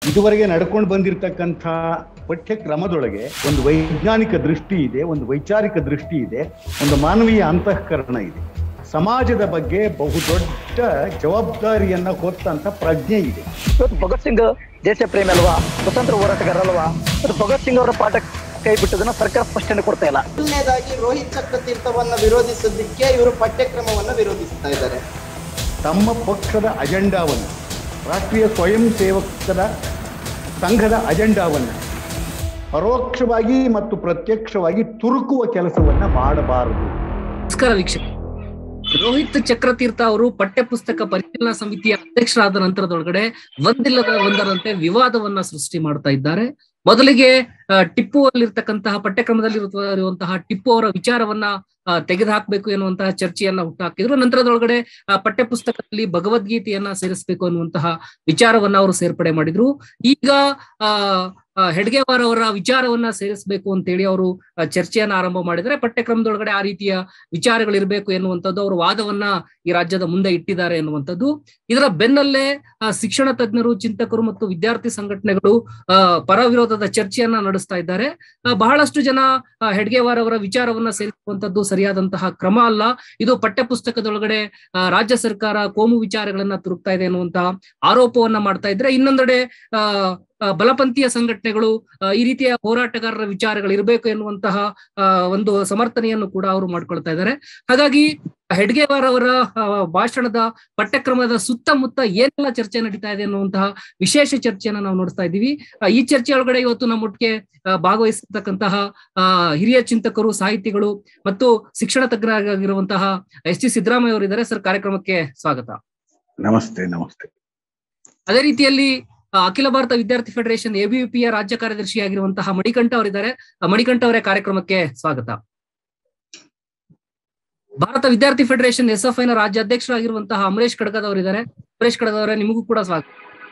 ಇದುವರೆಗೆ ನಡ್ಕೊಂಡು ಬಂದಿರತಕ್ಕಂಥ ಪಠ್ಯಕ್ರಮದೊಳಗೆ ಒಂದು ವೈಜ್ಞಾನಿಕ ದೃಷ್ಟಿ ಇದೆ ಒಂದು ವೈಚಾರಿಕ ದೃಷ್ಟಿ ಇದೆ ಒಂದು ಮಾನವೀಯ ಅಂತಃಕರಣ ಇದೆ ಸಮಾಜದ ಬಗ್ಗೆ ಬಹುದೊಡ್ಡ ಜವಾಬ್ದಾರಿಯನ್ನ ಹೊತ್ತಂತ ಪ್ರಜ್ಞೆ ಇದೆ ಇವತ್ತು ಭಗತ್ ಸಿಂಗ್ ದೇಶ ಪ್ರೇಮಿ ಅಲ್ವಾ ಸ್ವತಂತ್ರ ಹೋರಾಟಗಾರ ಅಲ್ವಾ ಇವತ್ತು ಭಗತ್ ಸಿಂಗ್ ಅವರ ಪಾಠ ಕೈ ಬಿಟ್ಟದನ್ನ ಸರ್ಕಾರ ಸ್ಪಷ್ಟನೆ ಕೊಡ್ತಾ ಇಲ್ಲ ಮೊದಲನೇದಾಗಿ ರೋಹಿತ್ ಚಕ್ರತೀರ್ಥವನ್ನ ವಿರೋಧಿಸೋದಕ್ಕೆ ಇವರು ಪಠ್ಯಕ್ರಮವನ್ನ ವಿರೋಧಿಸ್ತಾ ಇದ್ದಾರೆ ತಮ್ಮ ಪಕ್ಷದ ಅಜೆಂಡಾವನ್ನು ರಾಷ್ಟ್ರೀಯ ಸ್ವಯಂ ಸೇವಕರ ಸಂಘದ ಅಜೆಂಡಾವನ್ನು ಪರೋಕ್ಷವಾಗಿ ಮತ್ತು ಪ್ರತ್ಯಕ್ಷವಾಗಿ ತುರುಕುವ ಕೆಲಸವನ್ನ ಮಾಡಬಾರದು ನಮಸ್ಕಾರ ವೀಕ್ಷಕ ರೋಹಿತ್ ಚಕ್ರತೀರ್ಥ ಅವರು ಪಠ್ಯ ಪುಸ್ತಕ ಪರಿಶೀಲನಾ ಸಮಿತಿಯ ಅಧ್ಯಕ್ಷರಾದ ನಂತರದೊಳಗಡೆ ಒಂದಿಲ್ಲದ ಒಂದರಂತೆ ವಿವಾದವನ್ನ ಸೃಷ್ಟಿ ಮಾಡ್ತಾ ಇದ್ದಾರೆ ಮೊದಲಿಗೆ ಆ, ಟಿಪ್ಪು ಅಲ್ಲಿರ್ತಕ್ಕಂತಹ ಪಠ್ಯಕ್ರಮದಲ್ಲಿ ಇರುವಂತಹ ಟಿಪ್ಪು ಅವರ ವಿಚಾರವನ್ನ ತೆಗೆದು ಹಾಕ್ಬೇಕು ಎನ್ನುವಂತಹ ಚರ್ಚೆಯನ್ನ ಹುಟ್ಟಾಕಿದ್ರು ನಂತರದೊಳಗಡೆ ಆ ಪಠ್ಯ ಪುಸ್ತಕದಲ್ಲಿ ಭಗವದ್ಗೀತೆಯನ್ನ ಸೇರಿಸಬೇಕು ಅನ್ನುವಂತಹ ವಿಚಾರವನ್ನ ಅವರು ಸೇರ್ಪಡೆ ಮಾಡಿದ್ರು ಈಗ ಆ ಆ, ಹೆಡ್ಗೇವಾರ್ ಅವರ ವಿಚಾರವನ್ನ ಸೇರಿಸಬೇಕು ಅಂತೇಳಿ ಅವರು ಆ, ಚರ್ಚೆಯನ್ನ ಆರಂಭ ಮಾಡಿದರೆ ಪಠ್ಯಕ್ರಮದೊಳಗಡೆ ಆ ರೀತಿಯ ವಿಚಾರಗಳಿರ್ಬೇಕು ಎನ್ನುವಂಥದ್ದು ಅವರು ವಾದವನ್ನ ಈ ರಾಜ್ಯದ ಮುಂದೆ ಇಟ್ಟಿದ್ದಾರೆ ಎನ್ನುವಂಥದ್ದು ಇದರ ಬೆನ್ನಲ್ಲೇ ಆ, ಶಿಕ್ಷಣ ತಜ್ಞರು ಚಿಂತಕರು ಮತ್ತು ವಿದ್ಯಾರ್ಥಿ ಸಂಘಟನೆಗಳು ಆ, ಪರ ವಿರೋಧದ ಚರ್ಚೆಯನ್ನ ನಡೆಸ್ತಾ ಇದ್ದಾರೆ ಆ, ಬಹಳಷ್ಟು ಜನ ಆ, ಹೆಡ್ಗೇವಾರ್ ಅವರ ವಿಚಾರವನ್ನ ಸೇರಿಸುವಂತದ್ದು ಸರಿಯಾದಂತಹ ಕ್ರಮ ಅಲ್ಲ ಇದು ಪಠ್ಯ ಪುಸ್ತಕದೊಳಗಡೆ ಆ, ರಾಜ್ಯ ಸರ್ಕಾರ ಕೋಮು ವಿಚಾರಗಳನ್ನ ತುರುಕ್ತಾ ಇದೆ ಎನ್ನುವಂತಹ ಆರೋಪವನ್ನ ಮಾಡ್ತಾ ಇದ್ರೆ ಇನ್ನೊಂದೆಡೆ ಆ ಆ, ಬಲಪಂಥೀಯ ಸಂಘಟನೆಗಳು ಆ, ಈ ರೀತಿಯ ಹೋರಾಟಗಾರರ ವಿಚಾರಗಳು ಇರಬೇಕು ಎನ್ನುವಂತಹ ಆ, ಒಂದು ಸಮರ್ಥನೆಯನ್ನು ಕೂಡ ಅವರು ಮಾಡ್ಕೊಳ್ತಾ ಇದ್ದಾರೆ ಹಾಗಾಗಿ ಹೆಡ್ಗೇವಾರ್ ಅವರ ಆ, ಭಾಷಣದ ಪಠ್ಯಕ್ರಮದ ಸುತ್ತಮುತ್ತ ಏನೆಲ್ಲ ಚರ್ಚೆ ನಡೀತಾ ಇದೆ ಅನ್ನುವಂತಹ ವಿಶೇಷ ಚರ್ಚೆಯನ್ನ ನಾವು ನೋಡ್ತಾ ಇದ್ದೀವಿ ಆ, ಈ ಚರ್ಚೆ ಒಳಗಡೆ ಇವತ್ತು ನಮ್ಮೊಟ್ಟಿಗೆ ಆ, ಭಾಗವಹಿಸಿರ್ತಕ್ಕಂತಹ ಆ, ಹಿರಿಯ ಚಿಂತಕರು ಸಾಹಿತಿಗಳು ಮತ್ತು ಶಿಕ್ಷಣ ತಜ್ಞರಾಗಿರುವಂತಹ ಎಸ್ ಟಿ ಸಿದ್ದರಾಮಯ್ಯ ಅವರು ಇದ್ದಾರೆ ಸರ್ ಕಾರ್ಯಕ್ರಮಕ್ಕೆ ಸ್ವಾಗತ ನಮಸ್ತೆ ನಮಸ್ತೆ ಅದೇ ರೀತಿಯಲ್ಲಿ ಆ, ಅಖಿಲ ಭಾರತ ವಿದ್ಯಾರ್ಥಿ ಫೆಡರೇಷನ್ ಎಬಿವಿಪಿಯ ರಾಜ್ಯ ಕಾರ್ಯದರ್ಶಿಯಾಗಿರುವಂತಹ ಮಣಿಕಂಠ ಅವರಿದ್ದಾರೆ ಆ, ಮಣಿಕಂಠ ಅವರೇ ಕಾರ್ಯಕ್ರಮಕ್ಕೆ ಸ್ವಾಗತ ಭಾರತ ವಿದ್ಯಾರ್ಥಿ ಫೆಡರೇಷನ್ ಎಸ್ ಎಫ್ ಐನ ರಾಜ್ಯ ಅಧ್ಯಕ್ಷರಾಗಿರುವಂತಹ ಅಮರೇಶ್ ಕಡಗದ್ ಅವರಿದ್ದಾರೆ ಅಮರೇಶ್ ಕಡಗದ್ ಅವರೇ ನಿಮಗೂ ಕೂಡ ಸ್ವಾಗತ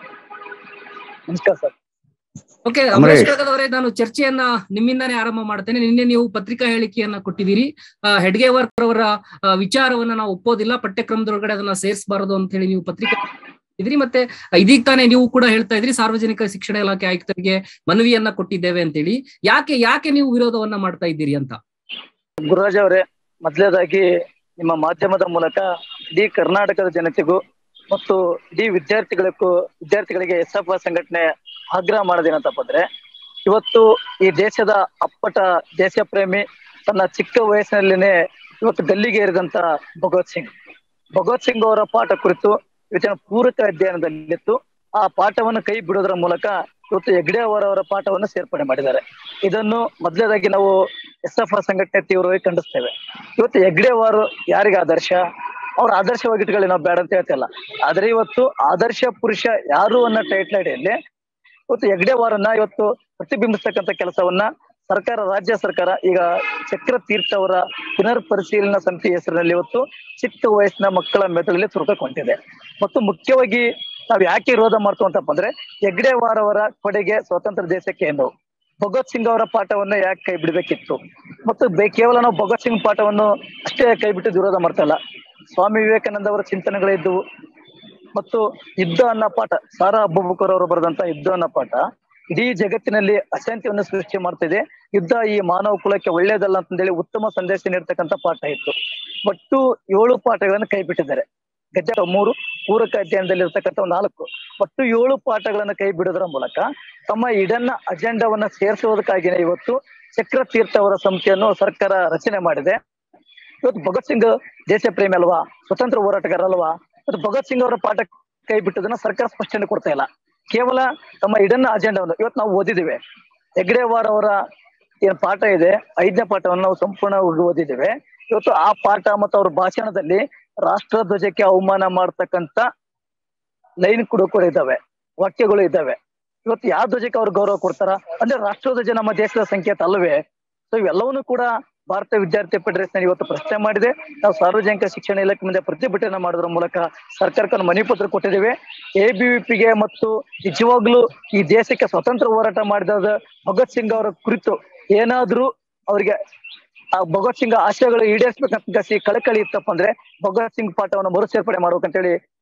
ನಮಸ್ಕಾರ ಸರ್ ಓಕೆ ಅಮರೇಶ್. ಅಮರೇಶ್ ಕಡಗದ್ ಅವರೇ ನಾನು ಚರ್ಚೆಯನ್ನ ನಿಮ್ಮಿಂದಾನೇ ಆರಂಭ ಮಾಡ್ತೇನೆ ನಿನ್ನೆ ನೀವು ಪತ್ರಿಕಾ ಹೇಳಿಕೆಯನ್ನ ಕೊಟ್ಟಿದ್ದೀರಿ ಆ, ಹೆಡ್ಗೇವರ್ ಅವರ ಆ, ವಿಚಾರವನ್ನ ನಾವು ಒಪ್ಪೋದಿಲ್ಲ ಪಠ್ಯಕ್ರಮದೊಳಗಡೆ ಅದನ್ನ ಸೇರಿಸಬಾರದು ಅಂತ ಹೇಳಿ ನೀವು ಪತ್ರಿಕೆ ಇದ್ರಿ ಮತ್ತೆ ಇದೀಗ ತಾನೇ ನೀವು ಕೂಡ ಹೇಳ್ತಾ ಇದ್ರಿ ಸಾರ್ವಜನಿಕ ಶಿಕ್ಷಣ ಇಲಾಖೆ ಆಯುಕ್ತರಿಗೆ ಮನವಿಯನ್ನ ಕೊಟ್ಟಿದ್ದೇವೆ ಅಂತೇಳಿ ಯಾಕೆ ಯಾಕೆ ನೀವು ವಿರೋಧವನ್ನ ಮಾಡ್ತಾ ಇದ್ದೀರಿ ಅಂತ ಗುರುರಾಜ್ ಅವರೇ ಮೊದಲನೇದಾಗಿ ನಿಮ್ಮ ಮಾಧ್ಯಮದ ಮೂಲಕ ಇಡೀ ಕರ್ನಾಟಕದ ಜನತೆಗೂ ಮತ್ತು ಇಡೀ ವಿದ್ಯಾರ್ಥಿಗಳಿಗೂ ವಿದ್ಯಾರ್ಥಿಗಳಿಗೆ ಎಸ್ ಎಫ್ ಸಂಘಟನೆ ಆಗ್ರಹ ಮಾಡೋದೇನಂತಪ್ಪ ಅಂದ್ರೆ ಇವತ್ತು ಈ ದೇಶದ ಅಪ್ಪಟ ದೇಶ ಪ್ರೇಮಿ ತನ್ನ ಚಿಕ್ಕ ವಯಸ್ಸಿನಲ್ಲಿನೇ ಇವತ್ತು ಗಲ್ಲಿಗೆ ಏರಿದಂತ ಭಗವತ್ ಸಿಂಗ್ ಭಗವತ್ ಸಿಂಗ್ ಅವರ ಪಾಠ ಕುರಿತು ಇವತ್ತಿನ ಪೂರಕ ಅಧ್ಯಯನದಲ್ಲಿತ್ತು ಆ ಪಾಠವನ್ನು ಕೈ ಬಿಡೋದ್ರ ಮೂಲಕ ಇವತ್ತು ಹೆಗ್ಡೆ ಅವರವರ ಪಾಠವನ್ನು ಸೇರ್ಪಡೆ ಮಾಡಿದ್ದಾರೆ ಇದನ್ನು ಮೊದಲನೇದಾಗಿ ನಾವು ಎಸ್ ಎಫ್ ಸಂಘಟನೆ ತೀವ್ರವಾಗಿ ಖಂಡಿಸ್ತೇವೆ ಇವತ್ತು ಹೆಗ್ಡೆವಾರು ಯಾರಿಗೆ ಆದರ್ಶ ಅವ್ರ ಆದರ್ಶವಾಗಿ ಇಟ್ಕೊಳ್ಳಿ ನಾವು ಬೇಡ ಅಂತ ಹೇಳ್ತಿಲ್ಲ ಆದ್ರೆ ಇವತ್ತು ಆದರ್ಶ ಪುರುಷ ಯಾರು ಅನ್ನೋ ಟೈಟ್ಲ್ ಅಡಿಯಲ್ಲಿ ಇವತ್ತು ಹೆಗ್ಡೆವಾರನ್ನ ಇವತ್ತು ಪ್ರತಿಬಿಂಬಿಸ್ತಕ್ಕಂಥ ಕೆಲಸವನ್ನ ಸರ್ಕಾರ ರಾಜ್ಯ ಸರ್ಕಾರ ಈಗ ಚಕ್ರ ತೀರ್ಥ ಅವರ ಪುನರ್ ಪರಿಶೀಲನಾ ಸಮಿತಿ ಹೆಸರಿನಲ್ಲಿ ಇವತ್ತು ಚಿಕ್ಕ ವಯಸ್ಸಿನ ಮಕ್ಕಳ ಮೆದುಳಲ್ಲಿ ತುರುಕಕೊಂಡಿದೆ ಮತ್ತು ಮುಖ್ಯವಾಗಿ ನಾವ್ ಯಾಕೆ ವಿರೋಧ ಮಾಡ್ತು ಅಂತಪ್ಪ ಅಂದ್ರೆ ಹೆಗ್ಡೆವಾರ್ ಅವರ ಕೊಡೆಗೆ ಸ್ವತಂತ್ರ ದೇಶಕ್ಕೆ ಎಂದು ಭಗತ್ ಸಿಂಗ್ ಅವರ ಪಾಠವನ್ನು ಯಾಕೆ ಕೈ ಬಿಡಬೇಕಿತ್ತು ಮತ್ತು ಬೇ- ಕೇವಲ ನಾವು ಭಗತ್ ಸಿಂಗ್ ಪಾಠವನ್ನು ಅಷ್ಟೇ ಕೈ ಬಿಟ್ಟು ವಿರೋಧ ಮಾಡ್ತಾ ಇಲ್ಲ ಸ್ವಾಮಿ ವಿವೇಕಾನಂದ ಅವರ ಚಿಂತನೆಗಳಿದ್ದವು ಮತ್ತು ಯುದ್ಧ ಅನ್ನೋ ಪಾಠ ಸಾರಾ ಅಬ್ಬುಬಕರ್ ಅವರು ಬರೆದಂತ ಯುದ್ಧ ಅನ್ನೋ ಪಾಠ ಇಡೀ ಜಗತ್ತಿನಲ್ಲಿ ಅಶಾಂತಿಯನ್ನು ಸೃಷ್ಟಿ ಮಾಡ್ತಿದೆ ಯುದ್ಧ ಈ ಮಾನವ ಕುಲಕ್ಕೆ ಒಳ್ಳೇದಲ್ಲ ಅಂತಂದೇಳಿ ಉತ್ತಮ ಸಂದೇಶ ನೀಡ್ತಕ್ಕಂಥ ಪಾಠ ಇತ್ತು ಒಟ್ಟು ಏಳು ಪಾಠಗಳನ್ನು ಕೈ ಬಿಟ್ಟಿದ್ದಾರೆ ಗಜ ಮೂರು ಪೂರಕ ಅಧ್ಯಯನದಲ್ಲಿ ಇರ್ತಕ್ಕಂಥ ಒಂದು ನಾಲ್ಕು ಒಟ್ಟು ಏಳು ಪಾಠಗಳನ್ನ ಕೈ ಬಿಡೋದ್ರ ಮೂಲಕ ತಮ್ಮ ಇಡನ್ನ ಅಜೆಂಡವನ್ನ ಸೇರಿಸುವುದಕ್ಕಾಗಿನೇ ಇವತ್ತು ಚಕ್ರ ತೀರ್ಥ ಅವರ ಸಮಿತಿಯನ್ನು ಸರ್ಕಾರ ರಚನೆ ಮಾಡಿದೆ ಇವತ್ತು ಭಗತ್ ಸಿಂಗ್ ದೇಶ ಪ್ರೇಮಿ ಅಲ್ವಾ ಸ್ವತಂತ್ರ ಹೋರಾಟಗಾರ ಅಲ್ವಾ ಇವತ್ತು ಭಗತ್ ಸಿಂಗ್ ಅವರ ಪಾಠ ಕೈ ಬಿಟ್ಟದನ್ನ ಸರ್ಕಾರ ಸ್ಪಷ್ಟನೆ ಕೊಡ್ತಾ ಇಲ್ಲ ಕೇವಲ ತಮ್ಮ ಇಡನ್ನ ಅಜೆಂಡವನ್ನು ಇವತ್ತು ನಾವು ಓದಿದ್ದೇವೆ ಹೆಗ್ಡೆವಾರ್ ಅವರ ಏನ್ ಪಾಠ ಇದೆ ಐದನೇ ಪಾಠವನ್ನು ನಾವು ಸಂಪೂರ್ಣವಾಗಿ ಓದಿದ್ದೇವೆ ಇವತ್ತು ಆ ಪಾಠ ಮತ್ತು ಅವ್ರ ಭಾಷಣದಲ್ಲಿ ರಾಷ್ಟ್ರ ಧ್ವಜಕ್ಕೆ ಅವಮಾನ ಮಾಡ್ತಕ್ಕಂತ ಲೈನ್ ಕೂಡ ಕೂಡ ಇದ್ದಾವೆ ವಾಕ್ಯಗಳು ಇದ್ದಾವೆ ಇವತ್ತು ಯಾವ ಧ್ವಜಕ್ಕೆ ಅವ್ರು ಗೌರವ ಕೊಡ್ತಾರ ಅಂದ್ರೆ ರಾಷ್ಟ್ರಧ್ವಜ ನಮ್ಮ ದೇಶದ ಸಂಕೇತ ಅಲ್ಲವೇ ಸೊ ಇವೆಲ್ಲವನ್ನೂ ಕೂಡ ಭಾರತ ವಿದ್ಯಾರ್ಥಿ ಫೆಡರೇಷನ್ ಇವತ್ತು ಪ್ರಶ್ನೆ ಮಾಡಿದೆ ನಾವು ಸಾರ್ವಜನಿಕ ಶಿಕ್ಷಣ ಇಲಾಖೆ ಮುಂದೆ ಪ್ರತಿಭಟನೆ ಮಾಡೋದ್ರ ಮೂಲಕ ಸರ್ಕಾರಕ್ಕೆ ಒಂದು ಮನವಿ ಪತ್ರ ಕೊಟ್ಟಿದ್ದೇವೆ ಎಬಿವಿಪಿಗೆ ಮತ್ತು ನಿಜವಾಗ್ಲೂ ಈ ದೇಶಕ್ಕೆ ಸ್ವತಂತ್ರ ಹೋರಾಟ ಮಾಡಿದ ಭಗತ್ ಸಿಂಗ್ ಅವರ ಕುರಿತು ಏನಾದ್ರೂ ಅವರಿಗೆ ಆ ಭಗತ್ ಸಿಂಗ್ ಆಶಯಗಳು ಈಡೇರಿಸಬೇಕಂತ ಕಸಿ ಕಳಕಳಿ ಇತ್ತಪ್ಪ ಅಂದ್ರೆ ಭಗತ್ ಸಿಂಗ್ ಪಾಠವನ್ನು ಮರು ಸೇರ್ಪಡೆ ಮಾಡ್ಬೇಕಂತೇಳಿ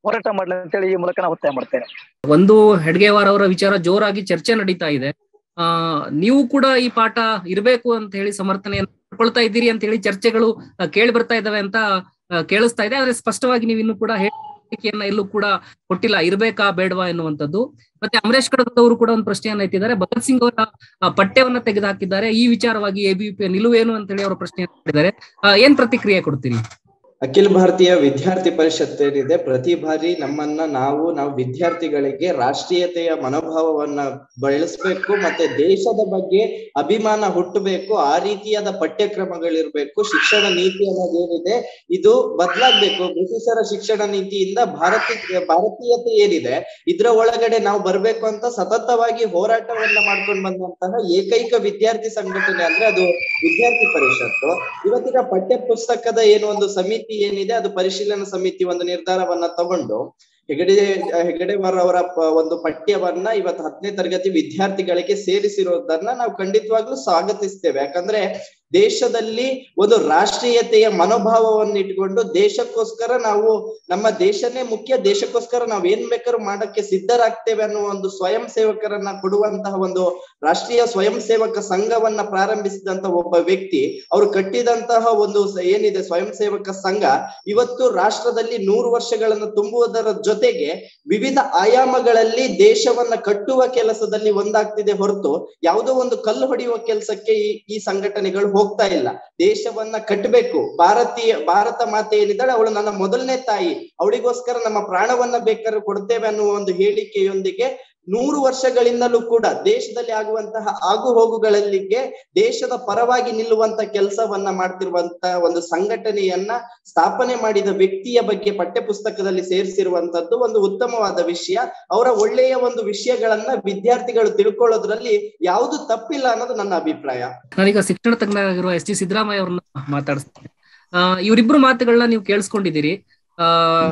ಹೋರಾಟ ಮಾಡ್ಲಿ ಅಂತೇಳಿ ಈ ಮೂಲಕ ನಾವು ಒತ್ತಾಯ ಮಾಡ್ತೇನೆ ಒಂದು ಹೆಡ್ಗೇವಾರ್ ಅವರ ವಿಚಾರ ಜೋರಾಗಿ ಚರ್ಚೆ ನಡೀತಾ ಇದೆ ಆ ನೀವು ಕೂಡ ಈ ಪಾಠ ಇರಬೇಕು ಅಂತ ಹೇಳಿ ಸಮರ್ಥನೆಯನ್ನು ಮಾಡ್ಕೊಳ್ತಾ ಇದ್ದೀರಿ ಅಂತ ಹೇಳಿ ಚರ್ಚೆಗಳು ಆ, ಕೇಳಿ ಬರ್ತಾ ಇದಾವೆ ಅಂತ ಆ, ಕೇಳಿಸ್ತಾ ಇದೆ ಆದ್ರೆ ಸ್ಪಷ್ಟವಾಗಿ ನೀವು ಇನ್ನು ಕೂಡ ಹೇಳಿಕೆಯನ್ನ ಎಲ್ಲೂ ಕೂಡ ಕೊಟ್ಟಿಲ್ಲ ಇರ್ಬೇಕಾ ಬೇಡವಾ ಎನ್ನುವಂಥದ್ದು ಮತ್ತೆ ಅಮರೇಶ್ ಕಡದ ಅವರು ಕೂಡ ಒಂದು ಪ್ರಶ್ನೆಯನ್ನ ಎತ್ತಿದ್ದಾರೆ ಭಗತ್ ಸಿಂಗ್ ಅವರ ಆ, ಪಠ್ಯವನ್ನ ತೆಗೆದು ಹಾಕಿದ್ದಾರೆ ಈ ವಿಚಾರವಾಗಿ ಎಬಿವಿಪಿ ನಿಲುವೇನು ಅಂತ ಹೇಳಿ ಅವರ ಪ್ರಶ್ನೆಯನ್ನು ಮಾಡಿದ್ದಾರೆ ಆ, ಏನ್ ಪ್ರತಿಕ್ರಿಯೆ ಕೊಡ್ತೀರಿ ಅಖಿಲ ಭಾರತೀಯ ವಿದ್ಯಾರ್ಥಿ ಪರಿಷತ್ ಏನಿದೆ ಪ್ರತಿ ಬಾರಿ ನಮ್ಮನ್ನ ನಾವು ನಾವು ವಿದ್ಯಾರ್ಥಿಗಳಿಗೆ ರಾಷ್ಟ್ರೀಯತೆಯ ಮನೋಭಾವವನ್ನ ಬೆಳೆಸ್ಬೇಕು ಮತ್ತೆ ದೇಶದ ಬಗ್ಗೆ ಅಭಿಮಾನ ಹುಟ್ಟಬೇಕು ಆ ರೀತಿಯಾದ ಪಠ್ಯಕ್ರಮಗಳಿರ್ಬೇಕು ಶಿಕ್ಷಣ ನೀತಿ ಅನ್ನೋದೇನಿದೆ ಇದು ಬದಲಾಗ್ಬೇಕು ಬ್ರಿಟಿಷರ ಶಿಕ್ಷಣ ನೀತಿಯಿಂದ ಭಾರತೀಯ ಭಾರತೀಯತೆ ಏನಿದೆ ಇದ್ರ ಒಳಗಡೆ ನಾವು ಬರ್ಬೇಕು ಅಂತ ಸತತವಾಗಿ ಹೋರಾಟವನ್ನ ಮಾಡ್ಕೊಂಡು ಬಂದಂತಹ ಏಕೈಕ ವಿದ್ಯಾರ್ಥಿ ಸಂಘಟನೆ ಅಂದ್ರೆ ಅದು ವಿದ್ಯಾರ್ಥಿ ಪರಿಷತ್ತು ಇವತ್ತಿನ ಪಠ್ಯ ಪುಸ್ತಕದ ಏನು ಒಂದು ಸಮಿತಿ ಏನಿದೆ ಅದು ಪರಿಶೀಲನಾ ಸಮಿತಿ ಒಂದು ನಿರ್ಧಾರವನ್ನ ತಗೊಂಡು ಹೆಗಡೆ ಹೆಗಡೆವಾರ್ ಅವರ ಪ- ಒಂದು ಪಠ್ಯವನ್ನ ಇವತ್ತು ಹತ್ತನೇ ತರಗತಿ ವಿದ್ಯಾರ್ಥಿಗಳಿಗೆ ಸೇರಿಸಿರೋದನ್ನ ನಾವು ಖಂಡಿತವಾಗ್ಲೂ ಸ್ವಾಗತಿಸ್ತೇವೆ ಯಾಕಂದ್ರೆ ದೇಶದಲ್ಲಿ ಒಂದು ರಾಷ್ಟ್ರೀಯತೆಯ ಮನೋಭಾವವನ್ನು ಇಟ್ಕೊಂಡು ದೇಶಕ್ಕೋಸ್ಕರ ನಾವು ನಮ್ಮ ದೇಶನೇ ಮುಖ್ಯ ದೇಶಕ್ಕೋಸ್ಕರ ನಾವ್ ಏನ್ ಬೇಕಾದ್ರೂ ಮಾಡಕ್ಕೆ ಸಿದ್ಧರಾಗ್ತೇವೆ ಅನ್ನೋ ಒಂದು ಸ್ವಯಂ ಸೇವಕರನ್ನ ಕೊಡುವಂತಹ ಒಂದು ರಾಷ್ಟ್ರೀಯ ಸ್ವಯಂ ಸೇವಕ ಸಂಘವನ್ನ ಪ್ರಾರಂಭಿಸಿದಂತ ಒಬ್ಬ ವ್ಯಕ್ತಿ ಅವರು ಕಟ್ಟಿದಂತಹ ಒಂದು ಸ- ಏನಿದೆ ಸ್ವಯಂ ಸೇವಕ ಸಂಘ ಇವತ್ತು ರಾಷ್ಟ್ರದಲ್ಲಿ ನೂರು ವರ್ಷಗಳನ್ನು ತುಂಬುವುದರ ಜೊತೆಗೆ ವಿವಿಧ ಆಯಾಮಗಳಲ್ಲಿ ದೇಶವನ್ನ ಕಟ್ಟುವ ಕೆಲಸದಲ್ಲಿ ಒಂದಾಗ್ತಿದೆ ಹೊರತು ಯಾವುದೋ ಒಂದು ಕಲ್ಲು ಹೊಡೆಯುವ ಕೆಲಸಕ್ಕೆ ಈ ಈ ಸಂಘಟನೆಗಳು ಹೋಗ್ತಾ ಇಲ್ಲ ದೇಶವನ್ನ ಕಟ್ಟಬೇಕು ಭಾರತೀಯ ಭಾರತ ಮಾತೆ ಏನಿದ್ದಾಳೆ ಅವಳು ನನ್ನ ಮೊದಲನೇ ತಾಯಿ ಅವಳಿಗೋಸ್ಕರ ನಮ್ಮ ಪ್ರಾಣವನ್ನ ಬೇಕಾದ್ರೆ ಕೊಡ್ತೇವೆ ಅನ್ನುವ ಒಂದು ಹೇಳಿಕೆಯೊಂದಿಗೆ ನೂರು ವರ್ಷಗಳಿಂದಲೂ ಕೂಡ ದೇಶದಲ್ಲಿ ಆಗುವಂತಹ ಆಗು ಹೋಗುಗಳಲ್ಲಿಗೆ ದೇಶದ ಪರವಾಗಿ ನಿಲ್ಲುವಂತ ಕೆಲಸವನ್ನ ಮಾಡ್ತಿರುವಂತ ಒಂದು ಸಂಘಟನೆಯನ್ನ ಸ್ಥಾಪನೆ ಮಾಡಿದ ವ್ಯಕ್ತಿಯ ಬಗ್ಗೆ ಪಠ್ಯ ಪುಸ್ತಕದಲ್ಲಿ ಸೇರಿಸಿರುವಂತದ್ದು ಒಂದು ಉತ್ತಮವಾದ ವಿಷಯ ಅವರ ಒಳ್ಳೆಯ ಒಂದು ವಿಷಯಗಳನ್ನ ವಿದ್ಯಾರ್ಥಿಗಳು ತಿಳ್ಕೊಳ್ಳೋದ್ರಲ್ಲಿ ಯಾವುದು ತಪ್ಪಿಲ್ಲ ಅನ್ನೋದು ನನ್ನ ಅಭಿಪ್ರಾಯ ನಾನೀಗ ಶಿಕ್ಷಣ ತಜ್ಞರಾಗಿರುವ ಎಸ್ ಟಿ ಸಿದ್ದರಾಮಯ್ಯ ಅವ್ರನ್ನ ಮಾತಾಡಿಸ್ತೇನೆ ಆ ಇವರಿಬ್ರು ಮಾತುಗಳನ್ನ ನೀವು ಕೇಳಿಸ್ಕೊಂಡಿದ್ದೀರಿ ಆ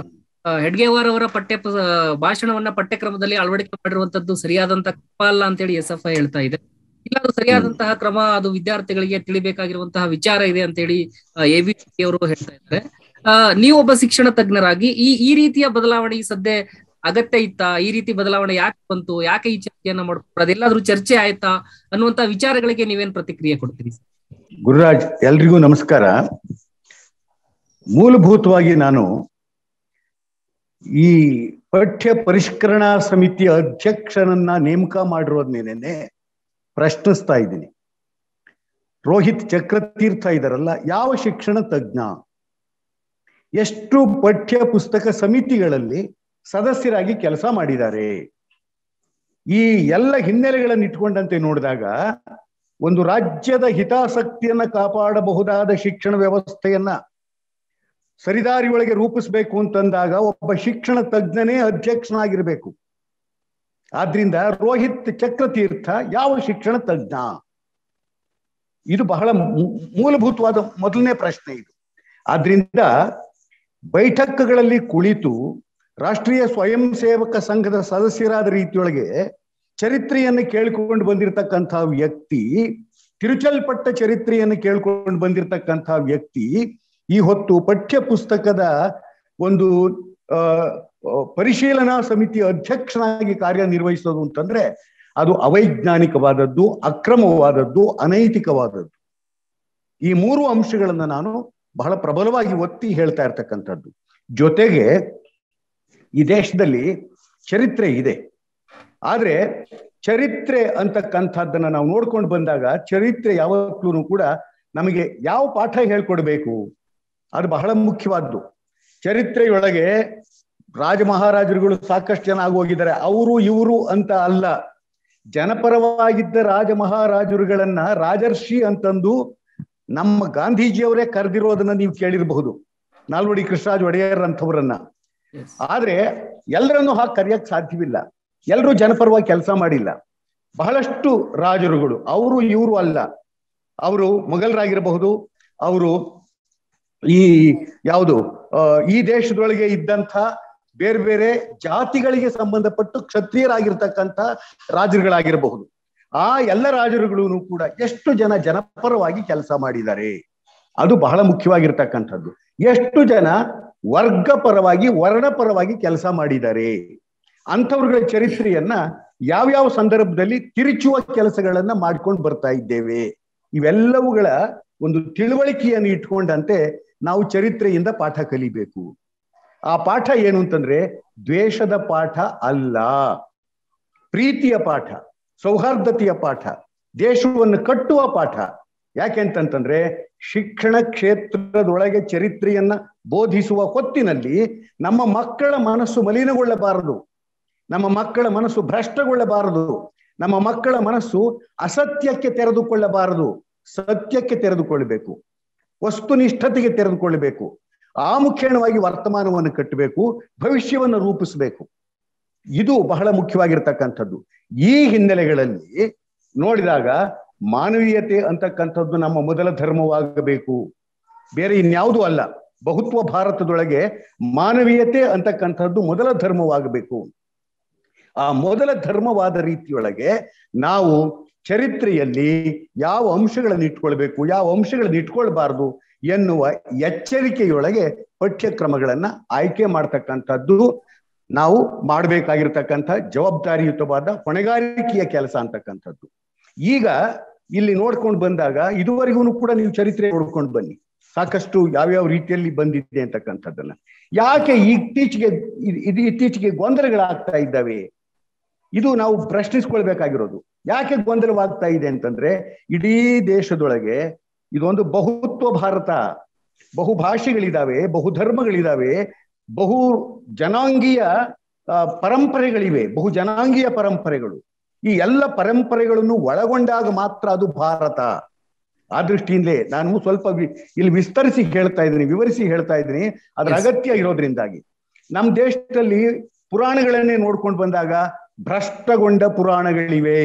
ಆ, ಹೆಡ್ಗೇವಾರ್ ಅವರ ಪಠ್ಯ ಪ- ಭಾಷಣವನ್ನ ಪಠ್ಯಕ್ರಮದಲ್ಲಿ ಅಳವಡಿಕೆ ಮಾಡಿರುವಂತದ್ದು ಸರಿಯಾದಂತ ಕ್ರಮ ಅಲ್ಲ ಅಂತೇಳಿ ಎಸ್ ಎಫ್ ಐ ಹೇಳ್ತಾ ಇದೆ ಇಲ್ಲ ಅದು ಸರಿಯಾದಂತಹ ಕ್ರಮ ಅದು ವಿದ್ಯಾರ್ಥಿಗಳಿಗೆ ತಿಳಿಬೇಕಾಗಿರುವಂತಹ ವಿಚಾರ ಇದೆ ಅಂತೇಳಿ ಎ ಬಿ ಅವರು ಹೇಳ್ತಾ ಇದ್ದಾರೆ ಆ ನೀವೊಬ್ಬ ಶಿಕ್ಷಣ ತಜ್ಞರಾಗಿ ಈ ಈ ರೀತಿಯ ಬದಲಾವಣೆ ಈ ಸದ್ಯ ಅಗತ್ಯ ಇತ್ತಾ ಈ ರೀತಿ ಬದಲಾವಣೆ ಯಾಕೆ ಬಂತು ಯಾಕೆ ಈ ಚರ್ಚೆಯನ್ನ ಮಾಡ್ಕೊಂಡು ಅದೆಲ್ಲಾದ್ರೂ ಚರ್ಚೆ ಆಯ್ತಾ ಅನ್ನುವಂತ ವಿಚಾರಗಳಿಗೆ ನೀವೇನ್ ಪ್ರತಿಕ್ರಿಯೆ ಕೊಡ್ತೀರಿ ಗುರುರಾಜ್ ಎಲ್ರಿಗೂ ನಮಸ್ಕಾರ ಮೂಲಭೂತವಾಗಿ ನಾನು ಈ ಪಠ್ಯ ಪರಿಷ್ಕರಣಾ ಸಮಿತಿಯ ಅಧ್ಯಕ್ಷನನ್ನ ನೇಮಕ ಮಾಡಿರೋದ್ನೇನೆ ಪ್ರಶ್ನಿಸ್ತಾ ಇದ್ದೀನಿ ರೋಹಿತ್ ಚಕ್ರತೀರ್ಥ ಇದಾರಲ್ಲ ಯಾವ ಶಿಕ್ಷಣ ತಜ್ಞ ಎಷ್ಟು ಪಠ್ಯ ಪುಸ್ತಕ ಸಮಿತಿಗಳಲ್ಲಿ ಸದಸ್ಯರಾಗಿ ಕೆಲಸ ಮಾಡಿದ್ದಾರೆ ಈ ಎಲ್ಲ ಹಿನ್ನೆಲೆಗಳನ್ನು ಇಟ್ಕೊಂಡಂತೆ ನೋಡಿದಾಗ ಒಂದು ರಾಜ್ಯದ ಹಿತಾಸಕ್ತಿಯನ್ನ ಕಾಪಾಡಬಹುದಾದ ಶಿಕ್ಷಣ ವ್ಯವಸ್ಥೆಯನ್ನ ಸರಿದಾರಿಯೊಳಗೆ ರೂಪಿಸ್ಬೇಕು ಅಂತಂದಾಗ ಒಬ್ಬ ಶಿಕ್ಷಣ ತಜ್ಞನೇ ಅಧ್ಯಕ್ಷನಾಗಿರ್ಬೇಕು ಆದ್ರಿಂದ ರೋಹಿತ್ ಚಕ್ರತೀರ್ಥ ಯಾವ ಶಿಕ್ಷಣ ತಜ್ಞ ಇದು ಬಹಳ ಮೂ- ಮೂಲಭೂತವಾದ ಮೊದಲನೇ ಪ್ರಶ್ನೆ ಇದು ಆದ್ರಿಂದ ಬೈಠಕ್ಗಳಲ್ಲಿ ಕುಳಿತು ರಾಷ್ಟ್ರೀಯ ಸ್ವಯಂ ಸೇವಕ ಸಂಘದ ಸದಸ್ಯರಾದ ರೀತಿಯೊಳಗೆ ಚರಿತ್ರೆಯನ್ನು ಕೇಳಿಕೊಂಡು ಬಂದಿರತಕ್ಕಂಥ ವ್ಯಕ್ತಿ ತಿರುಚಲ್ಪಟ್ಟ ಚರಿತ್ರೆಯನ್ನು ಕೇಳ್ಕೊಂಡು ಬಂದಿರತಕ್ಕಂಥ ವ್ಯಕ್ತಿ ಈ ಹೊತ್ತು ಪಠ್ಯ ಪುಸ್ತಕದ ಒಂದು ಆ, ಆ, ಪರಿಶೀಲನಾ ಸಮಿತಿಯ ಅಧ್ಯಕ್ಷನಾಗಿ ಕಾರ್ಯನಿರ್ವಹಿಸೋದು ಅಂತಂದ್ರೆ ಅದು ಅವೈಜ್ಞಾನಿಕವಾದದ್ದು ಅಕ್ರಮವಾದದ್ದು ಅನೈತಿಕವಾದದ್ದು ಈ ಮೂರು ಅಂಶಗಳನ್ನ ನಾನು ಬಹಳ ಪ್ರಬಲವಾಗಿ ಒತ್ತಿ ಹೇಳ್ತಾ ಇರ್ತಕ್ಕಂಥದ್ದು ಜೊತೆಗೆ ಈ ದೇಶದಲ್ಲಿ ಚರಿತ್ರೆ ಇದೆ ಆದ್ರೆ ಚರಿತ್ರೆ ಅಂತಕ್ಕಂಥದ್ದನ್ನ ನಾವು ನೋಡ್ಕೊಂಡು ಬಂದಾಗ ಚರಿತ್ರೆ ಯಾವತ್ತೂ ಕೂಡ ನಮಗೆ ಯಾವ ಪಾಠ ಹೇಳ್ಕೊಡ್ಬೇಕು ಅದು ಬಹಳ ಮುಖ್ಯವಾದ್ದು ಚರಿತ್ರೆಯೊಳಗೆ ರಾಜ ಮಹಾರಾಜರುಗಳು ಸಾಕಷ್ಟು ಜನ ಆಗೋಗಿದ್ದಾರೆ ಅವರು ಇವರು ಅಂತ ಅಲ್ಲ ಜನಪರವಾಗಿದ್ದ ರಾಜ ಮಹಾರಾಜರುಗಳನ್ನ ರಾಜರ್ಷಿ ಅಂತಂದು ನಮ್ಮ ಗಾಂಧೀಜಿಯವರೇ ಕರೆದಿರೋದನ್ನ ನೀವು ಕೇಳಿರಬಹುದು ನಾಲ್ವಡಿ ಕೃಷ್ಣರಾಜ ಒಡೆಯರ್ ಅಂತವ್ರನ್ನ ಆದ್ರೆ ಎಲ್ಲರನ್ನು ಹಾಗೆ ಕರೆಯಕ್ ಸಾಧ್ಯವಿಲ್ಲ ಎಲ್ಲರೂ ಜನಪರವಾಗಿ ಕೆಲಸ ಮಾಡಿಲ್ಲ ಬಹಳಷ್ಟು ರಾಜರುಗಳು ಅವರು ಇವರು ಅಲ್ಲ ಅವರು ಮೊಘಲರಾಗಿರಬಹುದು ಅವರು ಈ ಯಾವುದು ಆ, ಈ ದೇಶದೊಳಗೆ ಇದ್ದಂಥ ಬೇರೆ ಬೇರೆ ಜಾತಿಗಳಿಗೆ ಸಂಬಂಧಪಟ್ಟು ಕ್ಷತ್ರಿಯರಾಗಿರ್ತಕ್ಕಂಥ ರಾಜರುಗಳಾಗಿರಬಹುದು ಆ ಎಲ್ಲ ರಾಜರುಗಳು ಕೂಡ ಎಷ್ಟು ಜನ ಜನಪರವಾಗಿ ಕೆಲಸ ಮಾಡಿದ್ದಾರೆ ಅದು ಬಹಳ ಮುಖ್ಯವಾಗಿರ್ತಕ್ಕಂಥದ್ದು ಎಷ್ಟು ಜನ ವರ್ಗ ಪರವಾಗಿ ವರ್ಣ ಪರವಾಗಿ ಕೆಲಸ ಮಾಡಿದ್ದಾರೆ ಅಂಥವ್ರಗಳ ಚರಿತ್ರೆಯನ್ನ ಯಾವ್ಯಾವ ಸಂದರ್ಭದಲ್ಲಿ ತಿರುಚುವ ಕೆಲಸಗಳನ್ನ ಮಾಡ್ಕೊಂಡು ಬರ್ತಾ ಇದ್ದೇವೆ ಇವೆಲ್ಲವುಗಳ ಒಂದು ತಿಳುವಳಿಕೆಯನ್ನು ಇಟ್ಕೊಂಡಂತೆ ನಾವು ಚರಿತ್ರೆಯಿಂದ ಪಾಠ ಕಲಿಬೇಕು ಆ ಪಾಠ ಏನು ಅಂತಂದ್ರೆ ದ್ವೇಷದ ಪಾಠ ಅಲ್ಲ ಪ್ರೀತಿಯ ಪಾಠ ಸೌಹಾರ್ದತೆಯ ಪಾಠ ದೇಶವನ್ನು ಕಟ್ಟುವ ಪಾಠ ಯಾಕೆಂತಂತಂದ್ರೆ ಶಿಕ್ಷಣ ಕ್ಷೇತ್ರದೊಳಗೆ ಚರಿತ್ರೆಯನ್ನ ಬೋಧಿಸುವ ಹೊತ್ತಿನಲ್ಲಿ ನಮ್ಮ ಮಕ್ಕಳ ಮನಸ್ಸು ಮಲಿನಗೊಳ್ಳಬಾರದು ನಮ್ಮ ಮಕ್ಕಳ ಮನಸ್ಸು ಭ್ರಷ್ಟಗೊಳ್ಳಬಾರದು ನಮ್ಮ ಮಕ್ಕಳ ಮನಸ್ಸು ಅಸತ್ಯಕ್ಕೆ ತೆರೆದುಕೊಳ್ಳಬಾರದು ಸತ್ಯಕ್ಕೆ ತೆರೆದುಕೊಳ್ಳಬೇಕು ವಸ್ತುನಿಷ್ಠತೆಗೆ ತೆರೆದುಕೊಳ್ಳಬೇಕು ಆ ಮುಖೇಣವಾಗಿ ವರ್ತಮಾನವನ್ನು ಕಟ್ಟಬೇಕು ಭವಿಷ್ಯವನ್ನು ರೂಪಿಸಬೇಕು ಇದು ಬಹಳ ಮುಖ್ಯವಾಗಿರ್ತಕ್ಕಂಥದ್ದು ಈ ಹಿನ್ನೆಲೆಗಳಲ್ಲಿ ನೋಡಿದಾಗ ಮಾನವೀಯತೆ ಅಂತಕ್ಕಂಥದ್ದು ನಮ್ಮ ಮೊದಲ ಧರ್ಮವಾಗಬೇಕು ಬೇರೆ ಇನ್ಯಾವುದೂ ಅಲ್ಲ ಬಹುತ್ವ ಭಾರತದೊಳಗೆ ಮಾನವೀಯತೆ ಅಂತಕ್ಕಂಥದ್ದು ಮೊದಲ ಧರ್ಮವಾಗಬೇಕು ಆ ಮೊದಲ ಧರ್ಮವಾದ ರೀತಿಯೊಳಗೆ ನಾವು ಚರಿತ್ರೆಯಲ್ಲಿ ಯಾವ ಅಂಶಗಳನ್ನು ಇಟ್ಕೊಳ್ಬೇಕು ಯಾವ ಅಂಶಗಳನ್ನು ಇಟ್ಕೊಳ್ಬಾರ್ದು ಎನ್ನುವ ಎಚ್ಚರಿಕೆಯೊಳಗೆ ಪಠ್ಯಕ್ರಮಗಳನ್ನ ಆಯ್ಕೆ ಮಾಡ್ತಕ್ಕಂಥದ್ದು ನಾವು ಮಾಡಬೇಕಾಗಿರ್ತಕ್ಕಂಥ ಜವಾಬ್ದಾರಿಯುತವಾದ ಹೊಣೆಗಾರಿಕೆಯ ಕೆಲಸ ಅಂತಕ್ಕಂಥದ್ದು ಈಗ ಇಲ್ಲಿ ನೋಡ್ಕೊಂಡು ಬಂದಾಗ ಇದುವರೆಗೂ ಕೂಡ ನೀವು ಚರಿತ್ರೆ ನೋಡ್ಕೊಂಡು ಬನ್ನಿ ಸಾಕಷ್ಟು ಯಾವ್ಯಾವ ರೀತಿಯಲ್ಲಿ ಬಂದಿದೆ ಅಂತಕ್ಕಂಥದ್ದನ್ನ ಯಾಕೆ ಇತ್ತೀಚೆಗೆ ಇದು ಇತ್ತೀಚೆಗೆ ಗೊಂದಲಗಳಾಗ್ತಾ ಇದ್ದಾವೆ ಇದು ನಾವು ಪ್ರಶ್ನಿಸ್ಕೊಳ್ಬೇಕಾಗಿರೋದು ಯಾಕೆ ಗೊಂದಲವಾಗ್ತಾ ಇದೆ ಅಂತಂದ್ರೆ ಇಡೀ ದೇಶದೊಳಗೆ ಇದೊಂದು ಬಹುತ್ವ ಭಾರತ ಬಹು ಭಾಷೆಗಳಿದಾವೆ ಬಹು ಧರ್ಮಗಳಿದಾವೆ ಬಹು ಜನಾಂಗೀಯ ಪರಂಪರೆಗಳಿವೆ ಬಹು ಜನಾಂಗೀಯ ಪರಂಪರೆಗಳು ಈ ಎಲ್ಲ ಪರಂಪರೆಗಳನ್ನು ಒಳಗೊಂಡಾಗ ಮಾತ್ರ ಅದು ಭಾರತ ಆ ದೃಷ್ಟಿಯಿಂದಲೇ ನಾನು ಸ್ವಲ್ಪ ಇಲ್ಲಿ ವಿಸ್ತರಿಸಿ ಹೇಳ್ತಾ ಇದ್ದೀನಿ ವಿವರಿಸಿ ಹೇಳ್ತಾ ಇದ್ದೀನಿ ಅದರ ಅಗತ್ಯ ಇರೋದ್ರಿಂದಾಗಿ ನಮ್ಮ ದೇಶದಲ್ಲಿ ಪುರಾಣಗಳನ್ನೇ ನೋಡ್ಕೊಂಡು ಬಂದಾಗ ಭ್ರಷ್ಟಗೊಂಡ ಪುರಾಣಗಳಿವೆ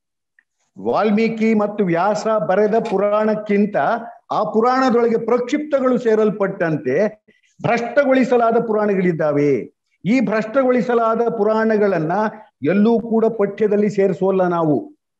ವಾಲ್ಮೀಕಿ ಮತ್ತು ವ್ಯಾಸ ಬರೆದ ಪುರಾಣಕ್ಕಿಂತ ಆ ಪುರಾಣದೊಳಗೆ ಪ್ರಕ್ಷಿಪ್ತಗಳು ಸೇರಲ್ಪಟ್ಟಂತೆ ಭ್ರಷ್ಟಗೊಳಿಸಲಾದ ಪುರಾಣಗಳಿದ್ದಾವೆ ಈ ಭ್ರಷ್ಟಗೊಳಿಸಲಾದ ಪುರಾಣಗಳನ್ನ ಎಲ್ಲೂ ಕೂಡ ಪಠ್ಯದಲ್ಲಿ ಸೇರಿಸೋಲ್ಲ ನಾವು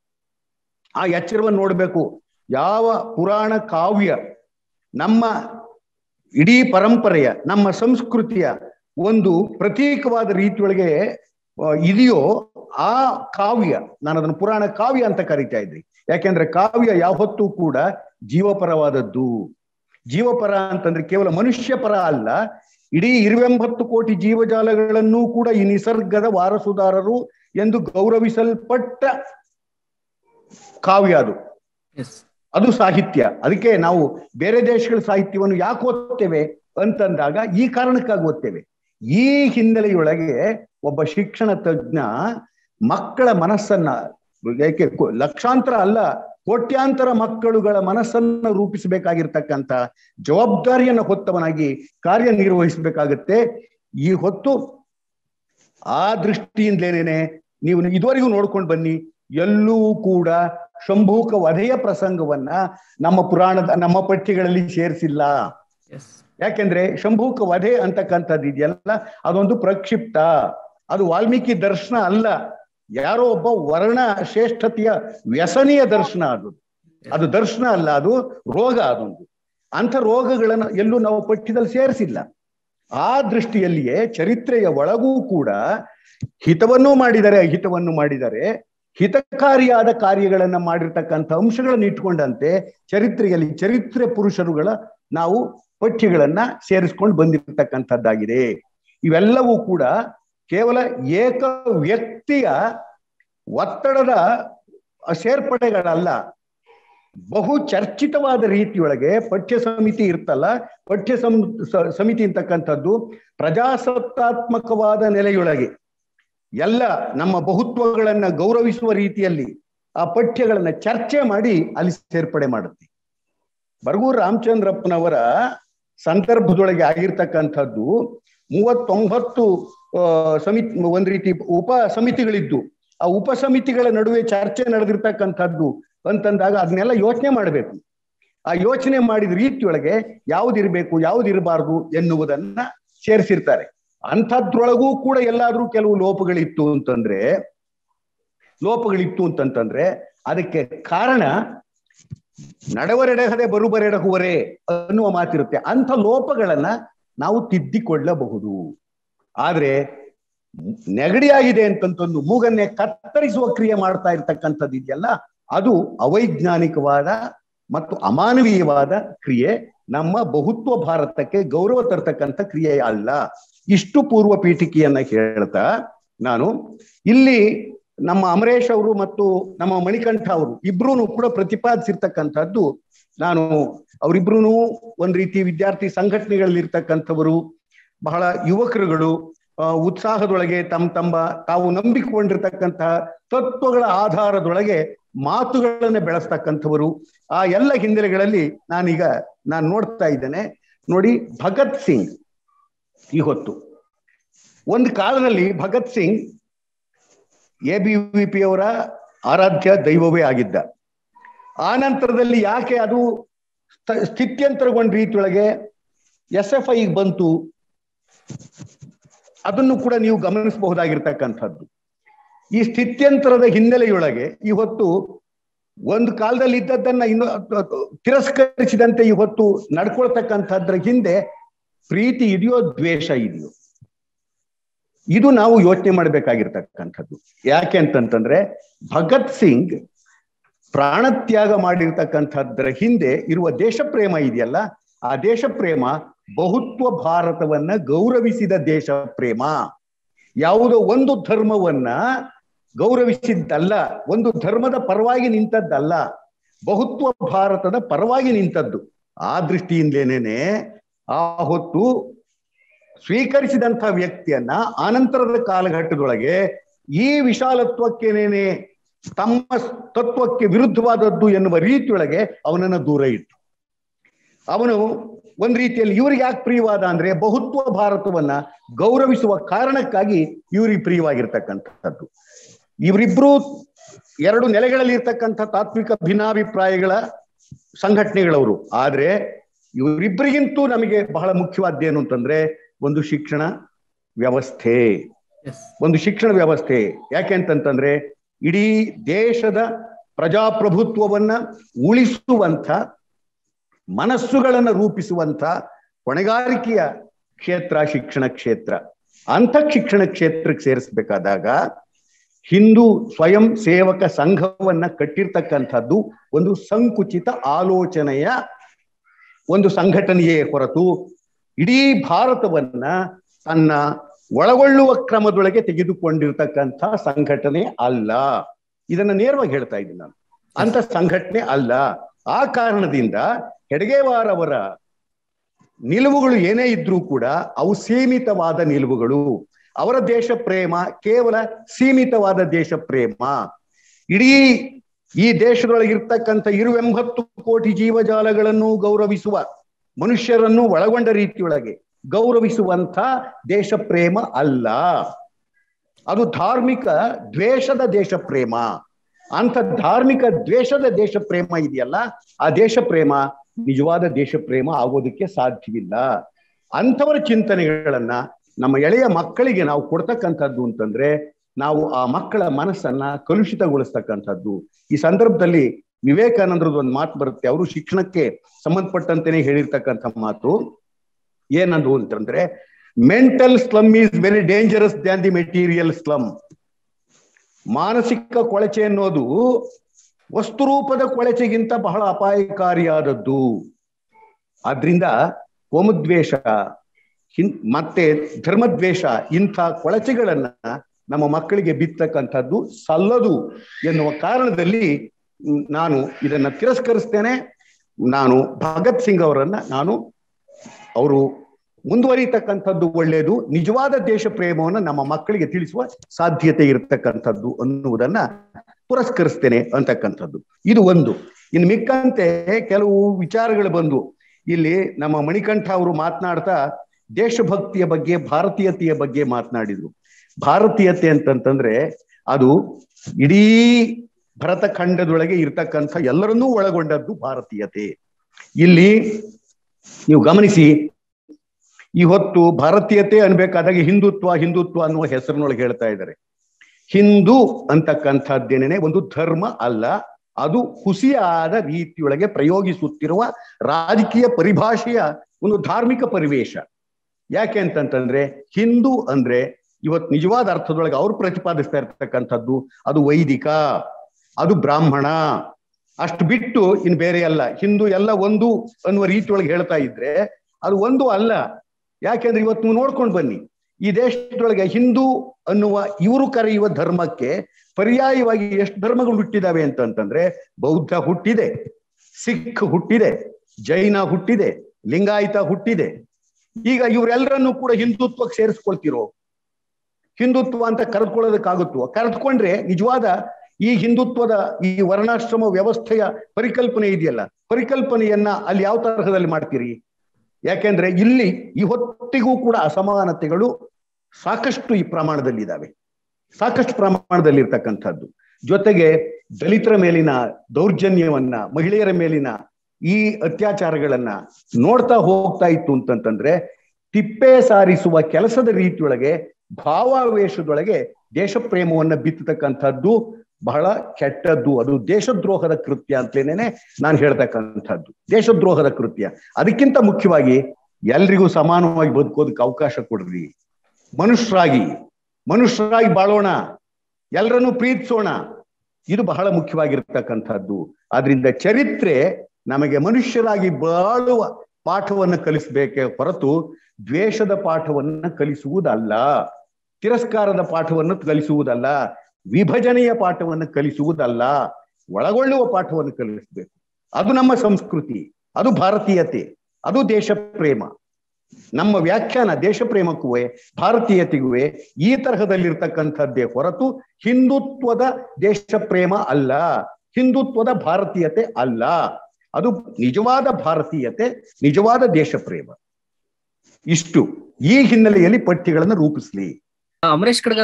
ಆ ಎಚ್ಚರವನ್ನು ನೋಡ್ಬೇಕು ಯಾವ ಪುರಾಣ ಕಾವ್ಯ ನಮ್ಮ ಇಡೀ ಪರಂಪರೆಯ ನಮ್ಮ ಸಂಸ್ಕೃತಿಯ ಒಂದು ಪ್ರತೀಕವಾದ ರೀತಿಯೊಳಗೆ ಇದೆಯೋ ಆ ಕಾವ್ಯ ನಾನು ಅದನ್ನು ಪುರಾಣ ಕಾವ್ಯ ಅಂತ ಕರಿತಾ ಇದ್ರಿ ಯಾಕೆಂದ್ರೆ ಕಾವ್ಯ ಯಾವತ್ತೂ ಕೂಡ ಜೀವಪರವಾದದ್ದು ಜೀವಪರ ಅಂತಂದ್ರೆ ಕೇವಲ ಮನುಷ್ಯ ಪರ ಅಲ್ಲ ಇಡೀ ಇರುವೆಂಬತ್ತು ಕೋಟಿ ಜೀವಜಾಲಗಳನ್ನೂ ಕೂಡ ಈ ನಿಸರ್ಗದ ವಾರಸುದಾರರು ಎಂದು ಗೌರವಿಸಲ್ಪಟ್ಟ ಕಾವ್ಯ ಅದು ಅದು ಸಾಹಿತ್ಯ ಅದಕ್ಕೆ ನಾವು ಬೇರೆ ದೇಶಗಳ ಸಾಹಿತ್ಯವನ್ನು ಯಾಕೆ ಓದ್ತೇವೆ ಅಂತಂದಾಗ ಈ ಕಾರಣಕ್ಕಾಗಿ ಓದ್ತೇವೆ ಈ ಹಿನ್ನೆಲೆಯೊಳಗೆ ಒಬ್ಬ ಶಿಕ್ಷಣ ತಜ್ಞ ಮಕ್ಕಳ ಮನಸ್ಸನ್ನ ಯಾಕೆ ಲಕ್ಷಾಂತರ ಅಲ್ಲ ಕೋಟ್ಯಾಂತರ ಮಕ್ಕಳುಗಳ ಮನಸ್ಸನ್ನ ರೂಪಿಸಬೇಕಾಗಿರ್ತಕ್ಕಂಥ ಜವಾಬ್ದಾರಿಯನ್ನು ಹೊತ್ತವನಾಗಿ ಕಾರ್ಯನಿರ್ವಹಿಸಬೇಕಾಗತ್ತೆ ಈ ಹೊತ್ತು ಆ ದೃಷ್ಟಿಯಿಂದಲೇನೆ ನೀವು ಇದುವರೆಗೂ ನೋಡ್ಕೊಂಡು ಬನ್ನಿ ಎಲ್ಲೂ ಕೂಡ ಶಂಭೂಕ ವಧೆಯ ಪ್ರಸಂಗವನ್ನ ನಮ್ಮ ಪುರಾಣದ ನಮ್ಮ ಪಠ್ಯಗಳಲ್ಲಿ ಸೇರಿಸಿಲ್ಲ ಯಾಕೆಂದ್ರೆ ಶಂಭೂಕ ವಧೆ ಅಂತಕ್ಕಂಥದ್ದು ಇದೆಯಲ್ಲ ಅದೊಂದು ಪ್ರಕ್ಷಿಪ್ತ ಅದು ವಾಲ್ಮೀಕಿ ದರ್ಶನ ಅಲ್ಲ ಯಾರೋ ಒಬ್ಬ ವರ್ಣ ಶ್ರೇಷ್ಠತೆಯ ವ್ಯಸನಿಯ ದರ್ಶನ ಅದು ಅದು ದರ್ಶನ ಅಲ್ಲ ಅದು ರೋಗ ಅದೊಂದು ಅಂಥ ರೋಗಗಳನ್ನು ಎಲ್ಲೂ ನಾವು ಪಠ್ಯದಲ್ಲಿ ಸೇರಿಸಿಲ್ಲ ಆ ದೃಷ್ಟಿಯಲ್ಲಿಯೇ ಚರಿತ್ರೆಯ ಒಳಗೂ ಕೂಡ ಹಿತವನ್ನೂ ಮಾಡಿದ್ದಾರೆ ಅಹಿತವನ್ನು ಮಾಡಿದ್ದಾರೆ ಹಿತಕಾರಿಯಾದ ಕಾರ್ಯಗಳನ್ನ ಮಾಡಿರ್ತಕ್ಕಂಥ ಅಂಶಗಳನ್ನು ಇಟ್ಕೊಂಡಂತೆ ಚರಿತ್ರೆಯಲ್ಲಿ ಚರಿತ್ರೆ ಪುರುಷರುಗಳ ನಾವು ಪಠ್ಯಗಳನ್ನ ಸೇರಿಸ್ಕೊಂಡು ಬಂದಿರತಕ್ಕಂಥದ್ದಾಗಿದೆ ಇವೆಲ್ಲವೂ ಕೂಡ ಕೇವಲ ಏಕ ವ್ಯಕ್ತಿಯ ಒತ್ತಡದ ಸೇರ್ಪಡೆಗಳಲ್ಲ ಬಹು ಚರ್ಚಿತವಾದ ರೀತಿಯೊಳಗೆ ಪಠ್ಯ ಸಮಿತಿ ಇರ್ತಲ್ಲ ಪಠ್ಯ ಸಂ ಸಮಿತಿ ಅಂತಕ್ಕಂಥದ್ದು ಪ್ರಜಾಸತ್ತಾತ್ಮಕವಾದ ನೆಲೆಯೊಳಗೆ ಎಲ್ಲ ನಮ್ಮ ಬಹುತ್ವಗಳನ್ನ ಗೌರವಿಸುವ ರೀತಿಯಲ್ಲಿ ಆ ಪಠ್ಯಗಳನ್ನ ಚರ್ಚೆ ಮಾಡಿ ಅಲ್ಲಿ ಸೇರ್ಪಡೆ ಮಾಡುತ್ತೆ ಬರಗೂರು ರಾಮಚಂದ್ರಪ್ಪನವರ ಸಂದರ್ಭದೊಳಗೆ ಆಗಿರ್ತಕ್ಕಂಥದ್ದು ಮೂವತ್ತೊಂಬತ್ತು ಸಮಿತಿ ಒಂದ್ ರೀತಿ ಉಪ ಸಮಿತಿಗಳಿದ್ದು ಆ ಉಪ ಸಮಿತಿಗಳ ನಡುವೆ ಚರ್ಚೆ ನಡೆದಿರ್ತಕ್ಕಂಥದ್ದು ಅಂತಂದಾಗ ಅದನ್ನೆಲ್ಲ ಯೋಚನೆ ಮಾಡಬೇಕು ಆ ಯೋಚನೆ ಮಾಡಿದ ರೀತಿಯೊಳಗೆ ಯಾವ್ದಿರ್ಬೇಕು ಯಾವ್ದಿರಬಾರ್ದು ಎನ್ನುವುದನ್ನ ಸೇರಿಸಿರ್ತಾರೆ ಅಂಥದ್ರೊಳಗೂ ಕೂಡ ಎಲ್ಲಾದ್ರೂ ಕೆಲವು ಲೋಪಗಳಿತ್ತು ಅಂತಂದ್ರೆ ಲೋಪಗಳಿತ್ತು ಅಂತಂತಂದ್ರೆ ಅದಕ್ಕೆ ಕಾರಣ ನಡೆವರೆಡಗದೆ ಬರುಬರೆಡಗುವರೆ ಅನ್ನುವ ಮಾತಿರುತ್ತೆ ಅಂಥ ಲೋಪಗಳನ್ನ ನಾವು ತಿದ್ದಿಕೊಳ್ಳಬಹುದು ಆದ್ರೆ ನೆಗಡಿಯಾಗಿದೆ ಅಂತಂತಂದು ಮೂಗನ್ನೇ ಕತ್ತರಿಸುವ ಕ್ರಿಯೆ ಮಾಡ್ತಾ ಇರ್ತಕ್ಕಂಥದ್ದು ಇದೆಯಲ್ಲ ಅದು ಅವೈಜ್ಞಾನಿಕವಾದ ಮತ್ತು ಅಮಾನವೀಯವಾದ ಕ್ರಿಯೆ ನಮ್ಮ ಬಹುತ್ವ ಭಾರತಕ್ಕೆ ಗೌರವ ತರ್ತಕ್ಕಂಥ ಕ್ರಿಯೆ ಅಲ್ಲ ಇಷ್ಟು ಪೂರ್ವ ಪೀಠಿಕೆಯನ್ನ ಹೇಳ್ತಾ ನಾನು ಇಲ್ಲಿ ನಮ್ಮ ಅಮರೇಶ್ ಅವರು ಮತ್ತು ನಮ್ಮ ಮಣಿಕಂಠ ಅವರು ಇಬ್ರು ಕೂಡ ಪ್ರತಿಪಾದಿಸಿರ್ತಕ್ಕಂಥದ್ದು ನಾನು ಅವರಿಬ್ರು ಒಂದ್ ರೀತಿ ವಿದ್ಯಾರ್ಥಿ ಸಂಘಟನೆಗಳಲ್ಲಿ ಇರ್ತಕ್ಕಂಥವರು ಬಹಳ ಯುವಕರುಗಳು ಆ, ಉತ್ಸಾಹದೊಳಗೆ ತಮ್ಮ ತಮ್ಮ ತಾವು ನಂಬಿಕೊಂಡಿರ್ತಕ್ಕಂತಹ ತತ್ವಗಳ ಆಧಾರದೊಳಗೆ ಮಾತುಗಳನ್ನ ಬೆಳೆಸ್ತಕ್ಕಂಥವರು ಆ ಎಲ್ಲ ಹಿನ್ನೆಲೆಗಳಲ್ಲಿ ನಾನೀಗ ನಾನು ನೋಡ್ತಾ ಇದ್ದೇನೆ ನೋಡಿ ಭಗತ್ ಸಿಂಗ್ ಈ ಹೊತ್ತು ಒಂದು ಕಾಲದಲ್ಲಿ Bhagat Singh A B V P ಅವರ ಆರಾಧ್ಯ ದೈವವೇ ಆಗಿದ್ದ ಆ ನಂತರದಲ್ಲಿ ಯಾಕೆ ಅದು ಸ್ಥ- ಸ್ಥಿತ್ಯಂತರಗೊಂಡ ರೀತಿಯೊಳಗೆ ಎಸ್ ಎಫ್ ಐ ಬಂತು ಅದನ್ನು ಕೂಡ ನೀವು ಗಮನಿಸಬಹುದಾಗಿರ್ತಕ್ಕಂಥದ್ದು ಈ ಸ್ಥಿತ್ಯಂತರದ ಹಿನ್ನೆಲೆಯೊಳಗೆ ಇವತ್ತು ಒಂದು ಕಾಲದಲ್ಲಿ ಇದ್ದದ್ದನ್ನ ಇನ್ನು ತಿರಸ್ಕರಿಸಿದಂತೆ ಇವತ್ತು ನಡ್ಕೊಳ್ತಕ್ಕಂಥದ್ರ ಹಿಂದೆ ಪ್ರೀತಿ ಇದೆಯೋ ದ್ವೇಷ ಇದೆಯೋ ಇದು ನಾವು ಯೋಚನೆ ಮಾಡಬೇಕಾಗಿರ್ತಕ್ಕಂಥದ್ದು ಯಾಕೆ ಅಂತಂತಂದ್ರೆ ಭಗತ್ ಸಿಂಗ್ ಪ್ರಾಣತ್ಯಾಗ ಮಾಡಿರ್ತಕ್ಕಂಥದ್ರ ಹಿಂದೆ ಇರುವ ದೇಶ ಪ್ರೇಮ ಇದೆಯಲ್ಲ ಆ ದೇಶ ಪ್ರೇಮ ಬಹುತ್ವ ಭಾರತವನ್ನ ಗೌರವಿಸಿದ ದೇಶ ಪ್ರೇಮ ಯಾವುದೋ ಒಂದು ಧರ್ಮವನ್ನ ಗೌರವಿಸಿದ್ದಲ್ಲ ಒಂದು ಧರ್ಮದ ಪರವಾಗಿ ನಿಂತದ್ದಲ್ಲ ಬಹುತ್ವ ಭಾರತದ ಪರವಾಗಿ ನಿಂತದ್ದು ಆ ದೃಷ್ಟಿಯಿಂದಲೇನೆ ಆ ಹೊತ್ತು ಸ್ವೀಕರಿಸಿದಂಥ ವ್ಯಕ್ತಿಯನ್ನ ಆನಂತರದ ಕಾಲಘಟ್ಟದೊಳಗೆ ಈ ವಿಶಾಲತ್ವಕ್ಕೇನೇನೆ ತಮ್ಮ ತತ್ವಕ್ಕೆ ವಿರುದ್ಧವಾದದ್ದು ಎನ್ನುವ ರೀತಿಯೊಳಗೆ ಅವನನ್ನ ದೂರ ಇಟ್ಟು ಅವನು ಒಂದ್ ರೀತಿಯಲ್ಲಿ ಇವ್ರಿಗೆ ಯಾಕೆ ಪ್ರಿಯವಾದ ಅಂದ್ರೆ ಬಹುತ್ವ ಭಾರತವನ್ನ ಗೌರವಿಸುವ ಕಾರಣಕ್ಕಾಗಿ ಇವ್ರಿಗೆ ಪ್ರಿಯವಾಗಿರ್ತಕ್ಕಂಥದ್ದು ಇವರಿಬ್ರು ಎರಡು ನೆಲೆಗಳಲ್ಲಿ ಇರ್ತಕ್ಕಂಥ ತಾತ್ವಿಕ ಭಿನ್ನಾಭಿಪ್ರಾಯಗಳ ಸಂಘಟನೆಗಳವರು ಆದ್ರೆ ಇವರಿಬ್ಬರಿಗಿಂತೂ ನಮಗೆ ಬಹಳ ಮುಖ್ಯವಾದ್ದೇನು ಅಂತಂದ್ರೆ ಒಂದು ಶಿಕ್ಷಣ ವ್ಯವಸ್ಥೆ ಎಸ್ ಒಂದು ಶಿಕ್ಷಣ ವ್ಯವಸ್ಥೆ ಯಾಕೆ ಅಂತಂತಂದ್ರೆ ಇಡೀ ದೇಶದ ಪ್ರಜಾಪ್ರಭುತ್ವವನ್ನ ಉಳಿಸುವಂತ ಮನಸ್ಸುಗಳನ್ನ ರೂಪಿಸುವಂತ ಹೊಣೆಗಾರಿಕೆಯ ಕ್ಷೇತ್ರ ಶಿಕ್ಷಣ ಕ್ಷೇತ್ರ ಅಂಥ ಶಿಕ್ಷಣ ಕ್ಷೇತ್ರಕ್ಕೆ ಸೇರಿಸಬೇಕಾದಾಗ ಹಿಂದೂ ಸ್ವಯಂ ಸೇವಕ ಸಂಘವನ್ನ ಕಟ್ಟಿರ್ತಕ್ಕಂಥದ್ದು ಒಂದು ಸಂಕುಚಿತ ಆಲೋಚನೆಯ ಒಂದು ಸಂಘಟನೆಯೇ ಹೊರತು ಇಡೀ ಭಾರತವನ್ನ ತನ್ನ ಒಳಗೊಳ್ಳುವ ಕ್ರಮದೊಳಗೆ ತೆಗೆದುಕೊಂಡಿರ್ತಕ್ಕಂಥ ಸಂಘಟನೆ ಅಲ್ಲ ಇದನ್ನ ನೇರವಾಗಿ ಹೇಳ್ತಾ ಇದ್ದೀನಿ ನಾನು ಅಂತ ಸಂಘಟನೆ ಅಲ್ಲ ಆ ಕಾರಣದಿಂದ ಹೆಡ್ಗೇವಾರ್ ಅವರ ನಿಲುವುಗಳು ಏನೇ ಇದ್ರೂ ಕೂಡ ಅವು ಸೀಮಿತವಾದ ನಿಲುವುಗಳು ಅವರ ದೇಶ ಪ್ರೇಮ ಕೇವಲ ಸೀಮಿತವಾದ ದೇಶ ಪ್ರೇಮ ಇಡೀ ಈ ದೇಶದೊಳಗಿರ್ತಕ್ಕಂಥ ಇರುವೆಂಬತ್ತು ಕೋಟಿ ಜೀವಜಾಲಗಳನ್ನು ಗೌರವಿಸುವ ಮನುಷ್ಯರನ್ನು ಒಳಗೊಂಡ ರೀತಿಯೊಳಗೆ ಗೌರವಿಸುವಂತ ದೇಶ ಪ್ರೇಮ ಅಲ್ಲ ಅದು ಧಾರ್ಮಿಕ ದ್ವೇಷದ ದೇಶ ಪ್ರೇಮ ಅಂತ ಧಾರ್ಮಿಕ ದ್ವೇಷದ ದೇಶ ಪ್ರೇಮ ಇದೆಯಲ್ಲ ಆ ದೇಶ ಪ್ರೇಮ ನಿಜವಾದ ದೇಶ ಪ್ರೇಮ ಆಗೋದಕ್ಕೆ ಸಾಧ್ಯವಿಲ್ಲ ಅಂಥವರ ಚಿಂತನೆಗಳನ್ನ ನಮ್ಮ ಎಳೆಯ ಮಕ್ಕಳಿಗೆ ನಾವು ಕೊಡ್ತಕ್ಕಂಥದ್ದು ಅಂತಂದ್ರೆ ನಾವು ಆ ಮಕ್ಕಳ ಮನಸ್ಸನ್ನ ಕಲುಷಿತಗೊಳಿಸ್ತಕ್ಕಂಥದ್ದು ಈ ಸಂದರ್ಭದಲ್ಲಿ ವಿವೇಕಾನಂದರದ್ದು ಒಂದು ಮಾತು ಬರುತ್ತೆ ಅವರು ಶಿಕ್ಷಣಕ್ಕೆ ಸಂಬಂಧಪಟ್ಟಂತೆನೆ ಹೇಳಿರ್ತಕ್ಕಂಥ ಮಾತು ಏನಂದು ಅಂತಂದ್ರೆ mental slum is very dangerous than the material slum ಮಾನಸಿಕ ಕೊಳಚೆ ಅನ್ನೋದು ವಸ್ತುರೂಪದ ಕೊಳಚೆಗಿಂತ ಬಹಳ ಅಪಾಯಕಾರಿಯಾದದ್ದು ಆದ್ರಿಂದ ಕೋಮದ್ವೇಷ ಹಿನ್ ಮತ್ತೆ ಧರ್ಮದ್ವೇಷ ಇಂಥ ಕೊಳಚೆಗಳನ್ನ ನಮ್ಮ ಮಕ್ಕಳಿಗೆ ಬಿತ್ತಕ್ಕಂಥದ್ದು ಸಲ್ಲದು ಎನ್ನುವ ಕಾರಣದಲ್ಲಿ ಮ್, ನಾನು ಇದನ್ನ ತಿರಸ್ಕರಿಸ್ತೇನೆ ನಾನು ಭಗತ್ ಸಿಂಗ್ ಅವರನ್ನ ನಾನು ಅವರು ಮುಂದುವರಿತಕ್ಕಂಥದ್ದು ಒಳ್ಳೆಯದು ನಿಜವಾದ ದೇಶ ಪ್ರೇಮವನ್ನು ನಮ್ಮ ಮಕ್ಕಳಿಗೆ ತಿಳಿಸುವ ಸಾಧ್ಯತೆ ಇರತಕ್ಕಂಥದ್ದು ಅನ್ನುವುದನ್ನ ಪುರಸ್ಕರಿಸ್ತೇನೆ ಅಂತಕ್ಕಂಥದ್ದು ಇದು ಒಂದು ಇನ್ನು ಮಿಕ್ಕಂತೆ ಕೆಲವು ವಿಚಾರಗಳು ಬಂದು ಇಲ್ಲಿ ನಮ್ಮ ಮಣಿಕಂಠ ಅವರು ಮಾತನಾಡ್ತಾ ದೇಶಭಕ್ತಿಯ ಬಗ್ಗೆ ಭಾರತೀಯತೆಯ ಬಗ್ಗೆ ಮಾತನಾಡಿದ್ರು ಭಾರತೀಯತೆ ಅಂತಂತಂದ್ರೆ ಅದು ಇಡೀ ಭರತ ಖಂಡದೊಳಗೆ ಇರ್ತಕ್ಕಂಥ ಎಲ್ಲರನ್ನೂ ಒಳಗೊಂಡದ್ದು ಭಾರತೀಯತೆ ಇಲ್ಲಿ ನೀವು ಗಮನಿಸಿ ಈ ಹೊತ್ತು ಭಾರತೀಯತೆ ಅನ್ಬೇಕಾದಾಗ ಹಿಂದುತ್ವ ಹಿಂದುತ್ವ ಅನ್ನುವ ಹೆಸರಿನೊಳಗೆ ಹೇಳ್ತಾ ಇದ್ದಾರೆ ಹಿಂದೂ ಅಂತಕ್ಕಂಥದ್ದೇನೆ ಒಂದು ಧರ್ಮ ಅಲ್ಲ ಅದು ಹುಸಿಯಾದ ರೀತಿಯೊಳಗೆ ಪ್ರಯೋಗಿಸುತ್ತಿರುವ ರಾಜಕೀಯ ಪರಿಭಾಷೆಯ ಒಂದು ಧಾರ್ಮಿಕ ಪರಿವೇಶ ಯಾಕೆ ಅಂತಂತಂದ್ರೆ ಹಿಂದೂ ಅಂದ್ರೆ ಇವತ್ತು ನಿಜವಾದ ಅರ್ಥದೊಳಗೆ ಅವ್ರು ಪ್ರತಿಪಾದಿಸ್ತಾ ಇರ್ತಕ್ಕಂಥದ್ದು ಅದು ವೈದಿಕ ಅದು ಬ್ರಾಹ್ಮಣ ಅಷ್ಟು ಬಿಟ್ಟು ಇನ್ ಬೇರೆ ಅಲ್ಲ ಹಿಂದೂ ಎಲ್ಲ ಒಂದು ಅನ್ನುವ ರೀತಿಯೊಳಗೆ ಹೇಳ್ತಾ ಇದ್ರೆ ಅದು ಒಂದು ಅಲ್ಲ ಯಾಕೆಂದ್ರೆ ಇವತ್ತು ನೀವು ನೋಡ್ಕೊಂಡು ಬನ್ನಿ ಈ ದೇಶದೊಳಗೆ ಹಿಂದೂ ಅನ್ನುವ ಇವರು ಕರೆಯುವ ಧರ್ಮಕ್ಕೆ ಪರ್ಯಾಯವಾಗಿ ಎಷ್ಟು ಧರ್ಮಗಳು ಹುಟ್ಟಿದಾವೆ ಅಂತಂತಂದ್ರೆ ಬೌದ್ಧ ಹುಟ್ಟಿದೆ ಸಿಖ್ ಹುಟ್ಟಿದೆ ಜೈನ ಹುಟ್ಟಿದೆ ಲಿಂಗಾಯತ ಹುಟ್ಟಿದೆ ಈಗ ಇವರೆಲ್ಲರನ್ನೂ ಕೂಡ ಹಿಂದುತ್ವಕ್ಕೆ ಸೇರಿಸ್ಕೊಳ್ತಿರೋ ಹಿಂದುತ್ವ ಅಂತ ಕರೆದುಕೊಳ್ಳೋದಕ್ಕಾಗುತ್ತೋ ಕರೆದುಕೊಂಡ್ರೆ ನಿಜವಾದ ಈ ಹಿಂದುತ್ವದ ಈ ವರ್ಣಾಶ್ರಮ ವ್ಯವಸ್ಥೆಯ ಪರಿಕಲ್ಪನೆ ಇದೆಯಲ್ಲ ಪರಿಕಲ್ಪನೆಯನ್ನ ಅಲ್ಲಿ ಯಾವ ತರಹದಲ್ಲಿ ಮಾಡ್ತೀರಿ ಯಾಕೆಂದ್ರೆ ಇಲ್ಲಿ ಈ ಹೊತ್ತಿಗೂ ಕೂಡ ಅಸಮಾನತೆಗಳು ಸಾಕಷ್ಟು ಈ ಪ್ರಮಾಣದಲ್ಲಿ ಇದಾವೆ ಸಾಕಷ್ಟು ಪ್ರಮಾಣದಲ್ಲಿ ಇರ್ತಕ್ಕಂಥದ್ದು ಜೊತೆಗೆ ದಲಿತರ ಮೇಲಿನ ದೌರ್ಜನ್ಯವನ್ನ ಮಹಿಳೆಯರ ಮೇಲಿನ ಈ ಅತ್ಯಾಚಾರಗಳನ್ನ ನೋಡ್ತಾ ಹೋಗ್ತಾ ಇತ್ತು ಅಂತಂತಂದ್ರೆ ತಿಪ್ಪೆ ಸಾರಿಸುವ ಕೆಲಸದ ರೀತಿಯೊಳಗೆ ಭಾವಾವೇಶದೊಳಗೆ ದೇಶ ಪ್ರೇಮವನ್ನ ಬಿತ್ತತಕ್ಕಂಥದ್ದು ಬಹಳ ಕೆಟ್ಟದ್ದು ಅದು ದೇಶದ್ರೋಹದ ಕೃತ್ಯ ಅಂತಲೇನೆ ನಾನು ಹೇಳ್ತಕ್ಕಂಥದ್ದು ದೇಶದ್ರೋಹದ ಕೃತ್ಯ ಅದಕ್ಕಿಂತ ಮುಖ್ಯವಾಗಿ ಎಲ್ರಿಗೂ ಸಮಾನವಾಗಿ ಬದುಕೋದಕ್ಕೆ ಅವಕಾಶ ಕೊಡ್ರಿ ಮನುಷ್ಯರಾಗಿ ಮನುಷ್ಯರಾಗಿ ಬಾಳೋಣ ಎಲ್ಲರನ್ನೂ ಪ್ರೀತಿಸೋಣ ಇದು ಬಹಳ ಮುಖ್ಯವಾಗಿರ್ತಕ್ಕಂಥದ್ದು ಆದ್ರಿಂದ ಚರಿತ್ರೆ ನಮಗೆ ಮನುಷ್ಯರಾಗಿ ಬಾಳುವ ಪಾಠವನ್ನು ಕಲಿಸ್ಬೇಕೆ ಹೊರತು ದ್ವೇಷದ ಪಾಠವನ್ನ ಕಲಿಸುವುದಲ್ಲ ತಿರಸ್ಕಾರದ ಪಾಠವನ್ನು ಕಲಿಸುವುದಲ್ಲ ವಿಭಜನೆಯ ಪಾಠವನ್ನು ಕಲಿಸುವುದಲ್ಲ ಒಳಗೊಳ್ಳುವ ಪಾಠವನ್ನು ಕಲಿಸಬೇಕು ಅದು ನಮ್ಮ ಸಂಸ್ಕೃತಿ ಅದು ಭಾರತೀಯತೆ ಅದು ದೇಶ ಪ್ರೇಮ ನಮ್ಮ ವ್ಯಾಖ್ಯಾನ ದೇಶ ಪ್ರೇಮಕ್ಕೂ ಭಾರತೀಯತೆಗೂ ಈ ತರಹದಲ್ಲಿರ್ತಕ್ಕಂಥದ್ದೇ ಹೊರತು ಹಿಂದುತ್ವದ ದೇಶ ಪ್ರೇಮ ಅಲ್ಲ ಹಿಂದುತ್ವದ ಭಾರತೀಯತೆ ಅಲ್ಲ ಅದು ನಿಜವಾದ ಭಾರತೀಯತೆ ನಿಜವಾದ ದೇಶ ಪ್ರೇಮ ಇಷ್ಟು ಈ ಹಿನ್ನೆಲೆಯಲ್ಲಿ ಪಠ್ಯಗಳನ್ನು ರೂಪಿಸ್ಲಿ ಅಮರೇಶ್ ಕಡ್ಗ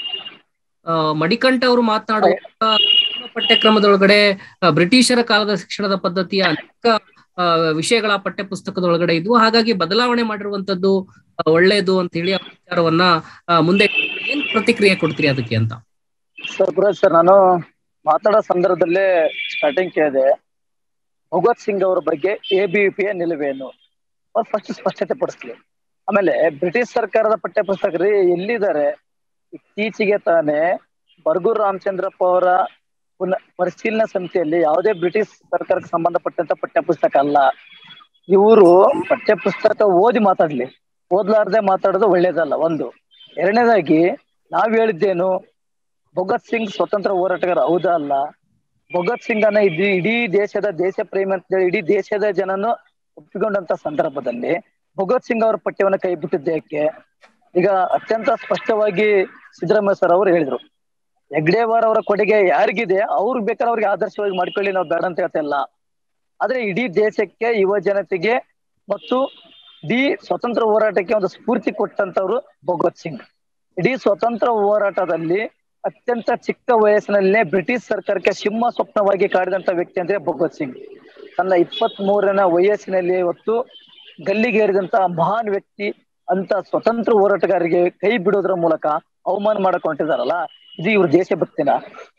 ಆ, ಮಣಿಕಂಠ ಅವರು ಮಾತನಾಡುವ ಪಠ್ಯಕ್ರಮದೊಳಗಡೆ ಆ, ಬ್ರಿಟಿಷರ ಕಾಲದ ಶಿಕ್ಷಣದ ಪದ್ಧತಿಯ ಅನೇಕ ಆ, ವಿಷಯಗಳ ಪಠ್ಯ ಪುಸ್ತಕದೊಳಗಡೆ ಇದ್ವು ಹಾಗಾಗಿ ಬದಲಾವಣೆ ಮಾಡಿರುವಂತದ್ದು ಆ, ಒಳ್ಳೆಯದು ಅಂತ ಹೇಳಿ ಆ ವಿಚಾರವನ್ನ ಆ, ಮುಂದೆ ಏನ್ ಪ್ರತಿಕ್ರಿಯೆ ಕೊಡ್ತೀರಿ ಅದಕ್ಕೆ ಅಂತ ಸರ್ ಪುರೋಹಿತ್ ಸರ್ ನಾನು ಮಾತಾಡೋ ಸಂದರ್ಭದಲ್ಲೇ ಸ್ಟಾರ್ಟಿಂಗ್ ಕೇಳಿದೆ ಭಗವತ್ ಸಿಂಗ್ ಅವರ ಬಗ್ಗೆ ಎ ಬಿ ಪಿ ಯ ನಿಲುವೇನು ಅವ್ರು ಫಸ್ಟ್ ಸ್ಪಷ್ಟತೆ ಪಡಿಸ್ಲಿ ಆಮೇಲೆ ಬ್ರಿಟಿಷ್ ಸರ್ಕಾರದ ಪಠ್ಯ ಪುಸ್ತಕ ರೀ ಎಲ್ಲಿದ್ದಾರೆ ಇತ್ತೀಚೆಗೆ ತಾನೇ ಬರ್ಗೂರ್ ರಾಮಚಂದ್ರಪ್ಪ ಅವರ ಪುನ ಪರಿಶೀಲನಾ ಸಮಿತಿಯಲ್ಲಿ ಯಾವುದೇ ಬ್ರಿಟಿಷ್ ಸರ್ಕಾರಕ್ಕೆ ಸಂಬಂಧಪಟ್ಟಂತ ಪಠ್ಯ ಪುಸ್ತಕ ಅಲ್ಲ ಇವರು ಪಠ್ಯ ಪುಸ್ತಕ ಓದಿ ಮಾತಾಡ್ಲಿ ಓದ್ಲಾರ್ದೆ ಮಾತಾಡೋದು ಒಳ್ಳೇದಲ್ಲ ಒಂದು ಎರಡನೇದಾಗಿ ನಾವ್ ಹೇಳಿದ್ದೇನು ಭಗತ್ ಸಿಂಗ್ ಸ್ವತಂತ್ರ ಹೋರಾಟಗಾರ ಹೌದಾ ಅಲ್ಲ ಭಗತ್ ಸಿಂಗ್ ಅನ್ನ ಇಡೀ ಇಡೀ ದೇಶದ ದೇಶ ಪ್ರೇಮಿ ಅಂತ ಹೇಳಿ ಇಡೀ ದೇಶದ ಜನನು ಒಪ್ಪಿಕೊಂಡಂತ ಸಂದರ್ಭದಲ್ಲಿ ಭಗತ್ ಸಿಂಗ್ ಅವರ ಪಠ್ಯವನ್ನ ಕೈ ಬಿಟ್ಟಿದ್ದಕ್ಕೆ ಈಗ ಅತ್ಯಂತ ಸ್ಪಷ್ಟವಾಗಿ ಸಿದ್ದರಾಮಯ್ಯ ಸರ್ ಅವರು ಹೇಳಿದ್ರು ಹೆಗ್ಡೇವಾರ್ ಅವರ ಕೊಡುಗೆ ಯಾರಿಗಿದೆ ಅವ್ರಿಗೆ ಬೇಕಾದ್ರೆ ಅವ್ರಿಗೆ ಆದರ್ಶವಾಗಿ ಮಾಡ್ಕೊಳ್ಳಿ ನಾವು ಬೇಡ ಅಂತ ಹೇಳ್ತಾ ಇಲ್ಲ ಆದ್ರೆ ಇಡೀ ದೇಶಕ್ಕೆ ಯುವ ಜನತೆಗೆ ಮತ್ತು ಇಡೀ ಸ್ವತಂತ್ರ ಹೋರಾಟಕ್ಕೆ ಒಂದು ಸ್ಫೂರ್ತಿ ಕೊಟ್ಟಂತವ್ರು ಭಗತ್ ಸಿಂಗ್ ಇಡೀ ಸ್ವತಂತ್ರ ಹೋರಾಟದಲ್ಲಿ ಅತ್ಯಂತ ಚಿಕ್ಕ ವಯಸ್ಸಿನಲ್ಲೇ ಬ್ರಿಟಿಷ್ ಸರ್ಕಾರಕ್ಕೆ ಸಿಂಹ ಸ್ವಪ್ನವಾಗಿ ಕಾಡಿದಂತ ವ್ಯಕ್ತಿ ಅಂದ್ರೆ ಭಗತ್ ಸಿಂಗ್ ತನ್ನ ಇಪ್ಪತ್ತ್ ಮೂರನ ವಯಸ್ಸಿನಲ್ಲಿ ಇವತ್ತು ಗಲ್ಲಿಗೇರಿದಂತ ಮಹಾನ್ ವ್ಯಕ್ತಿ ಅಂತ ಸ್ವತಂತ್ರ ಹೋರಾಟಗಾರರಿಗೆ ಕೈ ಬಿಡೋದ್ರ ಮೂಲಕ ಅವಮಾನ ಮಾಡಕ್ ಹೊಂಟಿದಾರಲ್ಲ ಇದು ಇವ್ರ ದೇಶಭಕ್ತಿನ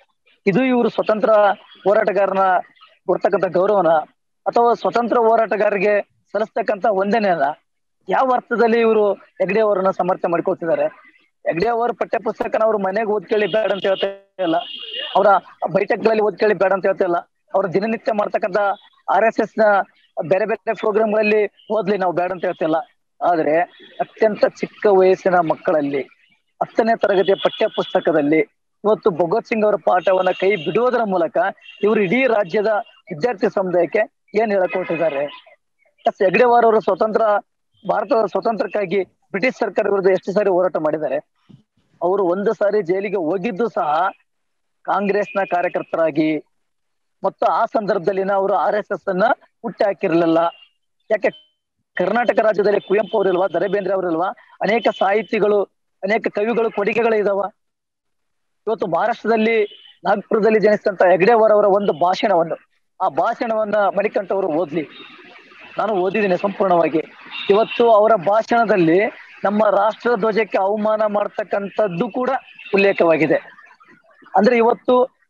ಇದು ಇವರು ಸ್ವತಂತ್ರ ಹೋರಾಟಗಾರನ ಕೊಡ್ತಕ್ಕಂಥ ಗೌರವನ ಅಥವಾ ಸ್ವತಂತ್ರ ಹೋರಾಟಗಾರರಿಗೆ ಸಲ್ಲಿಸ್ತಕ್ಕಂಥ ವಂದನೆನ ಯಾವ ಅರ್ಥದಲ್ಲಿ ಇವರು ಹೆಗ್ಡೆ ಅವರನ್ನ ಸಮರ್ಥನೆ ಮಾಡ್ಕೊಳ್ತಿದ್ದಾರೆ ಹೆಗ್ಡೆ ಅವರ ಪಠ್ಯ ಪುಸ್ತಕನ ಅವ್ರ ಮನೆಗೆ ಓದ್ಕೊಳ್ಳಿ ಬೇಡ ಅಂತ ಹೇಳ್ತಾ ಇಲ್ಲ ಅವರ ಬೈಠಕ್ಗಳಲ್ಲಿ ಓದ್ಕೊಳ್ಳಿ ಬೇಡ ಅಂತ ಹೇಳ್ತಾ ಇಲ್ಲ ಅವ್ರ ದಿನನಿತ್ಯ ಮಾಡ್ತಕ್ಕಂಥ ಆರ್ ಎಸ್ ಎಸ್ ನ ಬೇರೆ ಬೇರೆ ಪ್ರೋಗ್ರಾಮ್ಗಳಲ್ಲಿ ಓದ್ಲಿ ನಾವು ಬೇಡ ಅಂತ ಹೇಳ್ತಿಲ್ಲ ಆದ್ರೆ ಅತ್ಯಂತ ಚಿಕ್ಕ ವಯಸ್ಸಿನ ಮಕ್ಕಳಲ್ಲಿ ಹತ್ತನೇ ತರಗತಿಯ ಪಠ್ಯ ಪುಸ್ತಕದಲ್ಲಿ ಇವತ್ತು ಭಗತ್ ಸಿಂಗ್ ಅವರ ಪಾಠವನ್ನ ಕೈ ಬಿಡುವುದರ ಮೂಲಕ ಇವರು ಇಡೀ ರಾಜ್ಯದ ವಿದ್ಯಾರ್ಥಿ ಸಮುದಾಯಕ್ಕೆ ಏನ್ ಹೇಳಕ್ ಹೊರಟಿದ್ದಾರೆ ಎಸ್ ಹೆಗ್ಡೆವಾರ್ ಅವರು ಸ್ವತಂತ್ರ ಭಾರತದ ಸ್ವತಂತ್ರಕ್ಕಾಗಿ ಬ್ರಿಟಿಷ್ ಸರ್ಕಾರ ವಿರುದ್ಧ ಎಷ್ಟು ಸಾರಿ ಹೋರಾಟ ಮಾಡಿದ್ದಾರೆ ಅವರು ಒಂದು ಸಾರಿ ಜೈಲಿಗೆ ಹೋಗಿದ್ದು ಸಹ ಕಾಂಗ್ರೆಸ್ನ ಕಾರ್ಯಕರ್ತರಾಗಿ ಮತ್ತು ಆ ಸಂದರ್ಭದಲ್ಲಿನ ಅವರು ಆರ್ ಎಸ್ ಎಸ್ ಅನ್ನ ಹುಟ್ಟಿ ಹಾಕಿರ್ಲಿಲ್ಲ ಯಾಕೆ ಕರ್ನಾಟಕ ರಾಜ್ಯದಲ್ಲಿ ಕುವೆಂಪು ಅವರಿಲ್ವಾ ದರೆ ಬೇಂದ್ರೆ ಅವರಿಲ್ವಾ ಅನೇಕ ಸಾಹಿತಿಗಳು ಅನೇಕ ಕವಿಗಳು ಕೊಡುಗೆಗಳು ಇದಾವ ಇವತ್ತು ಮಹಾರಾಷ್ಟ್ರದಲ್ಲಿ ನಾಗ್ಪುರದಲ್ಲಿ ಜನಿಸಿದಂತ ಹೆಗ್ಡೆವರ್ ಅವರ ಒಂದು ಭಾಷಣವನ್ನು ಆ ಭಾಷಣವನ್ನ ಮಣಿಕಂಠ ಅವರು ಓದ್ಲಿ ನಾನು ಓದಿದ್ದೀನಿ ಸಂಪೂರ್ಣವಾಗಿ ಇವತ್ತು ಅವರ ಭಾಷಣದಲ್ಲಿ ನಮ್ಮ ರಾಷ್ಟ್ರ ಧ್ವಜಕ್ಕೆ ಅವಮಾನ ಮಾಡ್ತಕ್ಕಂಥದ್ದು ಕೂಡ ಉಲ್ಲೇಖವಾಗಿದೆ ಅಂದ್ರೆ ಇವತ್ತು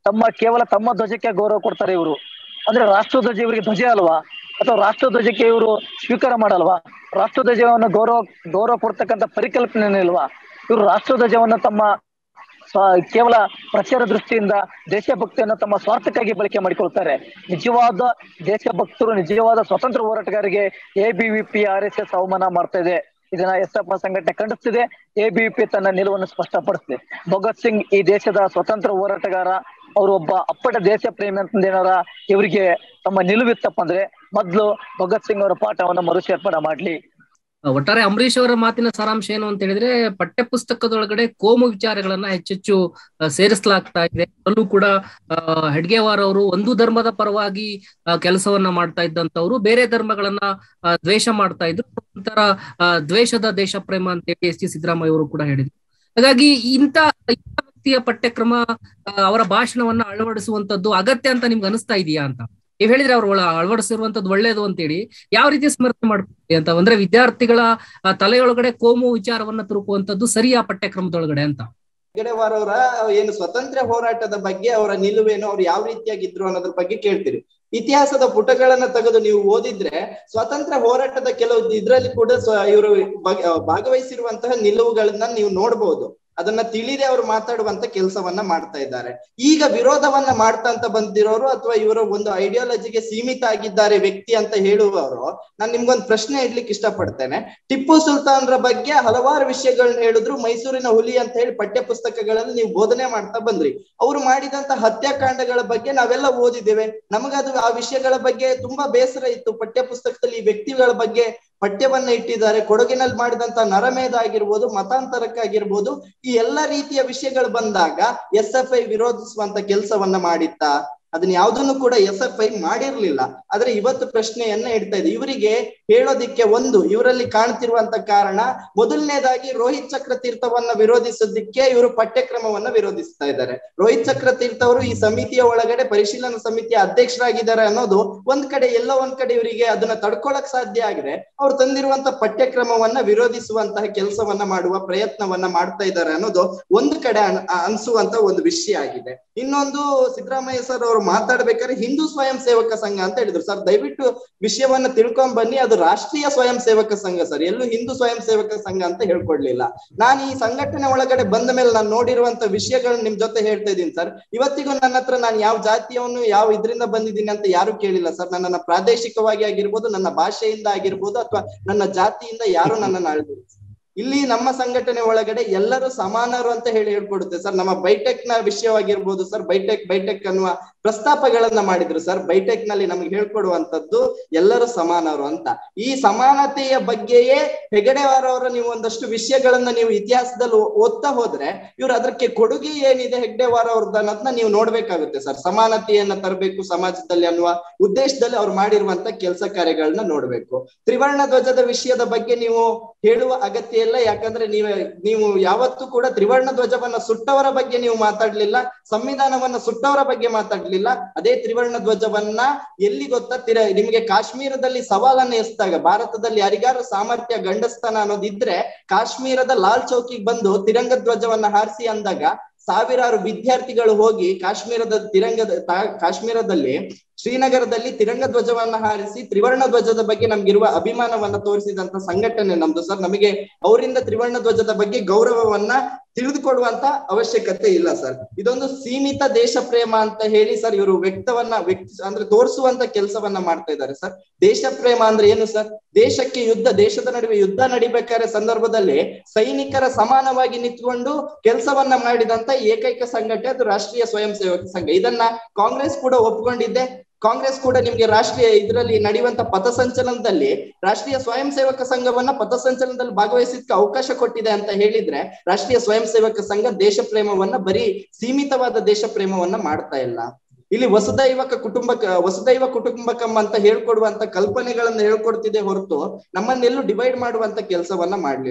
ತಮ್ಮ ಕೇವಲ ತಮ್ಮ ಧ್ವಜಕ್ಕೆ ಗೌರವ ಕೊಡ್ತಾರೆ ಇವರು ಅಂದ್ರೆ ರಾಷ್ಟ್ರ ಧ್ವಜ ಇವರಿಗೆ ಧ್ವಜ ಅಲ್ವಾ ಅಥವಾ ರಾಷ್ಟ್ರ ಧ್ವಜಕ್ಕೆ ಇವರು ಸ್ವೀಕಾರ ಮಾಡಲ್ವಾ ರಾಷ್ಟ್ರ ಧ್ವಜವನ್ನು ಗೌರವ ಗೌರವ ಕೊಡ್ತಕ್ಕಂಥ ಪರಿಕಲ್ಪನೆ ಇಲ್ವಾ ಇವರು ರಾಷ್ಟ್ರ ಧ್ವಜವನ್ನು ತಮ್ಮ ಸ್ವ- ಕೇವಲ ಪ್ರಚಾರ ದೃಷ್ಟಿಯಿಂದ ದೇಶಭಕ್ತಿಯನ್ನು ತಮ್ಮ ಸ್ವಾರ್ಥಕ್ಕಾಗಿ ಬಳಕೆ ಮಾಡಿಕೊಳ್ತಾರೆ ನಿಜವಾದ ದೇಶಭಕ್ತರು ನಿಜವಾದ ಸ್ವತಂತ್ರ ಹೋರಾಟಗಾರರಿಗೆ ಎಬಿವಿಪಿ ಆರ್ ಎಸ್ ಎಸ್ ಅವಮಾನ ಮಾಡ್ತಾ ಇದೆ ಇದನ್ನ ಎಸ್ ಎಫ್ ಸಂಘಟನೆ ಖಂಡಿಸ್ತಿದೆ ಎಬಿವಿಪಿ ತನ್ನ ನಿಲುವನ್ನು ಸ್ಪಷ್ಟಪಡಿಸಿದೆ ಭಗತ್ ಸಿಂಗ್ ಈ ದೇಶದ ಸ್ವತಂತ್ರ ಹೋರಾಟಗಾರ ಅವರು ಒಬ್ಬ ಅಪ್ಪಟ ದೇಶ ಪ್ರೇಮಿ ಅಂತಂದೇನಾರ ಇವರಿಗೆ ತಮ್ಮ ನಿಲುವಿತ್ತಪ್ಪ ಅಂದ್ರೆ ಮೊದ್ಲು ಭಗತ್ ಸಿಂಗ್ ಅವರ ಪಾಠವನ್ನ ಮರುಸೇರ್ಪಡೆ ಮಾಡ್ಲಿ ಒಟ್ಟಾರೆ ಅಂಬರೀಶ್ ಅವರ ಮಾತಿನ ಸಾರಾಂಶ ಏನು ಅಂತ ಹೇಳಿದ್ರೆ ಪಠ್ಯ ಪುಸ್ತಕದೊಳಗಡೆ ಕೋಮು ವಿಚಾರಗಳನ್ನ ಹೆಚ್ಚೆಚ್ಚು ಆ, ಸೇರಿಸಲಾಗ್ತಾ ಇದೆ ಅಲ್ಲೂ ಕೂಡ ಆ, ಹೆಡ್ಗೇವಾರ್ ಅವರು ಒಂದು ಧರ್ಮದ ಪರವಾಗಿ ಆ, ಕೆಲಸವನ್ನ ಮಾಡ್ತಾ ಇದ್ದಂತವ್ರು ಬೇರೆ ಧರ್ಮಗಳನ್ನ ಆ, ದ್ವೇಷ ಮಾಡ್ತಾ ಇದ್ರು ಒಂಥರ ಆ, ದ್ವೇಷದ ದೇಶ ಪ್ರೇಮ ಅಂತ ಹೇಳಿ ಎಸ್ ಟಿ ಸಿದ್ದರಾಮಯ್ಯ ಅವರು ಕೂಡ ಹೇಳಿದ್ರು ಹಾಗಾಗಿ ಇಂತ ಇಂಥ ವ್ಯಕ್ತಿಯ ಪಠ್ಯಕ್ರಮ ಆ, ಅವರ ಭಾಷಣವನ್ನ ಅಳವಡಿಸುವಂತದ್ದು ಅಗತ್ಯ ಅಂತ ನಿಮ್ಗೆ ಅನಿಸ್ತಾ ಇದೆಯಾ ಅಂತ ನೀವ್ ಹೇಳಿದ್ರೆ ಅವ್ರು ಒಳ ಅಳವಡಿಸಿರುವಂತದ್ದು ಒಳ್ಳೇದು ಅಂತೇಳಿ ಯಾವ ರೀತಿ ಸ್ಮರಣೆ ಮಾಡ್ತೀವಿ ಅಂತ ಅಂದ್ರೆ ವಿದ್ಯಾರ್ಥಿಗಳ ಆ, ತಲೆಯೊಳಗಡೆ ಕೋಮು ವಿಚಾರವನ್ನ ತುರುಕುವಂತದ್ದು ಸರಿಯಾ ಪಠ್ಯಕ್ರಮದೊಳಗಡೆ ಅಂತ ಹೆಗಡೆವಾರ್ ಅವರ ಏನು ಸ್ವತಂತ್ರ ಹೋರಾಟದ ಬಗ್ಗೆ ಅವರ ನಿಲುವೇನು ಅವ್ರು ಯಾವ ರೀತಿಯಾಗಿದ್ರು ಅನ್ನೋದ್ರ ಬಗ್ಗೆ ಕೇಳ್ತೀರಿ ಇತಿಹಾಸದ ಪುಟಗಳನ್ನ ತೆಗೆದು ನೀವು ಓದಿದ್ರೆ ಸ್ವತಂತ್ರ ಹೋರಾಟದ ಕೆಲವು ಇದ್ರಲ್ಲಿ ಕೂಡ ಸ್ವ- ಇವರು ಭಾಗ- ಭಾಗವಹಿಸಿರುವಂತಹ ನಿಲುವುಗಳನ್ನ ನೀವು ನೋಡ್ಬೋದು ಅದನ್ನ ತಿಳಿದೇ ಅವ್ರು ಮಾತಾಡುವಂತ ಕೆಲಸವನ್ನ ಮಾಡ್ತಾ ಇದ್ದಾರೆ ಈಗ ವಿರೋಧವನ್ನ ಮಾಡ್ತಾ ಅಂತ ಬಂದಿರೋರು ಅಥವಾ ಇವರ ಒಂದು ಐಡಿಯಾಲಜಿಗೆ ಸೀಮಿತ ಆಗಿದ್ದಾರೆ ವ್ಯಕ್ತಿ ಅಂತ ಹೇಳುವವರು ನಾನ್ ನಿಮ್ಗೊಂದು ಪ್ರಶ್ನೆ ಇಡ್ಲಿಕ್ಕೆ ಇಷ್ಟಪಡ್ತೇನೆ ಟಿಪ್ಪು ಸುಲ್ತಾನ್ರ ಬಗ್ಗೆ ಹಲವಾರು ವಿಷಯಗಳನ್ನ ಹೇಳಿದ್ರು ಮೈಸೂರಿನ ಹುಲಿ ಅಂತ ಹೇಳಿ ಪಠ್ಯ ಪುಸ್ತಕಗಳಲ್ಲಿ ನೀವು ಬೋಧನೆ ಮಾಡ್ತಾ ಬಂದ್ರಿ ಅವ್ರು ಮಾಡಿದಂತ ಹತ್ಯಾಕಾಂಡಗಳ ಬಗ್ಗೆ ನಾವೆಲ್ಲ ಓದಿದ್ದೇವೆ ನಮಗದು ಆ ವಿಷಯಗಳ ಬಗ್ಗೆ ತುಂಬಾ ಬೇಸರ ಇತ್ತು ಪಠ್ಯ ಪುಸ್ತಕದಲ್ಲಿ ಈ ವ್ಯಕ್ತಿಗಳ ಬಗ್ಗೆ ಪಠ್ಯವನ್ನ ಇಟ್ಟಿದ್ದಾರೆ ಕೊಡಗಿನಲ್ಲಿ ಮಾಡಿದಂತ ನರಮೇಧ ಆಗಿರ್ಬೋದು ಮತಾಂತರಕ್ಕಾಗಿರ್ಬೋದು ಈ ಎಲ್ಲ ರೀತಿಯ ವಿಷಯಗಳು ಬಂದಾಗ ಎಸ್ ಎಫ್ ಐ ವಿರೋಧಿಸುವಂತ ಕೆಲಸವನ್ನ ಮಾಡಿತ್ತಾ ಅದನ್ನ ಯಾವ್ದನ್ನು ಕೂಡ ಎಸ್ ಎಫ್ ಐ ಮಾಡಿರ್ಲಿಲ್ಲ ಆದ್ರೆ ಇವತ್ತು ಪ್ರಶ್ನೆಯನ್ನ ಇಡ್ತಾ ಇದೆ ಇವರಿಗೆ ಹೇಳೋದಿಕ್ಕೆ ಒಂದು ಇವರಲ್ಲಿ ಕಾಣ್ತಿರುವಂತ ಕಾರಣ ಮೊದಲನೇದಾಗಿ ರೋಹಿತ್ ಚಕ್ರ ತೀರ್ಥವನ್ನ ವಿರೋಧಿಸೋದಿಕ್ಕೆ ಇವರು ಪಠ್ಯಕ್ರಮವನ್ನ ವಿರೋಧಿಸ್ತಾ ಇದ್ದಾರೆ ರೋಹಿತ್ ಚಕ್ರ ತೀರ್ಥ ಅವರು ಈ ಸಮಿತಿಯ ಒಳಗಡೆ ಪರಿಶೀಲನಾ ಸಮಿತಿಯ ಅಧ್ಯಕ್ಷರಾಗಿದ್ದಾರೆ ಅನ್ನೋದು ಒಂದ್ ಕಡೆ ಎಲ್ಲೋ ಒಂದ್ ಕಡೆ ಇವರಿಗೆ ಅದನ್ನ ತಡ್ಕೊಳಕ್ ಸಾಧ್ಯ ಆಗಿದೆ ಅವ್ರು ತಂದಿರುವಂತ ಪಠ್ಯಕ್ರಮವನ್ನ ವಿರೋಧಿಸುವಂತಹ ಕೆಲಸವನ್ನ ಮಾಡುವ ಪ್ರಯತ್ನವನ್ನ ಮಾಡ್ತಾ ಇದ್ದಾರೆ ಅನ್ನೋದು ಒಂದು ಕಡೆ ಅನ್- ಅನ್ಸುವಂತ ಒಂದು ವಿಷಯ ಆಗಿದೆ ಇನ್ನೊಂದು ಸಿದ್ದರಾಮಯ್ಯ ಸರ್ ಅವರು ಮಾತಾಡ್ಬೇಕಾದ್ರೆ ಹಿಂದೂ ಸ್ವಯಂ ಸೇವಕ ಸಂಘ ಅಂತ ಹೇಳಿದ್ರು ಸರ್ ದಯವಿಟ್ಟು ವಿಷಯವನ್ನ ತಿಳ್ಕೊಂಡ್ ಬನ್ನಿ ಅದು ರಾಷ್ಟ್ರೀಯ ಸ್ವಯಂ ಸೇವಕ ಸಂಘ ಸರ್ ಎಲ್ಲೂ ಹಿಂದೂ ಸ್ವಯಂ ಸೇವಕ ಸಂಘ ಅಂತ ಹೇಳ್ಕೊಡ್ಲಿಲ್ಲ ನಾನು ಈ ಸಂಘಟನೆ ಒಳಗಡೆ ಬಂದ ಮೇಲೆ ನಾನು ನೋಡಿರುವಂತ ವಿಷಯಗಳನ್ನ ನಿಮ್ ಜೊತೆ ಹೇಳ್ತಾ ಇದ್ದೀನಿ ಸರ್ ಇವತ್ತಿಗೂ ನನ್ನ ಹತ್ರ ನಾನು ಯಾವ ಜಾತಿಯವನು ಯಾವ ಇದ್ರಿಂದ ಬಂದಿದ್ದೀನಿ ಅಂತ ಯಾರು ಕೇಳಿಲ್ಲ ಸರ್ ನನ್ನನ್ನ ಪ್ರಾದೇಶಿಕವಾಗಿ ಆಗಿರ್ಬೋದು ನನ್ನ ಭಾಷೆಯಿಂದ ಆಗಿರ್ಬೋದು ಅಥವಾ ನನ್ನ ಜಾತಿಯಿಂದ ಯಾರು ನನ್ನನ್ನು ಅಳಿದ್ರು ಇಲ್ಲಿ ನಮ್ಮ ಸಂಘಟನೆ ಒಳಗಡೆ ಎಲ್ಲರೂ ಸಮಾನರು ಅಂತ ಹೇಳಿ ಹೇಳ್ಕೊಡುತ್ತೆ ಸರ್ ನಮ್ಮ ಬೈಟೆಕ್ ನ ವಿಷಯವಾಗಿರ್ಬೋದು ಸರ್ ಬೈಟೆಕ್ ಬೈಟೆಕ್ ಅನ್ನುವ ಪ್ರಸ್ತಾಪಗಳನ್ನ ಮಾಡಿದ್ರು ಸರ್ ಬೈಟೆಕ್ ನಲ್ಲಿ ನಮ್ಗೆ ಹೇಳ್ಕೊಡುವಂತದ್ದು ಎಲ್ಲರೂ ಸಮಾನರು ಅಂತ ಈ ಸಮಾನತೆಯ ಬಗ್ಗೆಯೇ ಹೆಗಡೆವಾರ ಅವರ ನೀವು ಒಂದಷ್ಟು ವಿಷಯಗಳನ್ನ ನೀವು ಇತಿಹಾಸದಲ್ಲಿ ಓ- ಓದ್ತಾ ಹೋದ್ರೆ ಇವ್ರು ಅದಕ್ಕೆ ಕೊಡುಗೆ ಏನಿದೆ ಹೆಗ್ಡೆವಾರ ಅವ್ರದ್ದು ಅನ್ನೋದನ್ನ ನೀವು ನೋಡ್ಬೇಕಾಗುತ್ತೆ ಸರ್ ಸಮಾನತೆಯನ್ನ ತರಬೇಕು ಸಮಾಜದಲ್ಲಿ ಅನ್ನುವ ಉದ್ದೇಶದಲ್ಲಿ ಅವ್ರು ಮಾಡಿರುವಂತ ಕೆಲಸ ಕಾರ್ಯಗಳನ್ನ ನೋಡ್ಬೇಕು ತ್ರಿವರ್ಣ ಧ್ವಜದ ವಿಷಯದ ಬಗ್ಗೆ ನೀವು ಹೇಳುವ ಅಗತ್ಯ ಇಲ್ಲ ಯಾಕಂದ್ರೆ ನೀವೇ ನೀವು ಯಾವತ್ತೂ ಕೂಡ ತ್ರಿವರ್ಣ ಧ್ವಜವನ್ನ ಸುಟ್ಟವರ ಬಗ್ಗೆ ನೀವು ಮಾತಾಡ್ಲಿಲ್ಲ ಸಂವಿಧಾನವನ್ನ ಸುಟ್ಟವರ ಬಗ್ಗೆ ಮಾತಾಡ್ಲಿಲ್ಲ ಅದೇ ತ್ರಿವರ್ಣ ಧ್ವಜವನ್ನ ಎಲ್ಲಿ ಗೊತ್ತಾ ತಿರ ನಿಮಗೆ ಕಾಶ್ಮೀರದಲ್ಲಿ ಸವಾಲನ್ನ ಎಸ್ದಾಗ ಭಾರತದಲ್ಲಿ ಯಾರಿಗಾರು ಸಾಮರ್ಥ್ಯ ಗಂಡಸ್ತನ ಅನ್ನೋದಿದ್ರೆ ಕಾಶ್ಮೀರದ ಲಾಲ್ ಚೌಕಿಗೆ ಬಂದು ತಿರಂಗ ಧ್ವಜವನ್ನ ಹಾರಿಸಿ ಅಂದಾಗ ಸಾವಿರಾರು ವಿದ್ಯಾರ್ಥಿಗಳು ಹೋಗಿ ಕಾಶ್ಮೀರದ ತಿರಂಗದ ತಾ- ಕಾಶ್ಮೀರದಲ್ಲಿ ಶ್ರೀನಗರದಲ್ಲಿ ತಿರಂಗ ಧ್ವಜವನ್ನ ಹಾರಿಸಿ ತ್ರಿವರ್ಣ ಧ್ವಜದ ಬಗ್ಗೆ ನಮ್ಗಿರುವ ಅಭಿಮಾನವನ್ನ ತೋರಿಸಿದಂತ ಸಂಘಟನೆ ನಮ್ದು ಸರ್ ನಮಗೆ ಅವರಿಂದ ತ್ರಿವರ್ಣ ಧ್ವಜದ ಬಗ್ಗೆ ಗೌರವವನ್ನ ತಿಳಿದುಕೊಡುವಂತ ಅವಶ್ಯಕತೆ ಇಲ್ಲ ಸರ್ ಇದೊಂದು ಸೀಮಿತ ದೇಶ ಪ್ರೇಮ ಅಂತ ಹೇಳಿ ಸರ್ ಇವರು ವ್ಯಕ್ತವನ್ನ ವ್ಯಕ್ತಿ ಅಂದ್ರೆ ತೋರಿಸುವಂತ ಕೆಲಸವನ್ನ ಮಾಡ್ತಾ ಇದ್ದಾರೆ ಸರ್ ದೇಶ ಪ್ರೇಮ ಅಂದ್ರೆ ಏನು ಸರ್ ದೇಶಕ್ಕೆ ಯುದ್ಧ ದೇಶದ ನಡುವೆ ಯುದ್ಧ ನಡಿಬೇಕಾದ್ರೆ ಸಂದರ್ಭದಲ್ಲಿ ಸೈನಿಕರ ಸಮಾನವಾಗಿ ನಿಂತ್ಕೊಂಡು ಕೆಲಸವನ್ನ ಮಾಡಿದಂತ ಏಕೈಕ ಸಂಘಟನೆ ಅದು ರಾಷ್ಟ್ರೀಯ ಸ್ವಯಂ ಸೇವಕ ಸಂಘ ಇದನ್ನ ಕಾಂಗ್ರೆಸ್ ಕೂಡ ಒಪ್ಕೊಂಡಿದ್ದೆ ಕಾಂಗ್ರೆಸ್ ಕೂಡ ನಿಮ್ಗೆ ರಾಷ್ಟ್ರೀಯ ಇದರಲ್ಲಿ ನಡೆಯುವಂತ ಪಥಸಂಚಲನದಲ್ಲಿ ರಾಷ್ಟ್ರೀಯ ಸ್ವಯಂ ಸೇವಕ ಸಂಘವನ್ನ ಪಥಸಂಚಲನದಲ್ಲಿ ಭಾಗವಹಿಸಲಿಕ್ಕೆ ಅವಕಾಶ ಕೊಟ್ಟಿದೆ ಅಂತ ಹೇಳಿದ್ರೆ ರಾಷ್ಟ್ರೀಯ ಸ್ವಯಂ ಸೇವಕ ಸಂಘ ದೇಶ ಪ್ರೇಮವನ್ನ ಬರೀ ಸೀಮಿತವಾದ ದೇಶ ಪ್ರೇಮವನ್ನ ಮಾಡ್ತಾ ಇಲ್ಲ ಇಲ್ಲಿ ವಸುದೈವಕ ಕುಟುಂಬಕ ವಸುದೈವ ಕುಟುಂಬಕಂ ಅಂತ ಹೇಳ್ಕೊಡುವಂತ ಕಲ್ಪನೆಗಳನ್ನ ಹೇಳ್ಕೊಡ್ತಿದೆ ಹೊರತು ನಮ್ಮನ್ನೆಲ್ಲೂ ಡಿವೈಡ್ ಮಾಡುವಂತ ಕೆಲಸವನ್ನ ಮಾಡ್ಲಿಲ್ಲ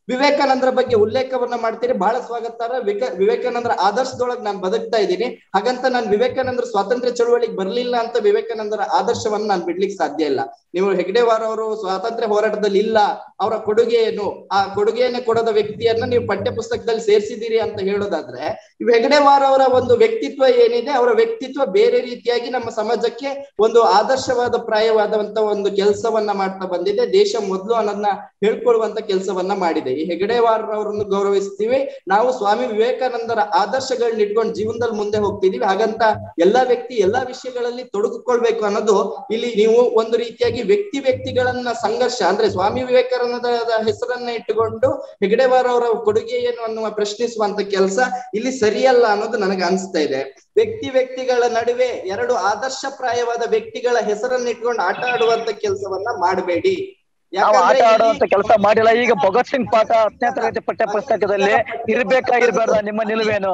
ವಿವೇಕಾನಂದರ ಬಗ್ಗೆ ಉಲ್ಲೇಖವನ್ನ ಮಾಡ್ತೀರಿ ಬಹಳ ಸ್ವಾಗತಾರ ವಿಕ ವಿವೇಕಾನಂದರ ಆದರ್ಶದೊಳಗೆ ನಾನು ಬದುಕ್ತಾ ಇದ್ದೀನಿ ಹಾಗಂತ ನಾನು ವಿವೇಕಾನಂದರ ಸ್ವಾತಂತ್ರ್ಯ ಚಳುವಳಿಗೆ ಬರ್ಲಿಲ್ಲ ಅಂತ ವಿವೇಕಾನಂದರ ಆದರ್ಶವನ್ನ ನಾನು ಬಿಡ್ಲಿಕ್ಕೆ ಸಾಧ್ಯ ಇಲ್ಲ ನೀವು ಹೆಗ್ಡೆವಾರ್ ಅವರು ಸ್ವಾತಂತ್ರ್ಯ ಹೋರಾಟದಲ್ಲಿ ಇಲ್ಲ ಅವರ ಕೊಡುಗೆ ಏನು ಆ ಕೊಡುಗೆಯನ್ನೇ ಕೊಡದ ವ್ಯಕ್ತಿಯನ್ನ ನೀವು ಪಠ್ಯ ಪುಸ್ತಕದಲ್ಲಿ ಸೇರಿಸಿದ್ದೀರಿ ಅಂತ ಹೇಳೋದಾದ್ರೆ ಇವ್ ಹೆಗ್ಡೆವಾರ್ ಅವರ ಒಂದು ವ್ಯಕ್ತಿತ್ವ ಏನಿದೆ ಅವರ ವ್ಯಕ್ತಿತ್ವ ಬೇರೆ ರೀತಿಯಾಗಿ ನಮ್ಮ ಸಮಾಜಕ್ಕೆ ಒಂದು ಆದರ್ಶವಾದ ಪ್ರಾಯವಾದಂತ ಒಂದು ಕೆಲಸವನ್ನ ಮಾಡ್ತಾ ಬಂದಿದೆ ದೇಶ ಮೊದಲು ಅನ್ನೋದನ್ನ ಹೇಳ್ಕೊಳ್ಳುವಂತ ಕೆಲಸವನ್ನ ಮಾಡಿದೆ ಈ ಹೆಗಡೆವಾರ್ ಅವರನ್ನು ಗೌರವಿಸ್ತೀವಿ ನಾವು ಸ್ವಾಮಿ ವಿವೇಕಾನಂದರ ಆದರ್ಶಗಳನ್ನ ಇಟ್ಕೊಂಡು ಜೀವನದಲ್ಲಿ ಮುಂದೆ ಹೋಗ್ತಿದೀವಿ ಹಾಗಂತ ಎಲ್ಲಾ ವ್ಯಕ್ತಿ ಎಲ್ಲಾ ವಿಷಯಗಳಲ್ಲಿ ತೊಡಗಿಕೊಳ್ಬೇಕು ಅನ್ನೋದು ಇಲ್ಲಿ ನೀವು ಒಂದು ರೀತಿಯಾಗಿ ವ್ಯಕ್ತಿ ವ್ಯಕ್ತಿಗಳನ್ನ ಸಂಘರ್ಷ ಅಂದ್ರೆ ಸ್ವಾಮಿ ವಿವೇಕಾನಂದರ ಹೆಸರನ್ನ ಇಟ್ಟುಕೊಂಡು ಹೆಗಡೆವಾರ್ ಅವರ ಕೊಡುಗೆ ಏನು ಅನ್ನುವ ಪ್ರಶ್ನಿಸುವಂತ ಕೆಲಸ ಇಲ್ಲಿ ಸರಿಯಲ್ಲ ಅನ್ನೋದು ನನಗೆ ಅನಿಸ್ತಾ ಇದೆ ವ್ಯಕ್ತಿ ವ್ಯಕ್ತಿಗಳ ನಡುವೆ ಎರಡು ಆದರ್ಶಪ್ರಾಯವಾದ ವ್ಯಕ್ತಿಗಳ ಹೆಸರನ್ನ ಇಟ್ಕೊಂಡು ಆಟ ಆಡುವಂತ ಕೆಲಸವನ್ನ ಮಾಡಬೇಡಿ ನಾವು ಆಟ ಆಡುವಂತ ಕೆಲಸ ಮಾಡಿಲ್ಲ ಈಗ ಭಗತ್ ಸಿಂಗ್ ಪಾಠ ಹತ್ತನೇ ತರಗತಿ ಪಠ್ಯ ಪುಸ್ತಕದಲ್ಲಿ ಇರ್ಬೇಕಾಗಿರ್ಬೇಡ ನಿಮ್ಮ ನಿಲುವೇನು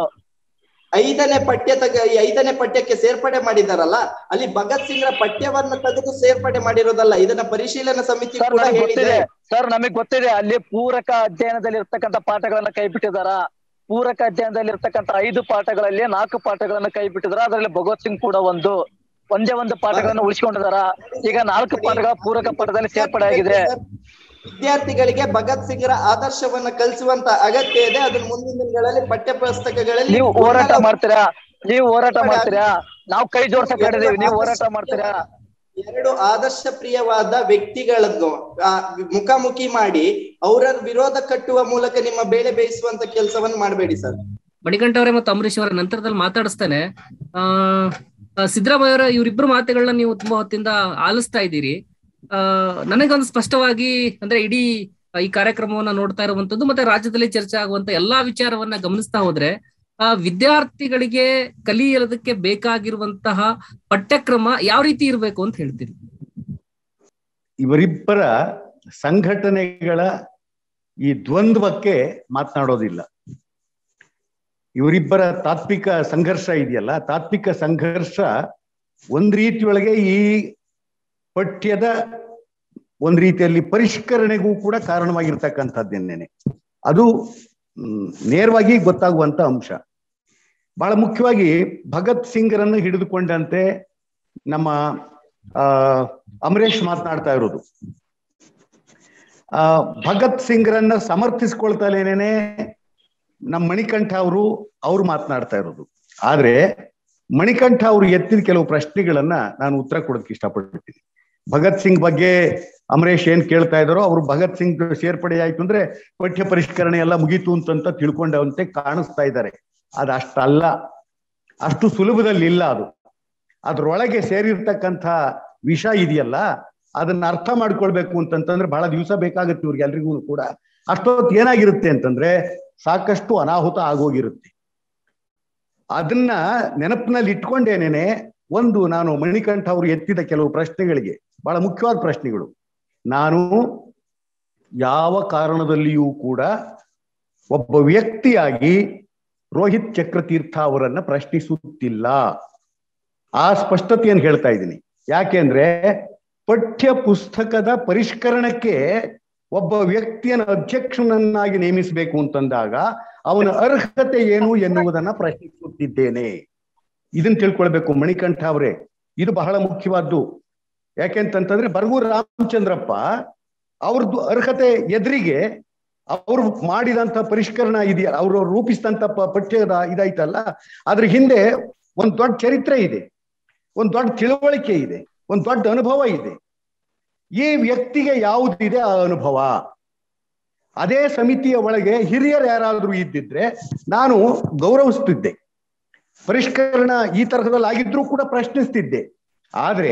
ಐದನೇ ಪಠ್ಯ ತಗ ಈ ಐದನೇ ಪಠ್ಯಕ್ಕೆ ಸೇರ್ಪಡೆ ಮಾಡಿದಾರಲ್ಲ ಅಲ್ಲಿ ಭಗತ್ ಸಿಂಗ್ರ ಪಠ್ಯವನ್ನ ತೆಗೆದು ಸೇರ್ಪಡೆ ಮಾಡಿರೋದಲ್ಲ ಇದನ್ನ ಪರಿಶೀಲನಾ ಸಮಿತಿ ಸರ್ ಕೂಡ ನಮಗ್ ಹೇಳಿದೆ ಗೊತ್ತಿದೆ ಸರ್ ನಮಗ್ ಗೊತ್ತಿದೆ ಅಲ್ಲಿ ಪೂರಕ ಅಧ್ಯಯನದಲ್ಲಿ ಇರ್ತಕ್ಕಂಥ ಪಾಠಗಳನ್ನ ಕೈ ಬಿಟ್ಟಿದಾರ ಪೂರಕ ಅಧ್ಯಯನದಲ್ಲಿ ಇರ್ತಕ್ಕಂಥ ಐದು ಪಾಠಗಳಲ್ಲಿ ನಾಲ್ಕು ಪಾಠಗಳನ್ನ ಕೈ ಬಿಟ್ಟಿದಾರ ಅದರಲ್ಲಿ ಭಗವತ್ ಸಿಂಗ್ ಕೂಡ ಒಂದು ಒಂದೇ ಒಂದು ಪಾಠಗಳನ್ನ ಉಳಿಸ್ಕೊಂಡಿದಾರ ಈಗ ನಾಲ್ಕು ಪಾಠಗಳ ಪೂರಕ ಪಾಠದಲ್ಲಿ ಸೇರ್ಪಡೆ ಆಗಿದೆ ವಿದ್ಯಾರ್ಥಿಗಳಿಗೆ ಭಗತ್ ಸಿಂಗ್ರ ಆದರ್ಶವನ್ನ ಕಲಿಸುವಂತ ಅಗತ್ಯ ಇದೆ ಅದನ್ನ ಮುಂದಿನ ದಿನಗಳಲ್ಲಿ ಪಠ್ಯ ಪುಸ್ತಕಗಳಲ್ಲಿ ನೀವು ಹೋರಾಟ ಮಾಡ್ತೀರಾ ನೀವು ಹೋರಾಟ ಮಾಡ್ತೀರಾ ನಾವು ಕೈ ಜೋಡ್ಸಕ್ ಹೇಳಿದೀವಿ ನೀವು ಹೋರಾಟ ಮಾಡ್ತೀರಾ ಎರಡು ಆದರ್ಶ ಪ್ರಿಯವಾದ ವ್ಯಕ್ತಿಗಳನ್ನು ಆ, ಮುಖಾಮುಖಿ ಮಾಡಿ ಅವರ ವಿರೋಧ ಕಟ್ಟುವ ಮೂಲಕ ನಿಮ್ಮ ಬೇಳೆ ಬೇಯಿಸುವಂತ ಕೆಲಸವನ್ನು ಮಾಡಬೇಡಿ ಸರ್ ಮಣಿಕಂಠ ಅವರೇ ಮತ್ತು ಅಂಬರೀಶ್ ಅವರ ನಂತರದಲ್ಲಿ ಮಾತಾಡಿಸ್ತೇನೆ ಆ ಆ, ಸಿದ್ದರಾಮಯ್ಯ ಅವರ ಇವರಿಬ್ರು ಮಾತುಗಳನ್ನ ನೀವು ತುಂಬಾ ಹೊತ್ತಿಂದ ಆಲಿಸ್ತಾ ಇದ್ದೀರಿ ಆ ನನಗೊಂದು ಸ್ಪಷ್ಟವಾಗಿ ಅಂದ್ರೆ ಇಡೀ ಈ ಕಾರ್ಯಕ್ರಮವನ್ನ ನೋಡ್ತಾ ಇರುವಂತದ್ದು ಮತ್ತೆ ರಾಜ್ಯದಲ್ಲಿ ಚರ್ಚೆ ಆಗುವಂತ ಎಲ್ಲಾ ವಿಚಾರವನ್ನ ಗಮನಿಸ್ತಾ ಹೋದ್ರೆ ಆ ವಿದ್ಯಾರ್ಥಿಗಳಿಗೆ ಕಲಿಯೋದಕ್ಕೆ ಬೇಕಾಗಿರುವಂತಹ ಪಠ್ಯಕ್ರಮ ಯಾವ ರೀತಿ ಇರಬೇಕು ಅಂತ ಹೇಳ್ತೀರಿ ಇವರಿಬ್ಬರ ಸಂಘಟನೆಗಳ ಈ ದ್ವಂದ್ವಕ್ಕೆ ಮಾತನಾಡೋದಿಲ್ಲ ಇವರಿಬ್ಬರ ತಾತ್ವಿಕ ಸಂಘರ್ಷ ಇದೆಯಲ್ಲ ತಾತ್ವಿಕ ಸಂಘರ್ಷ ಒಂದ್ ರೀತಿಯೊಳಗೆ ಈ ಪಠ್ಯದ ಒಂದ್ ರೀತಿಯಲ್ಲಿ ಪರಿಷ್ಕರಣೆಗೂ ಕೂಡ ಕಾರಣವಾಗಿರ್ತಕ್ಕಂಥದ್ದೇನೇನೆ ಅದು ಮ್, ನೇರವಾಗಿ ಗೊತ್ತಾಗುವಂತ ಅಂಶ ಬಹಳ ಮುಖ್ಯವಾಗಿ ಭಗತ್ ಸಿಂಗ್ರನ್ನು ಹಿಡಿದುಕೊಂಡಂತೆ ನಮ್ಮ ಆ ಅಮರೇಶ್ ಮಾತನಾಡ್ತಾ ಇರೋದು ಆ ಭಗತ್ ಸಿಂಗ್ರನ್ನ ಸಮರ್ಥಿಸ್ಕೊಳ್ತಲೇನೆ ನಮ್ಮ ಮಣಿಕಂಠ ಅವರು ಅವ್ರು ಮಾತನಾಡ್ತಾ ಇರೋದು ಆದ್ರೆ ಮಣಿಕಂಠ ಅವರು ಎತ್ತಿದ ಕೆಲವು ಪ್ರಶ್ನೆಗಳನ್ನ ನಾನು ಉತ್ತರ ಕೊಡೋದಕ್ಕೆ ಇಷ್ಟಪಡ್ತೀನಿ ಭಗತ್ ಸಿಂಗ್ ಬಗ್ಗೆ ಅಮರೇಶ್ ಏನ್ ಕೇಳ್ತಾ ಇದಾರೋ ಅವರು ಭಗತ್ ಸಿಂಗ್ ಸೇರ್ಪಡೆ ಆಯ್ತು ಅಂದ್ರೆ ಪಠ್ಯ ಪರಿಷ್ಕರಣೆ ಎಲ್ಲ ಮುಗೀತು ಅಂತಂತ ತಿಳ್ಕೊಂಡವಂತೆ ಕಾಣಿಸ್ತಾ ಇದ್ದಾರೆ ಅದು ಅಷ್ಟಲ್ಲ ಅಷ್ಟು ಸುಲಭದಲ್ಲಿ ಇಲ್ಲ ಅದು ಅದ್ರೊಳಗೆ ಸೇರಿರ್ತಕ್ಕಂಥ ವಿಷ ಇದೆಯಲ್ಲ ಅದನ್ನ ಅರ್ಥ ಮಾಡ್ಕೊಳ್ಬೇಕು ಅಂತಂತಂದ್ರೆ ಬಹಳ ದಿವಸ ಬೇಕಾಗುತ್ತೆ ಇವ್ರಿಗೆ ಎಲ್ರಿಗೂ ಕೂಡ ಅಷ್ಟೊತ್ತು ಏನಾಗಿರುತ್ತೆ ಅಂತಂದ್ರೆ ಸಾಕಷ್ಟು ಅನಾಹುತ ಆಗೋಗಿರುತ್ತೆ ಅದನ್ನ ನೆನಪಿನಲ್ಲಿ ಇಟ್ಕೊಂಡೇನೇನೆ ಒಂದು ನಾನು ಮಣಿಕಂಠ ಅವರು ಎತ್ತಿದ ಕೆಲವು ಪ್ರಶ್ನೆಗಳಿಗೆ ಬಹಳ ಮುಖ್ಯವಾದ ಪ್ರಶ್ನೆಗಳು ನಾನು ಯಾವ ಕಾರಣದಲ್ಲಿಯೂ ಕೂಡ ಒಬ್ಬ ವ್ಯಕ್ತಿಯಾಗಿ ರೋಹಿತ್ ಚಕ್ರತೀರ್ಥ ಅವರನ್ನ ಪ್ರಶ್ನಿಸುತ್ತಿಲ್ಲ ಆ ಸ್ಪಷ್ಟತೆಯನ್ನು ಹೇಳ್ತಾ ಇದ್ದೀನಿ ಯಾಕೆಂದ್ರೆ ಪಠ್ಯ ಪುಸ್ತಕದ ಪರಿಷ್ಕರಣಕ್ಕೆ ಒಬ್ಬ ವ್ಯಕ್ತಿಯನ್ನು ಅಧ್ಯಕ್ಷನನ್ನಾಗಿ ನೇಮಿಸಬೇಕು ಅಂತಂದಾಗ ಅವನ ಅರ್ಹತೆ ಏನು ಎನ್ನುವುದನ್ನ ಪ್ರಶ್ನಿಸುತ್ತಿದ್ದೇನೆ ಇದನ್ನ ತಿಳ್ಕೊಳ್ಬೇಕು ಮಣಿಕಂಠ ಅವರೇ ಇದು ಬಹಳ ಮುಖ್ಯವಾದ್ದು ಯಾಕೆಂತಂತಂದ್ರೆ ಬರಗೂರು ರಾಮಚಂದ್ರಪ್ಪ ಅವ್ರದ್ದು ಅರ್ಹತೆ ಎದುರಿಗೆ ಅವರು ಮಾಡಿದಂತ ಪರಿಷ್ಕರಣ ಇದೆಯಾ ಅವರು ರೂಪಿಸಿದಂತ ಪ- ಪಠ್ಯದ ಇದಾಯ್ತಲ್ಲ ಅದ್ರ ಹಿಂದೆ ಒಂದ್ ದೊಡ್ಡ ಚರಿತ್ರೆ ಇದೆ ಒಂದ್ ದೊಡ್ಡ ತಿಳುವಳಿಕೆ ಇದೆ ಒಂದ್ ದೊಡ್ಡ ಅನುಭವ ಇದೆ ಈ ವ್ಯಕ್ತಿಗೆ ಯಾವುದಿದೆ ಆ ಅನುಭವ ಅದೇ ಸಮಿತಿಯ ಒಳಗೆ ಹಿರಿಯರು ಯಾರಾದ್ರೂ ಇದ್ದಿದ್ರೆ ನಾನು ಗೌರವಿಸ್ತಿದ್ದೆ ಪರಿಷ್ಕರಣ ಈ ತರಹದಲ್ಲಿ ಆಗಿದ್ರೂ ಕೂಡ ಪ್ರಶ್ನಿಸ್ತಿದ್ದೆ ಆದ್ರೆ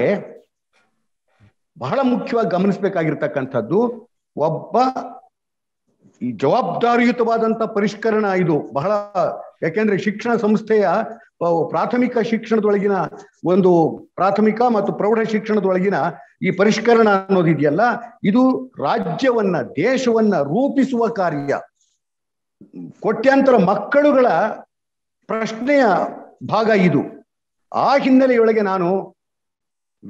ಬಹಳ ಮುಖ್ಯವಾಗಿ ಗಮನಿಸ್ಬೇಕಾಗಿರ್ತಕ್ಕಂಥದ್ದು ಒಬ್ಬ ಈ ಜವಾಬ್ದಾರಿಯುತವಾದಂತ ಪರಿಷ್ಕರಣ ಇದು ಬಹಳ ಯಾಕೆಂದ್ರೆ ಶಿಕ್ಷಣ ಸಂಸ್ಥೆಯ ಆ, ಪ್ರಾಥಮಿಕ ಶಿಕ್ಷಣದೊಳಗಿನ ಒಂದು ಪ್ರಾಥಮಿಕ ಮತ್ತು ಪ್ರೌಢ ಶಿಕ್ಷಣದೊಳಗಿನ ಈ ಪರಿಷ್ಕರಣ ಅನ್ನೋದಿದೆಯಲ್ಲ ಇದು ರಾಜ್ಯವನ್ನ ದೇಶವನ್ನ ರೂಪಿಸುವ ಕಾರ್ಯ ಕೋಟ್ಯಾಂತರ ಮಕ್ಕಳುಗಳ ಪ್ರಶ್ನೆಯ ಭಾಗ ಇದು ಆ ಹಿನ್ನೆಲೆಯೊಳಗೆ ನಾನು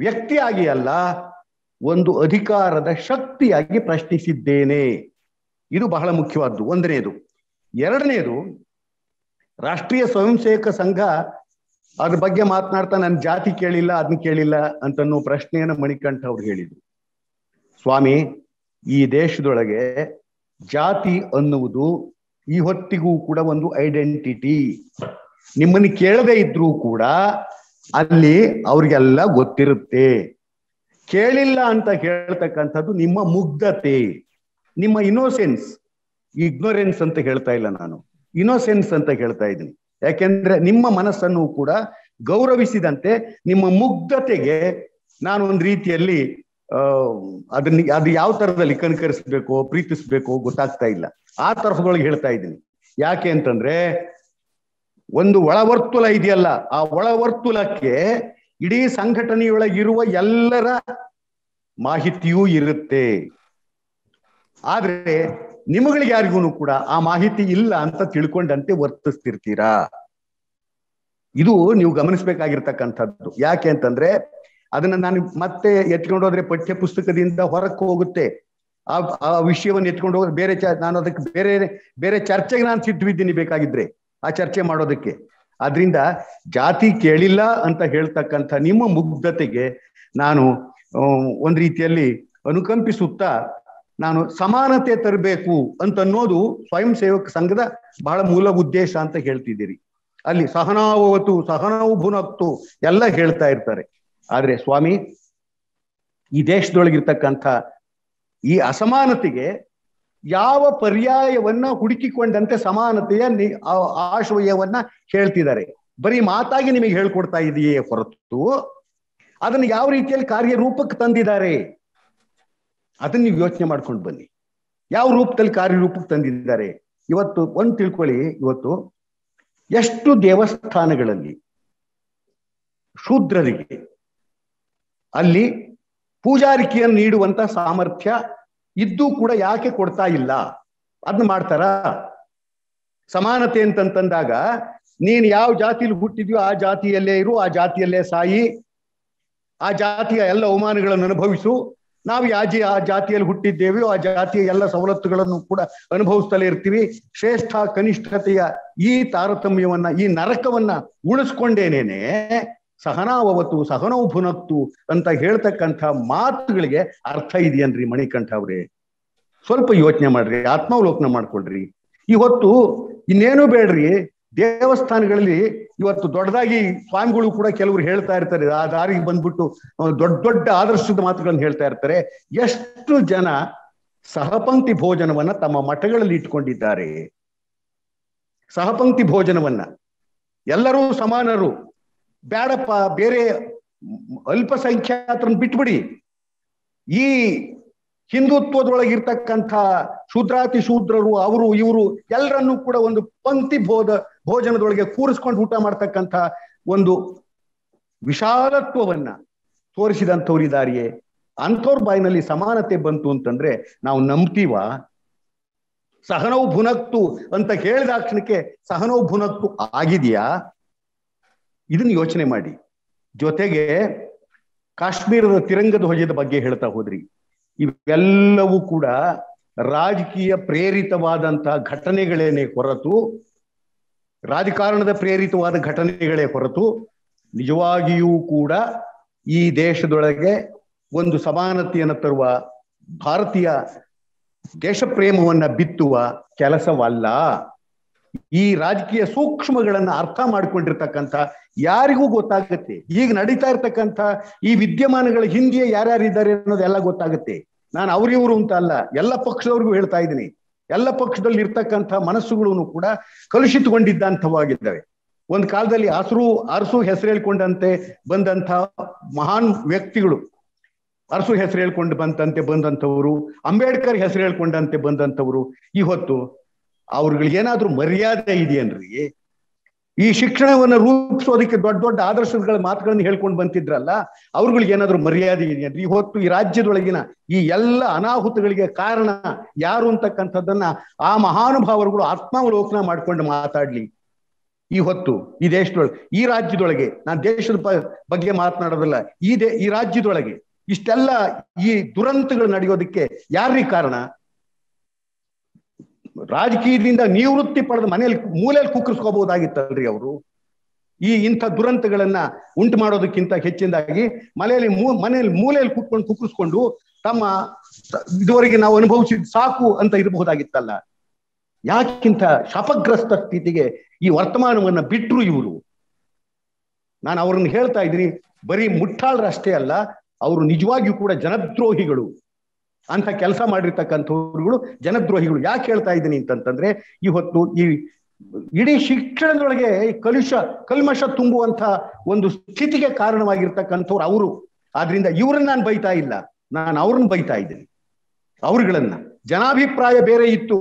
ವ್ಯಕ್ತಿಯಾಗಿ ಅಲ್ಲ ಒಂದು ಅಧಿಕಾರದ ಶಕ್ತಿಯಾಗಿ ಪ್ರಶ್ನಿಸಿದ್ದೇನೆ ಇದು ಬಹಳ ಮುಖ್ಯವಾದ್ದು ಒಂದನೇದು ಎರಡನೇದು ರಾಷ್ಟ್ರೀಯ ಸ್ವಯಂ ಸೇವಕ ಸಂಘ ಅದ್ರ ಬಗ್ಗೆ ಮಾತನಾಡ್ತಾ ನನ್ನ ಜಾತಿ ಕೇಳಿಲ್ಲ ಅದನ್ನ ಕೇಳಿಲ್ಲ ಅಂತನ್ನೋ ಪ್ರಶ್ನೆಯನ್ನು ಮಣಿಕಂಠ ಅವ್ರು ಹೇಳಿದ್ರು ಸ್ವಾಮಿ ಈ ದೇಶದೊಳಗೆ ಜಾತಿ ಅನ್ನುವುದು ಈ ಹೊತ್ತಿಗೂ ಕೂಡ ಒಂದು ಐಡೆಂಟಿಟಿ ನಿಮ್ಮನ್ನು ಕೇಳದೇ ಇದ್ರೂ ಕೂಡ ಅಲ್ಲಿ ಅವ್ರಿಗೆಲ್ಲ ಗೊತ್ತಿರುತ್ತೆ ಕೇಳಿಲ್ಲ ಅಂತ ಹೇಳ್ತಕ್ಕಂಥದ್ದು ನಿಮ್ಮ ಮುಗ್ಧತೆ ನಿಮ್ಮ ಇನೋಸೆನ್ಸ್ ಇಗ್ನೋರೆನ್ಸ್ ಅಂತ ಹೇಳ್ತಾ ಇಲ್ಲ ನಾನು ಇನೋಸೆನ್ಸ್ ಅಂತ ಹೇಳ್ತಾ ಇದ್ದೀನಿ ಯಾಕೆಂದ್ರೆ ನಿಮ್ಮ ಮನಸ್ಸನ್ನು ಕೂಡ ಗೌರವಿಸಿದಂತೆ ನಿಮ್ಮ ಮುಗ್ಧತೆಗೆ ನಾನು ಒಂದು ರೀತಿಯಲ್ಲಿ ಆ ಅದನ್ನ ಅದು ಯಾವ ತರದಲ್ಲಿ ಕನ್ಕರಿಸ್ಬೇಕೋ ಪ್ರೀತಿಸ್ಬೇಕೋ ಗೊತ್ತಾಗ್ತಾ ಇಲ್ಲ ಆ ತರಫದೊಳಗೆ ಹೇಳ್ತಾ ಇದ್ದೀನಿ ಯಾಕೆ ಅಂತಂದ್ರೆ ಒಂದು ಒಳವರ್ತುಲ ಇದೆಯಲ್ಲ ಆ ಒಳವರ್ತುಲಕ್ಕೆ ಇಡೀ ಸಂಘಟನೆಯೊಳಗಿರುವ ಎಲ್ಲರ ಮಾಹಿತಿಯೂ ಇರುತ್ತೆ ಆದ್ರೆ ನಿಮಗಳಿಗೆ ಯಾರಿಗೂ ಕೂಡ ಆ ಮಾಹಿತಿ ಇಲ್ಲ ಅಂತ ತಿಳ್ಕೊಂಡಂತೆ ವರ್ತಿಸ್ತಿರ್ತೀರಾ ಇದು ನೀವು ಗಮನಿಸ್ಬೇಕಾಗಿರ್ತಕ್ಕಂಥದ್ದು ಯಾಕೆ ಅಂತಂದ್ರೆ ಅದನ್ನ ನಾನು ಮತ್ತೆ ಎತ್ಕೊಂಡು ಹೋದ್ರೆ ಪಠ್ಯ ಪುಸ್ತಕದಿಂದ ಹೊರಕ್ಕೆ ಹೋಗುತ್ತೆ ಆ ಆ ವಿಷಯವನ್ನು ಎತ್ಕೊಂಡು ಹೋದ್ರೆ ಬೇರೆ ಚ ನಾನು ಅದಕ್ಕೆ ಬೇರೆ ಬೇರೆ ಚರ್ಚೆಗೆ ನಾನು ಸಿದ್ಧವಿದ್ದೀನಿ ಬೇಕಾಗಿದ್ರೆ ಆ ಚರ್ಚೆ ಮಾಡೋದಕ್ಕೆ ಆದ್ರಿಂದ ಜಾತಿ ಕೇಳಿಲ್ಲ ಅಂತ ಹೇಳ್ತಕ್ಕಂಥ ನಿಮ್ಮ ಮುಗ್ಧತೆಗೆ ನಾನು ಒಂದ್ ರೀತಿಯಲ್ಲಿ ಅನುಕಂಪಿಸುತ್ತಾ ನಾನು ಸಮಾನತೆ ತರಬೇಕು ಅಂತ ಅನ್ನೋದು ಸ್ವಯಂ ಸೇವಕ ಸಂಘದ ಬಹಳ ಮೂಲ ಉದ್ದೇಶ ಅಂತ ಹೇಳ್ತಿದ್ದೀರಿ ಅಲ್ಲಿ ಸಹನಾವತು ಸಹನವು ಭುನಕ್ತು ಎಲ್ಲ ಹೇಳ್ತಾ ಇರ್ತಾರೆ ಆದ್ರೆ ಸ್ವಾಮಿ ಈ ದೇಶದೊಳಗಿರ್ತಕ್ಕಂಥ ಈ ಅಸಮಾನತೆಗೆ ಯಾವ ಪರ್ಯಾಯವನ್ನ ಹುಡುಕಿಕೊಂಡಂತೆ ಸಮಾನತೆಯ ಆಶಯವನ್ನ ಹೇಳ್ತಿದ್ದಾರೆ ಬರೀ ಮಾತಾಗಿ ನಿಮಗೆ ಹೇಳ್ಕೊಡ್ತಾ ಇದೆಯೇ ಹೊರತು ಅದನ್ನು ಯಾವ ರೀತಿಯಲ್ಲಿ ಕಾರ್ಯರೂಪಕ್ಕೆ ತಂದಿದ್ದಾರೆ ಅದನ್ನ ನೀವು ಯೋಚನೆ ಮಾಡ್ಕೊಂಡು ಬನ್ನಿ ಯಾವ ರೂಪದಲ್ಲಿ ಕಾರ್ಯರೂಪಕ್ಕೆ ತಂದಿದ್ದಾರೆ ಇವತ್ತು ಒಂದು ತಿಳ್ಕೊಳ್ಳಿ ಇವತ್ತು ಎಷ್ಟು ದೇವಸ್ಥಾನಗಳಲ್ಲಿ ಶೂದ್ರರಿಗೆ ಅಲ್ಲಿ ಪೂಜಾರಿಕೆಯನ್ನು ನೀಡುವಂತ ಸಾಮರ್ಥ್ಯ ಇದ್ದೂ ಕೂಡ ಯಾಕೆ ಕೊಡ್ತಾ ಇಲ್ಲ ಅದನ್ನ ಮಾಡ್ತಾರ ಸಮಾನತೆ ಅಂತಂತಂದಾಗ ನೀನ್ ಯಾವ ಜಾತಿಯಲ್ಲಿ ಹುಟ್ಟಿದ್ಯೋ ಆ ಜಾತಿಯಲ್ಲೇ ಇರು ಆ ಜಾತಿಯಲ್ಲೇ ಸಾಯಿ ಆ ಜಾತಿಯ ಎಲ್ಲ ಅವಮಾನಗಳನ್ನು ಅನುಭವಿಸು ನಾವು ಯಾಜಿ ಆ ಜಾತಿಯಲ್ಲಿ ಹುಟ್ಟಿದ್ದೇವೆಯೋ ಆ ಜಾತಿಯ ಎಲ್ಲ ಸವಲತ್ತುಗಳನ್ನು ಕೂಡ ಅನುಭವಿಸ್ತಲೇ ಇರ್ತೀವಿ ಶ್ರೇಷ್ಠ ಕನಿಷ್ಠತೆಯ ಈ ತಾರತಮ್ಯವನ್ನ ಈ ನರಕವನ್ನ ಉಳಿಸ್ಕೊಂಡೇನೇನೆ ಸಹನಾವವತು ಸಹನವು ಭುನಕ್ತು ಅಂತ ಹೇಳ್ತಕ್ಕಂಥ ಮಾತುಗಳಿಗೆ ಅರ್ಥ ಇದೆಯನ್ರಿ ಮಣಿಕಂಠ ಅವ್ರೆ ಸ್ವಲ್ಪ ಯೋಚನೆ ಮಾಡ್ರಿ ಆತ್ಮಾವಲೋಕನ ಮಾಡ್ಕೊಳ್ರಿ ಈ ಹೊತ್ತು ಇನ್ನೇನು ಬೇಡ್ರಿ ದೇವಸ್ಥಾನಗಳಲ್ಲಿ ಇವತ್ತು ದೊಡ್ಡದಾಗಿ ಸ್ವಾಮಿಗಳು ಕೂಡ ಕೆಲವರು ಹೇಳ್ತಾ ಇರ್ತಾರೆ ಆ ದಾರಿಗೆ ಬಂದ್ಬಿಟ್ಟು ದೊಡ್ಡ ದೊಡ್ಡ ಆದರ್ಶದ ಮಾತುಗಳನ್ನು ಹೇಳ್ತಾ ಇರ್ತಾರೆ ಎಷ್ಟು ಜನ ಸಹಪಂಕ್ತಿ ಭೋಜನವನ್ನ ತಮ್ಮ ಮಠಗಳಲ್ಲಿ ಇಟ್ಕೊಂಡಿದ್ದಾರೆ ಸಹಪಂಕ್ತಿ ಭೋಜನವನ್ನ ಎಲ್ಲರೂ ಸಮಾನರು ಬೇಡಪ್ಪ ಬೇರೆ ಅಲ್ಪಸಂಖ್ಯಾತರನ್ನ ಬಿಟ್ಬಿಡಿ ಈ ಹಿಂದುತ್ವದೊಳಗಿರ್ತಕ್ಕಂಥ ಶೂದ್ರಾತಿ ಶೂದ್ರರು ಅವರು ಇವರು ಎಲ್ಲರನ್ನೂ ಕೂಡ ಒಂದು ಪಂಕ್ತಿ ಬೋಧ ಭೋಜನದೊಳಗೆ ಕೂರಿಸ್ಕೊಂಡು ಊಟ ಮಾಡ್ತಕ್ಕಂಥ ಒಂದು ವಿಶಾಲತ್ವವನ್ನ ತೋರಿಸಿದಂಥವ್ರಿದಾರಿಯೇ ಅಂಥವ್ರ ಬಾಯಿನಲ್ಲಿ ಸಮಾನತೆ ಬಂತು ಅಂತಂದ್ರೆ ನಾವು ನಂಬ್ತೀವ ಸಹನವು ಭುನಕ್ತು ಅಂತ ಹೇಳಿದಾಕ್ಷಣಕ್ಕೆ ಸಹನವು ಭುನಕ್ತು ಆಗಿದೆಯಾ ಇದನ್ನ ಯೋಚನೆ ಮಾಡಿ ಜೊತೆಗೆ ಕಾಶ್ಮೀರದ ತಿರಂಗ ಧ್ವಜದ ಬಗ್ಗೆ ಹೇಳ್ತಾ ಹೋದ್ರಿ ಇವೆಲ್ಲವೂ ಕೂಡ ರಾಜಕೀಯ ಪ್ರೇರಿತವಾದಂತ ಘಟನೆಗಳೇನೆ ಹೊರತು ರಾಜಕಾರಣದ ಪ್ರೇರಿತವಾದ ಘಟನೆಗಳೇ ಹೊರತು ನಿಜವಾಗಿಯೂ ಕೂಡ ಈ ದೇಶದೊಳಗೆ ಒಂದು ಸಮಾನತೆಯನ್ನು ತರುವ ಭಾರತೀಯ ದೇಶ ಪ್ರೇಮವನ್ನ ಬಿತ್ತುವ ಕೆಲಸವಲ್ಲ ಈ ರಾಜಕೀಯ ಸೂಕ್ಷ್ಮಗಳನ್ನ ಅರ್ಥ ಮಾಡ್ಕೊಂಡಿರ್ತಕ್ಕಂಥ ಯಾರಿಗೂ ಗೊತ್ತಾಗುತ್ತೆ ಈಗ ನಡೀತಾ ಇರ್ತಕ್ಕಂಥ ಈ ವಿದ್ಯಮಾನಗಳ ಹಿಂದೆ ಯಾರ್ಯಾರಿದ್ದಾರೆ ಅನ್ನೋದೆಲ್ಲ ಗೊತ್ತಾಗುತ್ತೆ ನಾನು ಅವ್ರಿವ್ರು ಅಂತ ಅಲ್ಲ ಎಲ್ಲ ಪಕ್ಷದವ್ರಿಗೂ ಹೇಳ್ತಾ ಇದ್ದೀನಿ ಎಲ್ಲ ಪಕ್ಷದಲ್ಲಿ ಇರ್ತಕ್ಕಂಥ ಮನಸ್ಸುಗಳನ್ನು ಕೂಡ ಕಲುಷಿತಗೊಂಡಿದ್ದಂಥವಾಗಿದ್ದಾವೆ ಒಂದ್ ಕಾಲದಲ್ಲಿ ಹಸರು ಅರಸು ಹೆಸರು ಹೇಳ್ಕೊಂಡಂತೆ ಬಂದಂಥ ಮಹಾನ್ ವ್ಯಕ್ತಿಗಳು ಅರಸು ಹೆಸರು ಹೇಳ್ಕೊಂಡು ಬಂತಂತೆ ಬಂದಂಥವ್ರು ಅಂಬೇಡ್ಕರ್ ಹೆಸರು ಹೇಳ್ಕೊಂಡಂತೆ ಬಂದಂಥವ್ರು ಈ ಹೊತ್ತು ಅವ್ರಿಗೇನಾದ್ರೂ ಮರ್ಯಾದೆ ಇದೆಯನ್ರಿ ಈ ಶಿಕ್ಷಣವನ್ನ ರೂಪಿಸೋದಕ್ಕೆ ದೊಡ್ಡ ದೊಡ್ಡ ಆದರ್ಶಗಳ ಮಾತುಗಳನ್ನು ಹೇಳ್ಕೊಂಡು ಬಂತಿದ್ರಲ್ಲ ಅವ್ರಗಳಿಗೆ ಏನಾದ್ರೂ ಮರ್ಯಾದೆ ಇದೆಯನ್ರಿ ಈ ಹೊತ್ತು ಈ ರಾಜ್ಯದೊಳಗಿನ ಈ ಎಲ್ಲ ಅನಾಹುತಗಳಿಗೆ ಕಾರಣ ಯಾರು ಅಂತಕ್ಕಂಥದ್ದನ್ನ ಆ ಮಹಾನುಭಾವರುಗಳು ಆತ್ಮಾವಲೋಕನ ಮಾಡ್ಕೊಂಡು ಮಾತಾಡ್ಲಿ ಈ ಹೊತ್ತು ಈ ದೇಶದೊಳಗೆ ಈ ರಾಜ್ಯದೊಳಗೆ ನಾನು ದೇಶದ ಬಗ್ಗೆ ಮಾತನಾಡೋದಲ್ಲ ಈ ದೇ ಈ ರಾಜ್ಯದೊಳಗೆ ಇಷ್ಟೆಲ್ಲ ಈ ದುರಂತಗಳು ನಡೆಯೋದಕ್ಕೆ ಯಾರ್ರೀ ಕಾರಣ ರಾಜಕೀಯದಿಂದ ನಿವೃತ್ತಿ ಪಡೆದ ಮನೆಯಲ್ಲಿ ಮೂಲೆಯಲ್ಲಿ ಕುಕ್ಕರಿಸ್ಕೋಬಹುದಾಗಿತ್ತಲ್ರಿ ಅವರು ಈ ಇಂಥ ದುರಂತಗಳನ್ನ ಉಂಟು ಮಾಡೋದಕ್ಕಿಂತ ಹೆಚ್ಚಿನದಾಗಿ ಮನೆಯಲ್ಲಿ ಮೂ ಮನೆಯಲ್ಲಿ ಮೂಲೆಯಲ್ಲಿ ಕೂತ್ಕೊಂಡು ಕುಕ್ಕರಿಸ್ಕೊಂಡು ತಮ್ಮ ಇದುವರೆಗೆ ನಾವು ಅನುಭವಿಸಿದ ಸಾಕು ಅಂತ ಇರಬಹುದಾಗಿತ್ತಲ್ಲ ಯಾಕಿಂತ ಶಾಪಗ್ರಸ್ತ ಸ್ಥಿತಿಗೆ ಈ ವರ್ತಮಾನವನ್ನ ಬಿಟ್ರು ಇವರು ನಾನು ಅವ್ರನ್ನ ಹೇಳ್ತಾ ಇದ್ದೀನಿ ಬರೀ ಮುಟ್ಟಾಳರಷ್ಟೇ ಅಲ್ಲ ಅವರು ನಿಜವಾಗಿಯೂ ಕೂಡ ಜನದ್ರೋಹಿಗಳು ಅಂತ ಕೆಲಸ ಮಾಡಿರ್ತಕ್ಕಂಥವ್ರುಗಳು ಜನದ್ರೋಹಿಗಳು ಯಾಕೆ ಹೇಳ್ತಾ ಇದ್ದೀನಿ ಅಂತಂತಂದ್ರೆ ಇವತ್ತು ಈ ಇಡೀ ಶಿಕ್ಷಣದೊಳಗೆ ಕಲುಷ ಕಲ್ಮಶ ತುಂಬುವಂತ ಒಂದು ಸ್ಥಿತಿಗೆ ಕಾರಣವಾಗಿರ್ತಕ್ಕಂಥವ್ರು ಅವರು ಆದ್ರಿಂದ ಇವ್ರನ್ನ ನಾನು ಬೈತಾ ಇಲ್ಲ ನಾನು ಅವ್ರನ್ನ ಬೈತಾ ಇದ್ದೀನಿ ಅವ್ರುಗಳನ್ನ ಜನಾಭಿಪ್ರಾಯ ಬೇರೆ ಇತ್ತು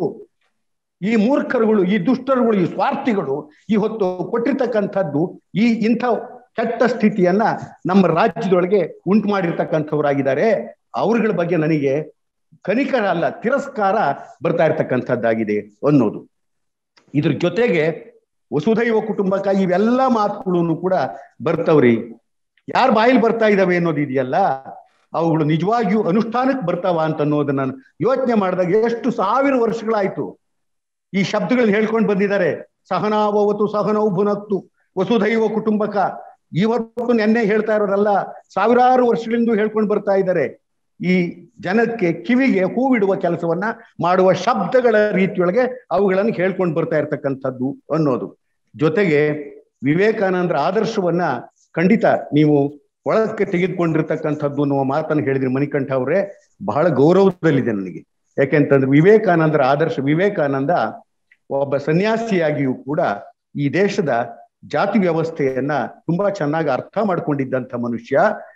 ಈ ಮೂರ್ಖರುಗಳು ಈ ದುಷ್ಟರುಗಳು ಈ ಸ್ವಾರ್ಥಿಗಳು ಈ ಹೊತ್ತು ಕೊಟ್ಟಿರ್ತಕ್ಕಂಥದ್ದು ಈ ಇಂಥ ಕೆಟ್ಟ ಸ್ಥಿತಿಯನ್ನ ನಮ್ಮ ರಾಜ್ಯದೊಳಗೆ ಉಂಟು ಮಾಡಿರ್ತಕ್ಕಂಥವ್ರಾಗಿದ್ದಾರೆ ಅವ್ರಗಳ ಬಗ್ಗೆ ನನಗೆ ಕನಿಕರ ಅಲ್ಲ ತಿರಸ್ಕಾರ ಬರ್ತಾ ಇರ್ತಕ್ಕಂಥದ್ದಾಗಿದೆ ಅನ್ನೋದು ಇದ್ರ ಜೊತೆಗೆ ವಸುಧೈವ ಕುಟುಂಬಕ ಇವೆಲ್ಲ ಮಾತುಗಳನ್ನು ಕೂಡ ಬರ್ತವ್ರಿ ಯಾರ ಬಾಯಿಲ್ ಬರ್ತಾ ಇದಾವೆ ಅನ್ನೋದು ಇದೆಯಲ್ಲ ಅವುಗಳು ನಿಜವಾಗಿಯೂ ಅನುಷ್ಠಾನಕ್ಕೆ ಬರ್ತಾವ ಅಂತ ಅನ್ನೋದನ್ನ ನಾನು ಯೋಚನೆ ಮಾಡಿದಾಗ ಎಷ್ಟು ಸಾವಿರ ವರ್ಷಗಳಾಯ್ತು ಈ ಶಬ್ದಗಳನ್ನ ಹೇಳ್ಕೊಂಡು ಬಂದಿದ್ದಾರೆ ಸಹನಾವವತು ಸಹನೌ ಭುನಕ್ತು ವಸುಧೈವ ಕುಟುಂಬಕ ಇವತ್ತು ನೆನ್ನೆ ಹೇಳ್ತಾ ಇರೋರಲ್ಲ ಸಾವಿರಾರು ವರ್ಷಗಳಿಂದ ಹೇಳ್ಕೊಂಡು ಬರ್ತಾ ಇದ್ದಾರೆ ಈ ಜನಕ್ಕೆ ಕಿವಿಗೆ ಹೂವಿಡುವ ಕೆಲಸವನ್ನ ಮಾಡುವ ಶಬ್ದಗಳ ರೀತಿಯೊಳಗೆ ಅವುಗಳನ್ನು ಹೇಳ್ಕೊಂಡು ಬರ್ತಾ ಇರ್ತಕ್ಕಂಥದ್ದು ಅನ್ನೋದು ಜೊತೆಗೆ ವಿವೇಕಾನಂದರ ಆದರ್ಶವನ್ನ ಖಂಡಿತ ನೀವು ಒಳಕ್ಕೆ ತೆಗೆದುಕೊಂಡಿರ್ತಕ್ಕಂಥದ್ದು ಅನ್ನುವ ಮಾತನ್ನು ಹೇಳಿದ್ರಿ ಮಣಿಕಂಠ ಅವರೇ ಬಹಳ ಗೌರವದಲ್ಲಿದೆ ನನಗೆ ಯಾಕೆಂತಂದ್ರೆ ವಿವೇಕಾನಂದರ ಆದರ್ಶ ವಿವೇಕಾನಂದ ಒಬ್ಬ ಸನ್ಯಾಸಿಯಾಗಿಯೂ ಕೂಡ ಈ ದೇಶದ ಜಾತಿ ವ್ಯವಸ್ಥೆಯನ್ನ ತುಂಬಾ ಚೆನ್ನಾಗಿ ಅರ್ಥ ಮಾಡ್ಕೊಂಡಿದ್ದಂಥ ಮನುಷ್ಯ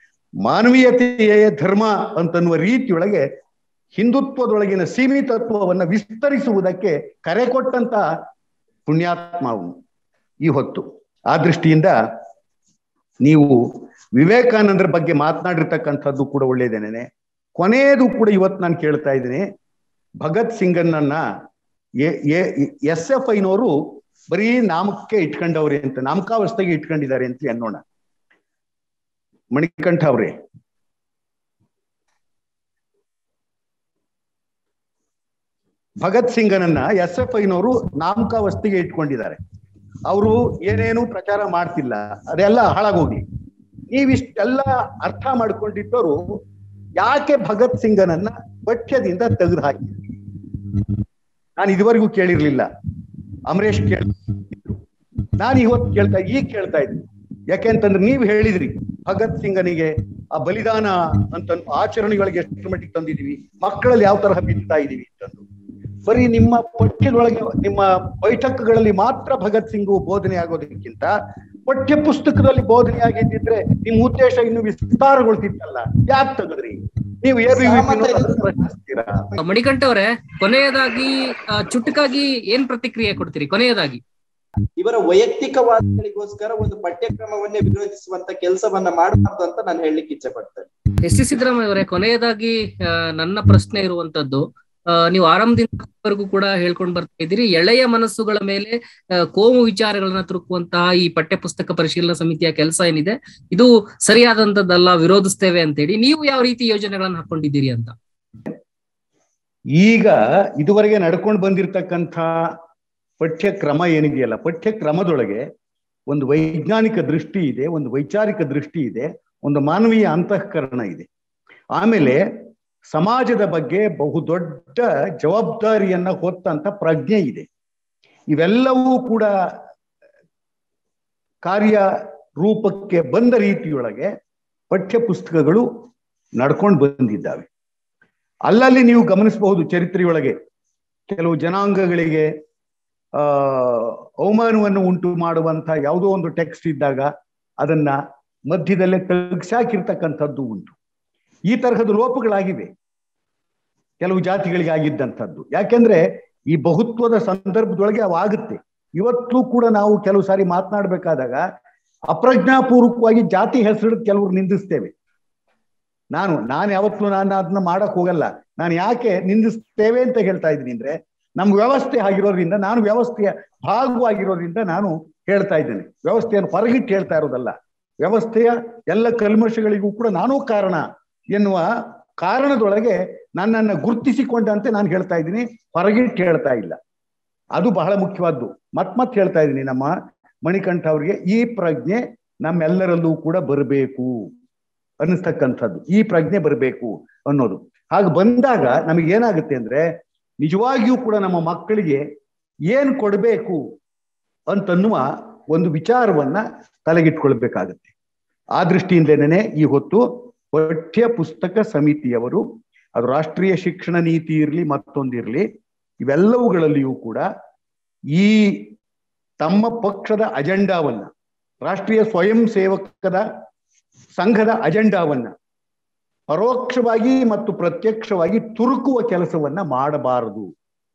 ಮಾನವೀಯತೆಯೇ ಧರ್ಮ ಅಂತನ್ನುವ ರೀತಿಯೊಳಗೆ ಹಿಂದುತ್ವದೊಳಗಿನ ಸೀಮಿತತ್ವವನ್ನ ವಿಸ್ತರಿಸುವುದಕ್ಕೆ ಕರೆ ಕೊಟ್ಟಂತ ಪುಣ್ಯಾತ್ಮ ಅವನು ಈ ಹೊತ್ತು ಆ ದೃಷ್ಟಿಯಿಂದ ನೀವು ವಿವೇಕಾನಂದರ ಬಗ್ಗೆ ಮಾತನಾಡಿರ್ತಕ್ಕಂಥದ್ದು ಕೂಡ ಒಳ್ಳೇದೇನೆ ಕೊನೆಯದು ಕೂಡ ಇವತ್ತು ನಾನು ಕೇಳ್ತಾ ಇದ್ದೀನಿ ಭಗತ್ ಸಿಂಗನ್ನನ್ನ ಎಸ್ ಎಫ್ ಐನವರು ಬರೀ ನಾಮಕ್ಕೆ ಇಟ್ಕೊಂಡವ್ರೆ ಅಂತ ನಾಮಕಾವಸ್ಥೆಗೆ ಇಟ್ಕೊಂಡಿದ್ದಾರೆ ಅಂತ ಅನ್ನೋಣ ಮಣಿಕಂಠ ಅವ್ರೆ ಭಗತ್ ಸಿಂಗನನ್ನ ಎಸ್ ಎಫ್ ಐನವರು ನಾಮಕಾವಸ್ಥೆಗೆ ಇಟ್ಕೊಂಡಿದ್ದಾರೆ ಅವರು ಏನೇನು ಪ್ರಚಾರ ಮಾಡ್ತಿಲ್ಲ ಅದೆಲ್ಲ ಹಾಳಾಗೋಗ್ಲಿ ನೀವಿಷ್ಟೆಲ್ಲ ಅರ್ಥ ಮಾಡ್ಕೊಂಡಿದ್ದವರು ಯಾಕೆ ಭಗತ್ ಸಿಂಗನನ್ನ ಪಠ್ಯದಿಂದ ತೆಗೆದು ಹಾಕಿ ನಾನು ಇದುವರೆಗೂ ಕೇಳಿರ್ಲಿಲ್ಲ ಅಮರೇಶ್ ಕೇಳ ನಾನು ಇವತ್ತು ಕೇಳ್ತಾ ಈಗ ಕೇಳ್ತಾ ಇದ್ದೀನಿ ಯಾಕೆಂತಂದ್ರೆ ನೀವು ಹೇಳಿದ್ರಿ ಭಗತ್ ಸಿಂಗನಿಗೆ ಆ ಬಲಿದಾನ ಅಂತ ಆಚರಣೆಗಳಿಗೆ ಎಷ್ಟು ಮಟ್ಟಿಗೆ ತಂದಿದೀವಿ ಮಕ್ಕಳಲ್ಲಿ ಯಾವ ತರಹ ಬಿತ್ತಾ ಇದೀವಿ ಅಂತಂದು ಬರೀ ನಿಮ್ಮ ಪಠ್ಯದೊಳಗೆ ನಿಮ್ಮ ಬೈಠಕ್ಗಳಲ್ಲಿ ಮಾತ್ರ ಭಗತ್ ಸಿಂಗ್ ಬೋಧನೆ ಆಗೋದಕ್ಕಿಂತ ಪಠ್ಯ ಪುಸ್ತಕದಲ್ಲಿ ಬೋಧನೆ ಆಗಿದ್ದಿದ್ರೆ ನಿಮ್ ಉದ್ದೇಶ ಇನ್ನು ವಿಸ್ತಾರಗೊಳ್ತಿತ್ತಲ್ಲ ಯಾಕೆ ತೆಗೆದ್ರಿ ನೀವು ಎ ಬಿ ಪ್ರಶ್ನಿಸ್ತೀರಾ ಮಣಿಕಂಠ ಅವರೇ ಕೊನೆಯದಾಗಿ ಆ, ಚುಟುಕಾಗಿ ಏನ್ ಪ್ರತಿಕ್ರಿಯೆ ಕೊಡ್ತೀರಿ ಕೊನೆಯದಾಗಿ ಇವರ ವೈಯಕ್ತಿಕವಾದಗಳಿಗೋಸ್ಕರ ಒಂದು ಪಠ್ಯಕ್ರಮವನ್ನೇ ವಿರೋಧಿಸುವಂತ ಕೆಲಸವನ್ನ ಮಾಡಬಾರ್ದು ಅಂತ ನಾನು ಹೇಳಲಿಕ್ಕೆ ಇಚ್ಛೆ ಪಡ್ತೇನೆ ಎಸ್ ಸಿ ಸಿದ್ದರಾಮಯ್ಯ ಅವರೇ ಕೊನೆಯದಾಗಿ ಆ, ನನ್ನ ಪ್ರಶ್ನೆ ಇರುವಂತದ್ದು ಆ, ನೀವು ಆರಂಭದಿಂದವರೆಗೂ ಕೂಡ ಹೇಳ್ಕೊಂಡು ಬರ್ತಾ ಇದ್ದೀರಿ ಎಳೆಯ ಮನಸ್ಸುಗಳ ಮೇಲೆ ಆ, ಕೋಮು ವಿಚಾರಗಳನ್ನ ತುರುಕುವಂತಹ ಈ ಪಠ್ಯ ಪುಸ್ತಕ ಪರಿಶೀಲನಾ ಸಮಿತಿಯ ಕೆಲಸ ಏನಿದೆ ಇದು ಸರಿಯಾದಂತದ್ದಲ್ಲ ವಿರೋಧಿಸ್ತೇವೆ ಅಂತೇಳಿ ನೀವು ಯಾವ ರೀತಿ ಯೋಜನೆಗಳನ್ನ ಹಾಕೊಂಡಿದ್ದೀರಿ ಅಂತ ಈಗ ಇದುವರೆಗೆ ನಡ್ಕೊಂಡು ಬಂದಿರತಕ್ಕಂಥ ಪಠ್ಯಕ್ರಮ ಏನಿದೆಯಲ್ಲ ಪಠ್ಯಕ್ರಮದೊಳಗೆ ಒಂದು ವೈಜ್ಞಾನಿಕ ದೃಷ್ಟಿ ಇದೆ ಒಂದು ವೈಚಾರಿಕ ದೃಷ್ಟಿ ಇದೆ ಒಂದು ಮಾನವೀಯ ಅಂತಃಕರಣ ಇದೆ ಆಮೇಲೆ ಸಮಾಜದ ಬಗ್ಗೆ ಬಹುದೊಡ್ಡ ಜವಾಬ್ದಾರಿಯನ್ನ ಹೊತ್ತಂತ ಪ್ರಜ್ಞೆ ಇದೆ ಇವೆಲ್ಲವೂ ಕೂಡ ಕಾರ್ಯ ರೂಪಕ್ಕೆ ಬಂದ ರೀತಿಯೊಳಗೆ ಪಠ್ಯ ಪುಸ್ತಕಗಳು ನಡ್ಕೊಂಡು ಬಂದಿದ್ದಾವೆ ಅಲ್ಲಲ್ಲಿ ನೀವು ಗಮನಿಸಬಹುದು ಚರಿತ್ರೆಯೊಳಗೆ ಕೆಲವು ಜನಾಂಗಗಳಿಗೆ ಆ ಅವಮಾನವನ್ನು ಉಂಟು ಮಾಡುವಂತ ಯಾವುದೋ ಒಂದು ಟೆಕ್ಸ್ಟ್ ಇದ್ದಾಗ ಅದನ್ನ ಮಧ್ಯದಲ್ಲೇ ತೆಗ್ಸಾಕಿರ್ತಕ್ಕಂಥದ್ದು ಉಂಟು ಈ ತರಹದ ಲೋಪಗಳಾಗಿವೆ ಕೆಲವು ಜಾತಿಗಳಿಗೆ ಆಗಿದ್ದಂಥದ್ದು ಯಾಕೆಂದ್ರೆ ಈ ಬಹುತ್ವದ ಸಂದರ್ಭದೊಳಗೆ ಅವು ಆಗುತ್ತೆ ಇವತ್ತು ಕೂಡ ನಾವು ಕೆಲವು ಸಾರಿ ಮಾತನಾಡ್ಬೇಕಾದಾಗ ಅಪ್ರಜ್ಞಾಪೂರ್ವಕವಾಗಿ ಜಾತಿ ಹೆಸರು ಕೆಲವರು ನಿಂದಿಸ್ತೇವೆ ನಾನು ನಾನು ಯಾವತ್ತೂ ನಾನು ಅದನ್ನ ಮಾಡಕ್ ಹೋಗಲ್ಲ ನಾನು ಯಾಕೆ ನಿಂದಿಸ್ತೇವೆ ಅಂತ ಹೇಳ್ತಾ ಇದ್ದೀನಿ ಅಂದ್ರೆ ನಮ್ಮ ವ್ಯವಸ್ಥೆ ಆಗಿರೋದ್ರಿಂದ ನಾನು ವ್ಯವಸ್ಥೆಯ ಭಾಗವಾಗಿರೋದ್ರಿಂದ ನಾನು ಹೇಳ್ತಾ ಇದ್ದೇನೆ ವ್ಯವಸ್ಥೆಯನ್ನು ಹೊರಗಿಟ್ಟು ಹೇಳ್ತಾ ಇರೋದಲ್ಲ ವ್ಯವಸ್ಥೆಯ ಎಲ್ಲ ಕಲ್ಮಶಗಳಿಗೂ ಕೂಡ ನಾನೂ ಕಾರಣ ಎನ್ನುವ ಕಾರಣದೊಳಗೆ ನನ್ನನ್ನು ಗುರುತಿಸಿಕೊಂಡಂತೆ ನಾನು ಹೇಳ್ತಾ ಇದ್ದೀನಿ ಹೊರಗಿಟ್ಟು ಹೇಳ್ತಾ ಇಲ್ಲ ಅದು ಬಹಳ ಮುಖ್ಯವಾದ್ದು ಮತ್ ಮತ್ ಹೇಳ್ತಾ ಇದ್ದೀನಿ ನಮ್ಮ ಮಣಿಕಂಠ ಅವರಿಗೆ ಈ ಪ್ರಜ್ಞೆ ನಮ್ಮೆಲ್ಲರಲ್ಲೂ ಕೂಡ ಬರಬೇಕು ಅನ್ನಿಸ್ತಕ್ಕಂಥದ್ದು ಈ ಪ್ರಜ್ಞೆ ಬರಬೇಕು ಅನ್ನೋದು ಹಾಗೆ ಬಂದಾಗ ನಮಗೆ ಏನಾಗುತ್ತೆ ಅಂದ್ರೆ ನಿಜವಾಗಿಯೂ ಕೂಡ ನಮ್ಮ ಮಕ್ಕಳಿಗೆ ಏನ್ ಕೊಡಬೇಕು ಅಂತನ್ನುವ ಒಂದು ವಿಚಾರವನ್ನ ತಲೆಗಿಟ್ಕೊಳ್ಬೇಕಾಗತ್ತೆ ಆ ದೃಷ್ಟಿಯಿಂದಲೇ ಈ ಹೊತ್ತು ಪಠ್ಯ ಪುಸ್ತಕ ಸಮಿತಿಯವರು ಅದು ರಾಷ್ಟ್ರೀಯ ಶಿಕ್ಷಣ ನೀತಿ ಇರಲಿ ಮತ್ತೊಂದಿರಲಿ ಇವೆಲ್ಲವುಗಳಲ್ಲಿಯೂ ಕೂಡ ಈ ತಮ್ಮ ಪಕ್ಷದ ಅಜೆಂಡಾವನ್ನ ರಾಷ್ಟ್ರೀಯ ಸ್ವಯಂ ಸೇವಕದ ಸಂಘದ ಅಜೆಂಡಾವನ್ನ ಪರೋಕ್ಷವಾಗಿ ಮತ್ತು ಪ್ರತ್ಯಕ್ಷವಾಗಿ ತುರುಕುವ ಕೆಲಸವನ್ನ ಮಾಡಬಾರದು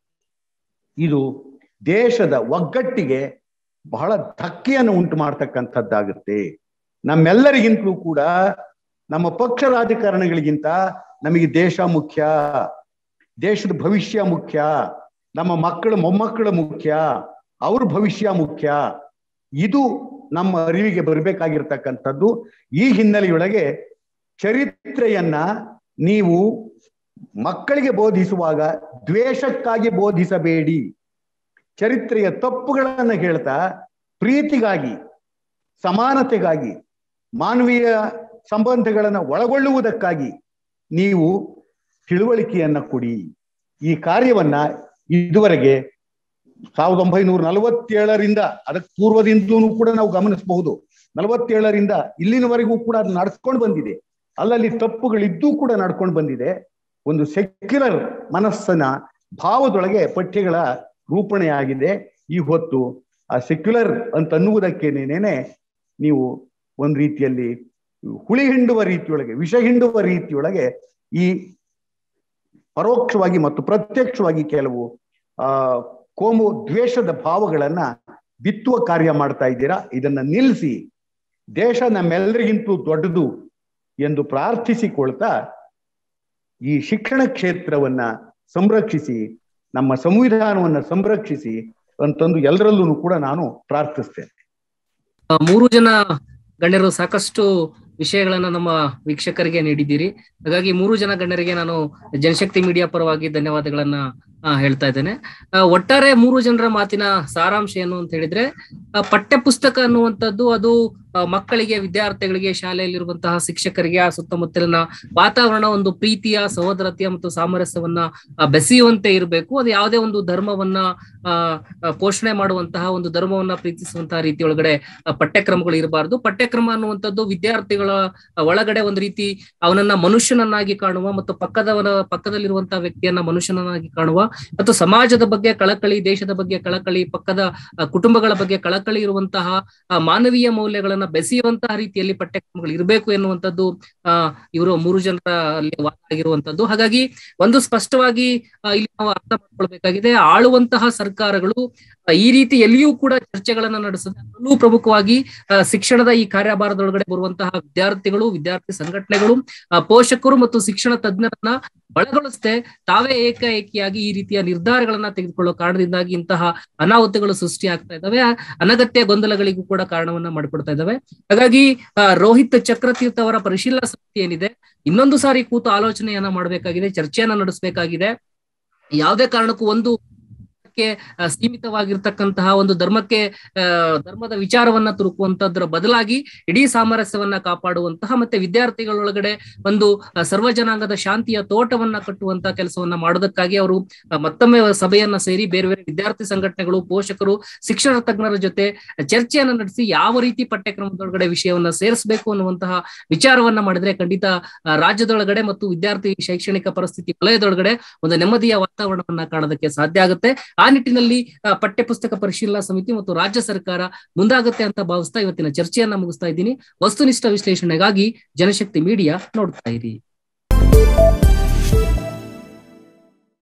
ಇದು ದೇಶದ ಒಗ್ಗಟ್ಟಿಗೆ ಬಹಳ ಧಕ್ಕೆಯನ್ನು ಉಂಟು ಮಾಡ್ತಕ್ಕಂಥದ್ದಾಗುತ್ತೆ ನಮ್ಮೆಲ್ಲರಿಗಿಂತಲೂ ಕೂಡ ನಮ್ಮ ಪಕ್ಷ ರಾಜಕಾರಣಗಳಿಗಿಂತ ನಮಗೆ ದೇಶ ಮುಖ್ಯ ದೇಶದ ಭವಿಷ್ಯ ಮುಖ್ಯ ನಮ್ಮ ಮಕ್ಕಳ ಮೊಮ್ಮಕ್ಕಳ ಮುಖ್ಯ ಅವ್ರ ಭವಿಷ್ಯ ಮುಖ್ಯ ಇದು ನಮ್ಮ ಅರಿವಿಗೆ ಬರಬೇಕಾಗಿರ್ತಕ್ಕಂಥದ್ದು ಈ ಹಿನ್ನೆಲೆಯೊಳಗೆ ಚರಿತ್ರೆಯನ್ನ ನೀವು ಮಕ್ಕಳಿಗೆ ಬೋಧಿಸುವಾಗ ದ್ವೇಷಕ್ಕಾಗಿ ಬೋಧಿಸಬೇಡಿ ಚರಿತ್ರೆಯ ತಪ್ಪುಗಳನ್ನು ಹೇಳ್ತಾ ಪ್ರೀತಿಗಾಗಿ ಸಮಾನತೆಗಾಗಿ ಮಾನವೀಯ ಸಂಬಂಧಗಳನ್ನು ಒಳಗೊಳ್ಳುವುದಕ್ಕಾಗಿ ನೀವು ತಿಳುವಳಿಕೆಯನ್ನ ಕೊಡಿ ಈ ಕಾರ್ಯವನ್ನ ಇದುವರೆಗೆ ಸಾವಿರದ ಒಂಬೈನೂರ ನಲವತ್ತೇಳರಿಂದ ಅದಕ್ಕೆ ಪೂರ್ವದಿಂದಲೂ ಕೂಡ ನಾವು ಗಮನಿಸಬಹುದು ನಲವತ್ತೇಳರಿಂದ ಇಲ್ಲಿನವರೆಗೂ ಕೂಡ ಅದು ನಡ್ಸ್ಕೊಂಡು ಬಂದಿದೆ ಅಲ್ಲಲ್ಲಿ ತಪ್ಪುಗಳಿದ್ದೂ ಕೂಡ ನಡ್ಕೊಂಡು ಬಂದಿದೆ ಒಂದು ಸೆಕ್ಯುಲರ್ ಮನಸ್ಸನ ಭಾವದೊಳಗೆ ಪಠ್ಯಗಳ ರೂಪಣೆಯಾಗಿದೆ ಈ ಹೊತ್ತು ಆ ಸೆಕ್ಯುಲರ್ ಅಂತ ಅನ್ನುವುದಕ್ಕೇನೇನೆ ನೀವು ಒಂದು ರೀತಿಯಲ್ಲಿ ಹುಳಿ ಹಿಂಡುವ ರೀತಿಯೊಳಗೆ ವಿಷ ಹಿಂಡುವ ರೀತಿಯೊಳಗೆ ಈ ಪರೋಕ್ಷವಾಗಿ ಮತ್ತು ಪ್ರತ್ಯಕ್ಷವಾಗಿ ಕೆಲವು ಆ ಕೋಮು ದ್ವೇಷದ ಭಾವಗಳನ್ನ ಬಿತ್ತುವ ಕಾರ್ಯ ಮಾಡ್ತಾ ಇದ್ದೀರಾ ಇದನ್ನ ನಿಲ್ಲಿಸಿ ದೇಶ ನಮ್ಮೆಲ್ಲರಿಗಿಂತೂ ದೊಡ್ಡದು ಎಂದು ಪ್ರಾರ್ಥಿಸಿಕೊಳ್ತಾ ಈ ಶಿಕ್ಷಣ ಕ್ಷೇತ್ರವನ್ನ ಸಂರಕ್ಷಿಸಿ ನಮ್ಮ ಸಂವಿಧಾನವನ್ನ ಸಂರಕ್ಷಿಸಿ ಅಂತಂದು ಎಲ್ಲರಲ್ಲೂ ಕೂಡ ನಾನು ಪ್ರಾರ್ಥಿಸ್ತೇನೆ ಆ, ಮೂರು ಜನ ಗಣ್ಯರು ಸಾಕಷ್ಟು ವಿಷಯಗಳನ್ನ ನಮ್ಮ ವೀಕ್ಷಕರಿಗೆ ನೀಡಿದ್ದೀರಿ ಹಾಗಾಗಿ ಮೂರು ಜನ ಗಣ್ಯರಿಗೆ ನಾನು ಜನಶಕ್ತಿ ಮೀಡಿಯಾ ಪರವಾಗಿ ಧನ್ಯವಾದಗಳನ್ನ ಆ, ಹೇಳ್ತಾ ಇದ್ದೇನೆ ಆ, ಒಟ್ಟಾರೆ ಮೂರು ಜನರ ಮಾತಿನ ಸಾರಾಂಶ ಏನು ಅಂತ ಹೇಳಿದ್ರೆ ಆ, ಪಠ್ಯ ಪುಸ್ತಕ ಅನ್ನುವಂಥದ್ದು ಅದು ಆ, ಮಕ್ಕಳಿಗೆ ವಿದ್ಯಾರ್ಥಿಗಳಿಗೆ ಶಾಲೆಯಲ್ಲಿರುವಂತಹ ಶಿಕ್ಷಕರಿಗೆ ಆ ಸುತ್ತಮುತ್ತಲಿನ ವಾತಾವರಣ ಒಂದು ಪ್ರೀತಿಯ ಸಹೋದರತೆಯ ಮತ್ತು ಸಾಮರಸ್ಯವನ್ನ ಆ, ಬೆಸೆಯುವಂತೆ ಇರಬೇಕು ಅದು ಯಾವುದೇ ಒಂದು ಧರ್ಮವನ್ನ ಆ, ಆ, ಪೋಷಣೆ ಮಾಡುವಂತಹ ಒಂದು ಧರ್ಮವನ್ನ ಪ್ರೀತಿಸುವಂತಹ ರೀತಿಯೊಳಗಡೆ ಆ, ಪಠ್ಯಕ್ರಮಗಳು ಇರಬಾರ್ದು ಪಠ್ಯಕ್ರಮ ಅನ್ನುವಂಥದ್ದು ವಿದ್ಯಾರ್ಥಿಗಳ ಒಳಗಡೆ ಒಂದು ರೀತಿ ಅವನನ್ನ ಮನುಷ್ಯನನ್ನಾಗಿ ಕಾಣುವ ಮತ್ತು ಪಕ್ಕದವನ ಪಕ್ಕದಲ್ಲಿರುವಂತಹ ವ್ಯಕ್ತಿಯನ್ನ ಮನುಷ್ಯನನ್ನಾಗಿ ಕಾಣುವ ಮತ್ತು ಸಮಾಜದ ಬಗ್ಗೆ ಕಳಕಳಿ ದೇಶದ ಬಗ್ಗೆ ಕಳಕಳಿ ಪಕ್ಕದ ಆ, ಕುಟುಂಬಗಳ ಬಗ್ಗೆ ಕಳಕಳಿ ಇರುವಂತಹ ಆ, ಮಾನವೀಯ ಮೌಲ್ಯಗಳನ್ನ ಬೆಸೆಯುವಂತಹ ರೀತಿಯಲ್ಲಿ ಪಠ್ಯಕ್ರಮಗಳು ಇರಬೇಕು ಎನ್ನುವಂಥದ್ದು ಆ ಇವರು ಮೂರು ಜನರ ಅಲ್ಲಿ ವಾದ ಆಗಿರುವಂತದ್ದು ಹಾಗಾಗಿ ಒಂದು ಸ್ಪಷ್ಟವಾಗಿ ಆ, ಇಲ್ಲಿ ನಾವು ಅರ್ಥ ಮಾಡ್ಕೊಳ್ಬೇಕಾಗಿದೆ ಆಳುವಂತಹ ಸರ್ಕಾರಗಳು ಆ, ಈ ರೀತಿ ಎಲ್ಲಿಯೂ ಕೂಡ ಚರ್ಚೆಗಳನ್ನ ನಡೆಸದೆ ಅದರಲ್ಲೂ ಪ್ರಮುಖವಾಗಿ ಆ, ಶಿಕ್ಷಣದ ಈ ಕಾರ್ಯಭಾರದೊಳಗಡೆ ಬರುವಂತಹ ವಿದ್ಯಾರ್ಥಿಗಳು ವಿದ್ಯಾರ್ಥಿ ಸಂಘಟನೆಗಳು ಆ, ಪೋಷಕರು ಮತ್ತು ಶಿಕ್ಷಣ ತಜ್ಞರನ್ನ ಬಳಗೊಳಿಸದೆ ತಾವೇ ಏಕಾಏಕಿಯಾಗಿ ಈ ರೀತಿಯ ನಿರ್ಧಾರಗಳನ್ನ ತೆಗೆದುಕೊಳ್ಳೋ ಕಾರಣದಿಂದಾಗಿ ಇಂತಹ ಅನಾಹುತಗಳು ಸೃಷ್ಟಿ ಆಗ್ತಾ ಇದಾವೆ ಆ ಅನಗತ್ಯ ಗೊಂದಲಗಳಿಗೂ ಕೂಡ ಕಾರಣವನ್ನ ಮಾಡಿಕೊಡ್ತಾ ಇದಾವೆ ಹಾಗಾಗಿ ಆ, ರೋಹಿತ್ ಚಕ್ರತೀರ್ಥ ಅವರ ಪರಿಶೀಲನಾ ಸಮಿತಿ ಏನಿದೆ ಇನ್ನೊಂದು ಸಾರಿ ಕೂತು ಆಲೋಚನೆಯನ್ನ ಮಾಡಬೇಕಾಗಿದೆ ಚರ್ಚೆಯನ್ನ ನಡೆಸಬೇಕಾಗಿದೆ ಯಾವುದೇ ಕಾರಣಕ್ಕೂ ಒಂದು ಕ್ಕೆ, ಆ, ಸೀಮಿತವಾಗಿರ್ತಕ್ಕಂತಹ ಒಂದು ಧರ್ಮಕ್ಕೆ ಆ, ಧರ್ಮದ ವಿಚಾರವನ್ನ ತುರುಕುವಂತದ್ರ ಬದಲಾಗಿ ಇಡೀ ಸಾಮರಸ್ಯವನ್ನ ಕಾಪಾಡುವಂತಹ ಮತ್ತೆ ವಿದ್ಯಾರ್ಥಿಗಳೊಳಗಡೆ ಒಂದು ಆ, ಸರ್ವ ಜನಾಂಗದ ಶಾಂತಿಯ ತೋಟವನ್ನ ಕಟ್ಟುವಂತ ಕೆಲಸವನ್ನ ಮಾಡೋದಕ್ಕಾಗಿ ಅವರು ಆ, ಮತ್ತೊಮ್ಮೆ ಸಭೆಯನ್ನ ಸೇರಿ ಬೇರೆ ಬೇರೆ ವಿದ್ಯಾರ್ಥಿ ಸಂಘಟನೆಗಳು ಪೋಷಕರು ಶಿಕ್ಷಣ ತಜ್ಞರ ಜೊತೆ ಚರ್ಚೆಯನ್ನ ನಡೆಸಿ ಯಾವ ರೀತಿ ಪಠ್ಯಕ್ರಮದೊಳಗಡೆ ವಿಷಯವನ್ನ ಸೇರಿಸಬೇಕು ಅನ್ನುವಂತಹ ವಿಚಾರವನ್ನ ಮಾಡಿದ್ರೆ ಖಂಡಿತ ಆ, ರಾಜ್ಯದೊಳಗಡೆ ಮತ್ತು ವಿದ್ಯಾರ್ಥಿ ಶೈಕ್ಷಣಿಕ ಪರಿಸ್ಥಿತಿ ವಲಯದೊಳಗಡೆ ಒಂದು ನೆಮ್ಮದಿಯ ವಾತಾವರಣವನ್ನ ಕಾಣೋದಕ್ಕೆ ಸಾಧ್ಯ ಆಗುತ್ತೆ ಆ ನಿಟ್ಟಿನಲ್ಲಿ ಆ, ಪಠ್ಯಪುಸ್ತಕ ಪರಿಶೀಲನಾ ಸಮಿತಿ ಮತ್ತು ರಾಜ್ಯ ಸರ್ಕಾರ ಮುಂದಾಗುತ್ತೆ ಅಂತ ಭಾವಿಸ್ತಾ ಇವತ್ತಿನ ಚರ್ಚೆಯನ್ನ ಮುಗಿಸ್ತಾ ಇದ್ದೀನಿ ವಸ್ತುನಿಷ್ಠ ವಿಶ್ಲೇಷಣೆಗಾಗಿ ಜನಶಕ್ತಿ ಮೀಡಿಯಾ ನೋಡ್ತಾ ಇರಿ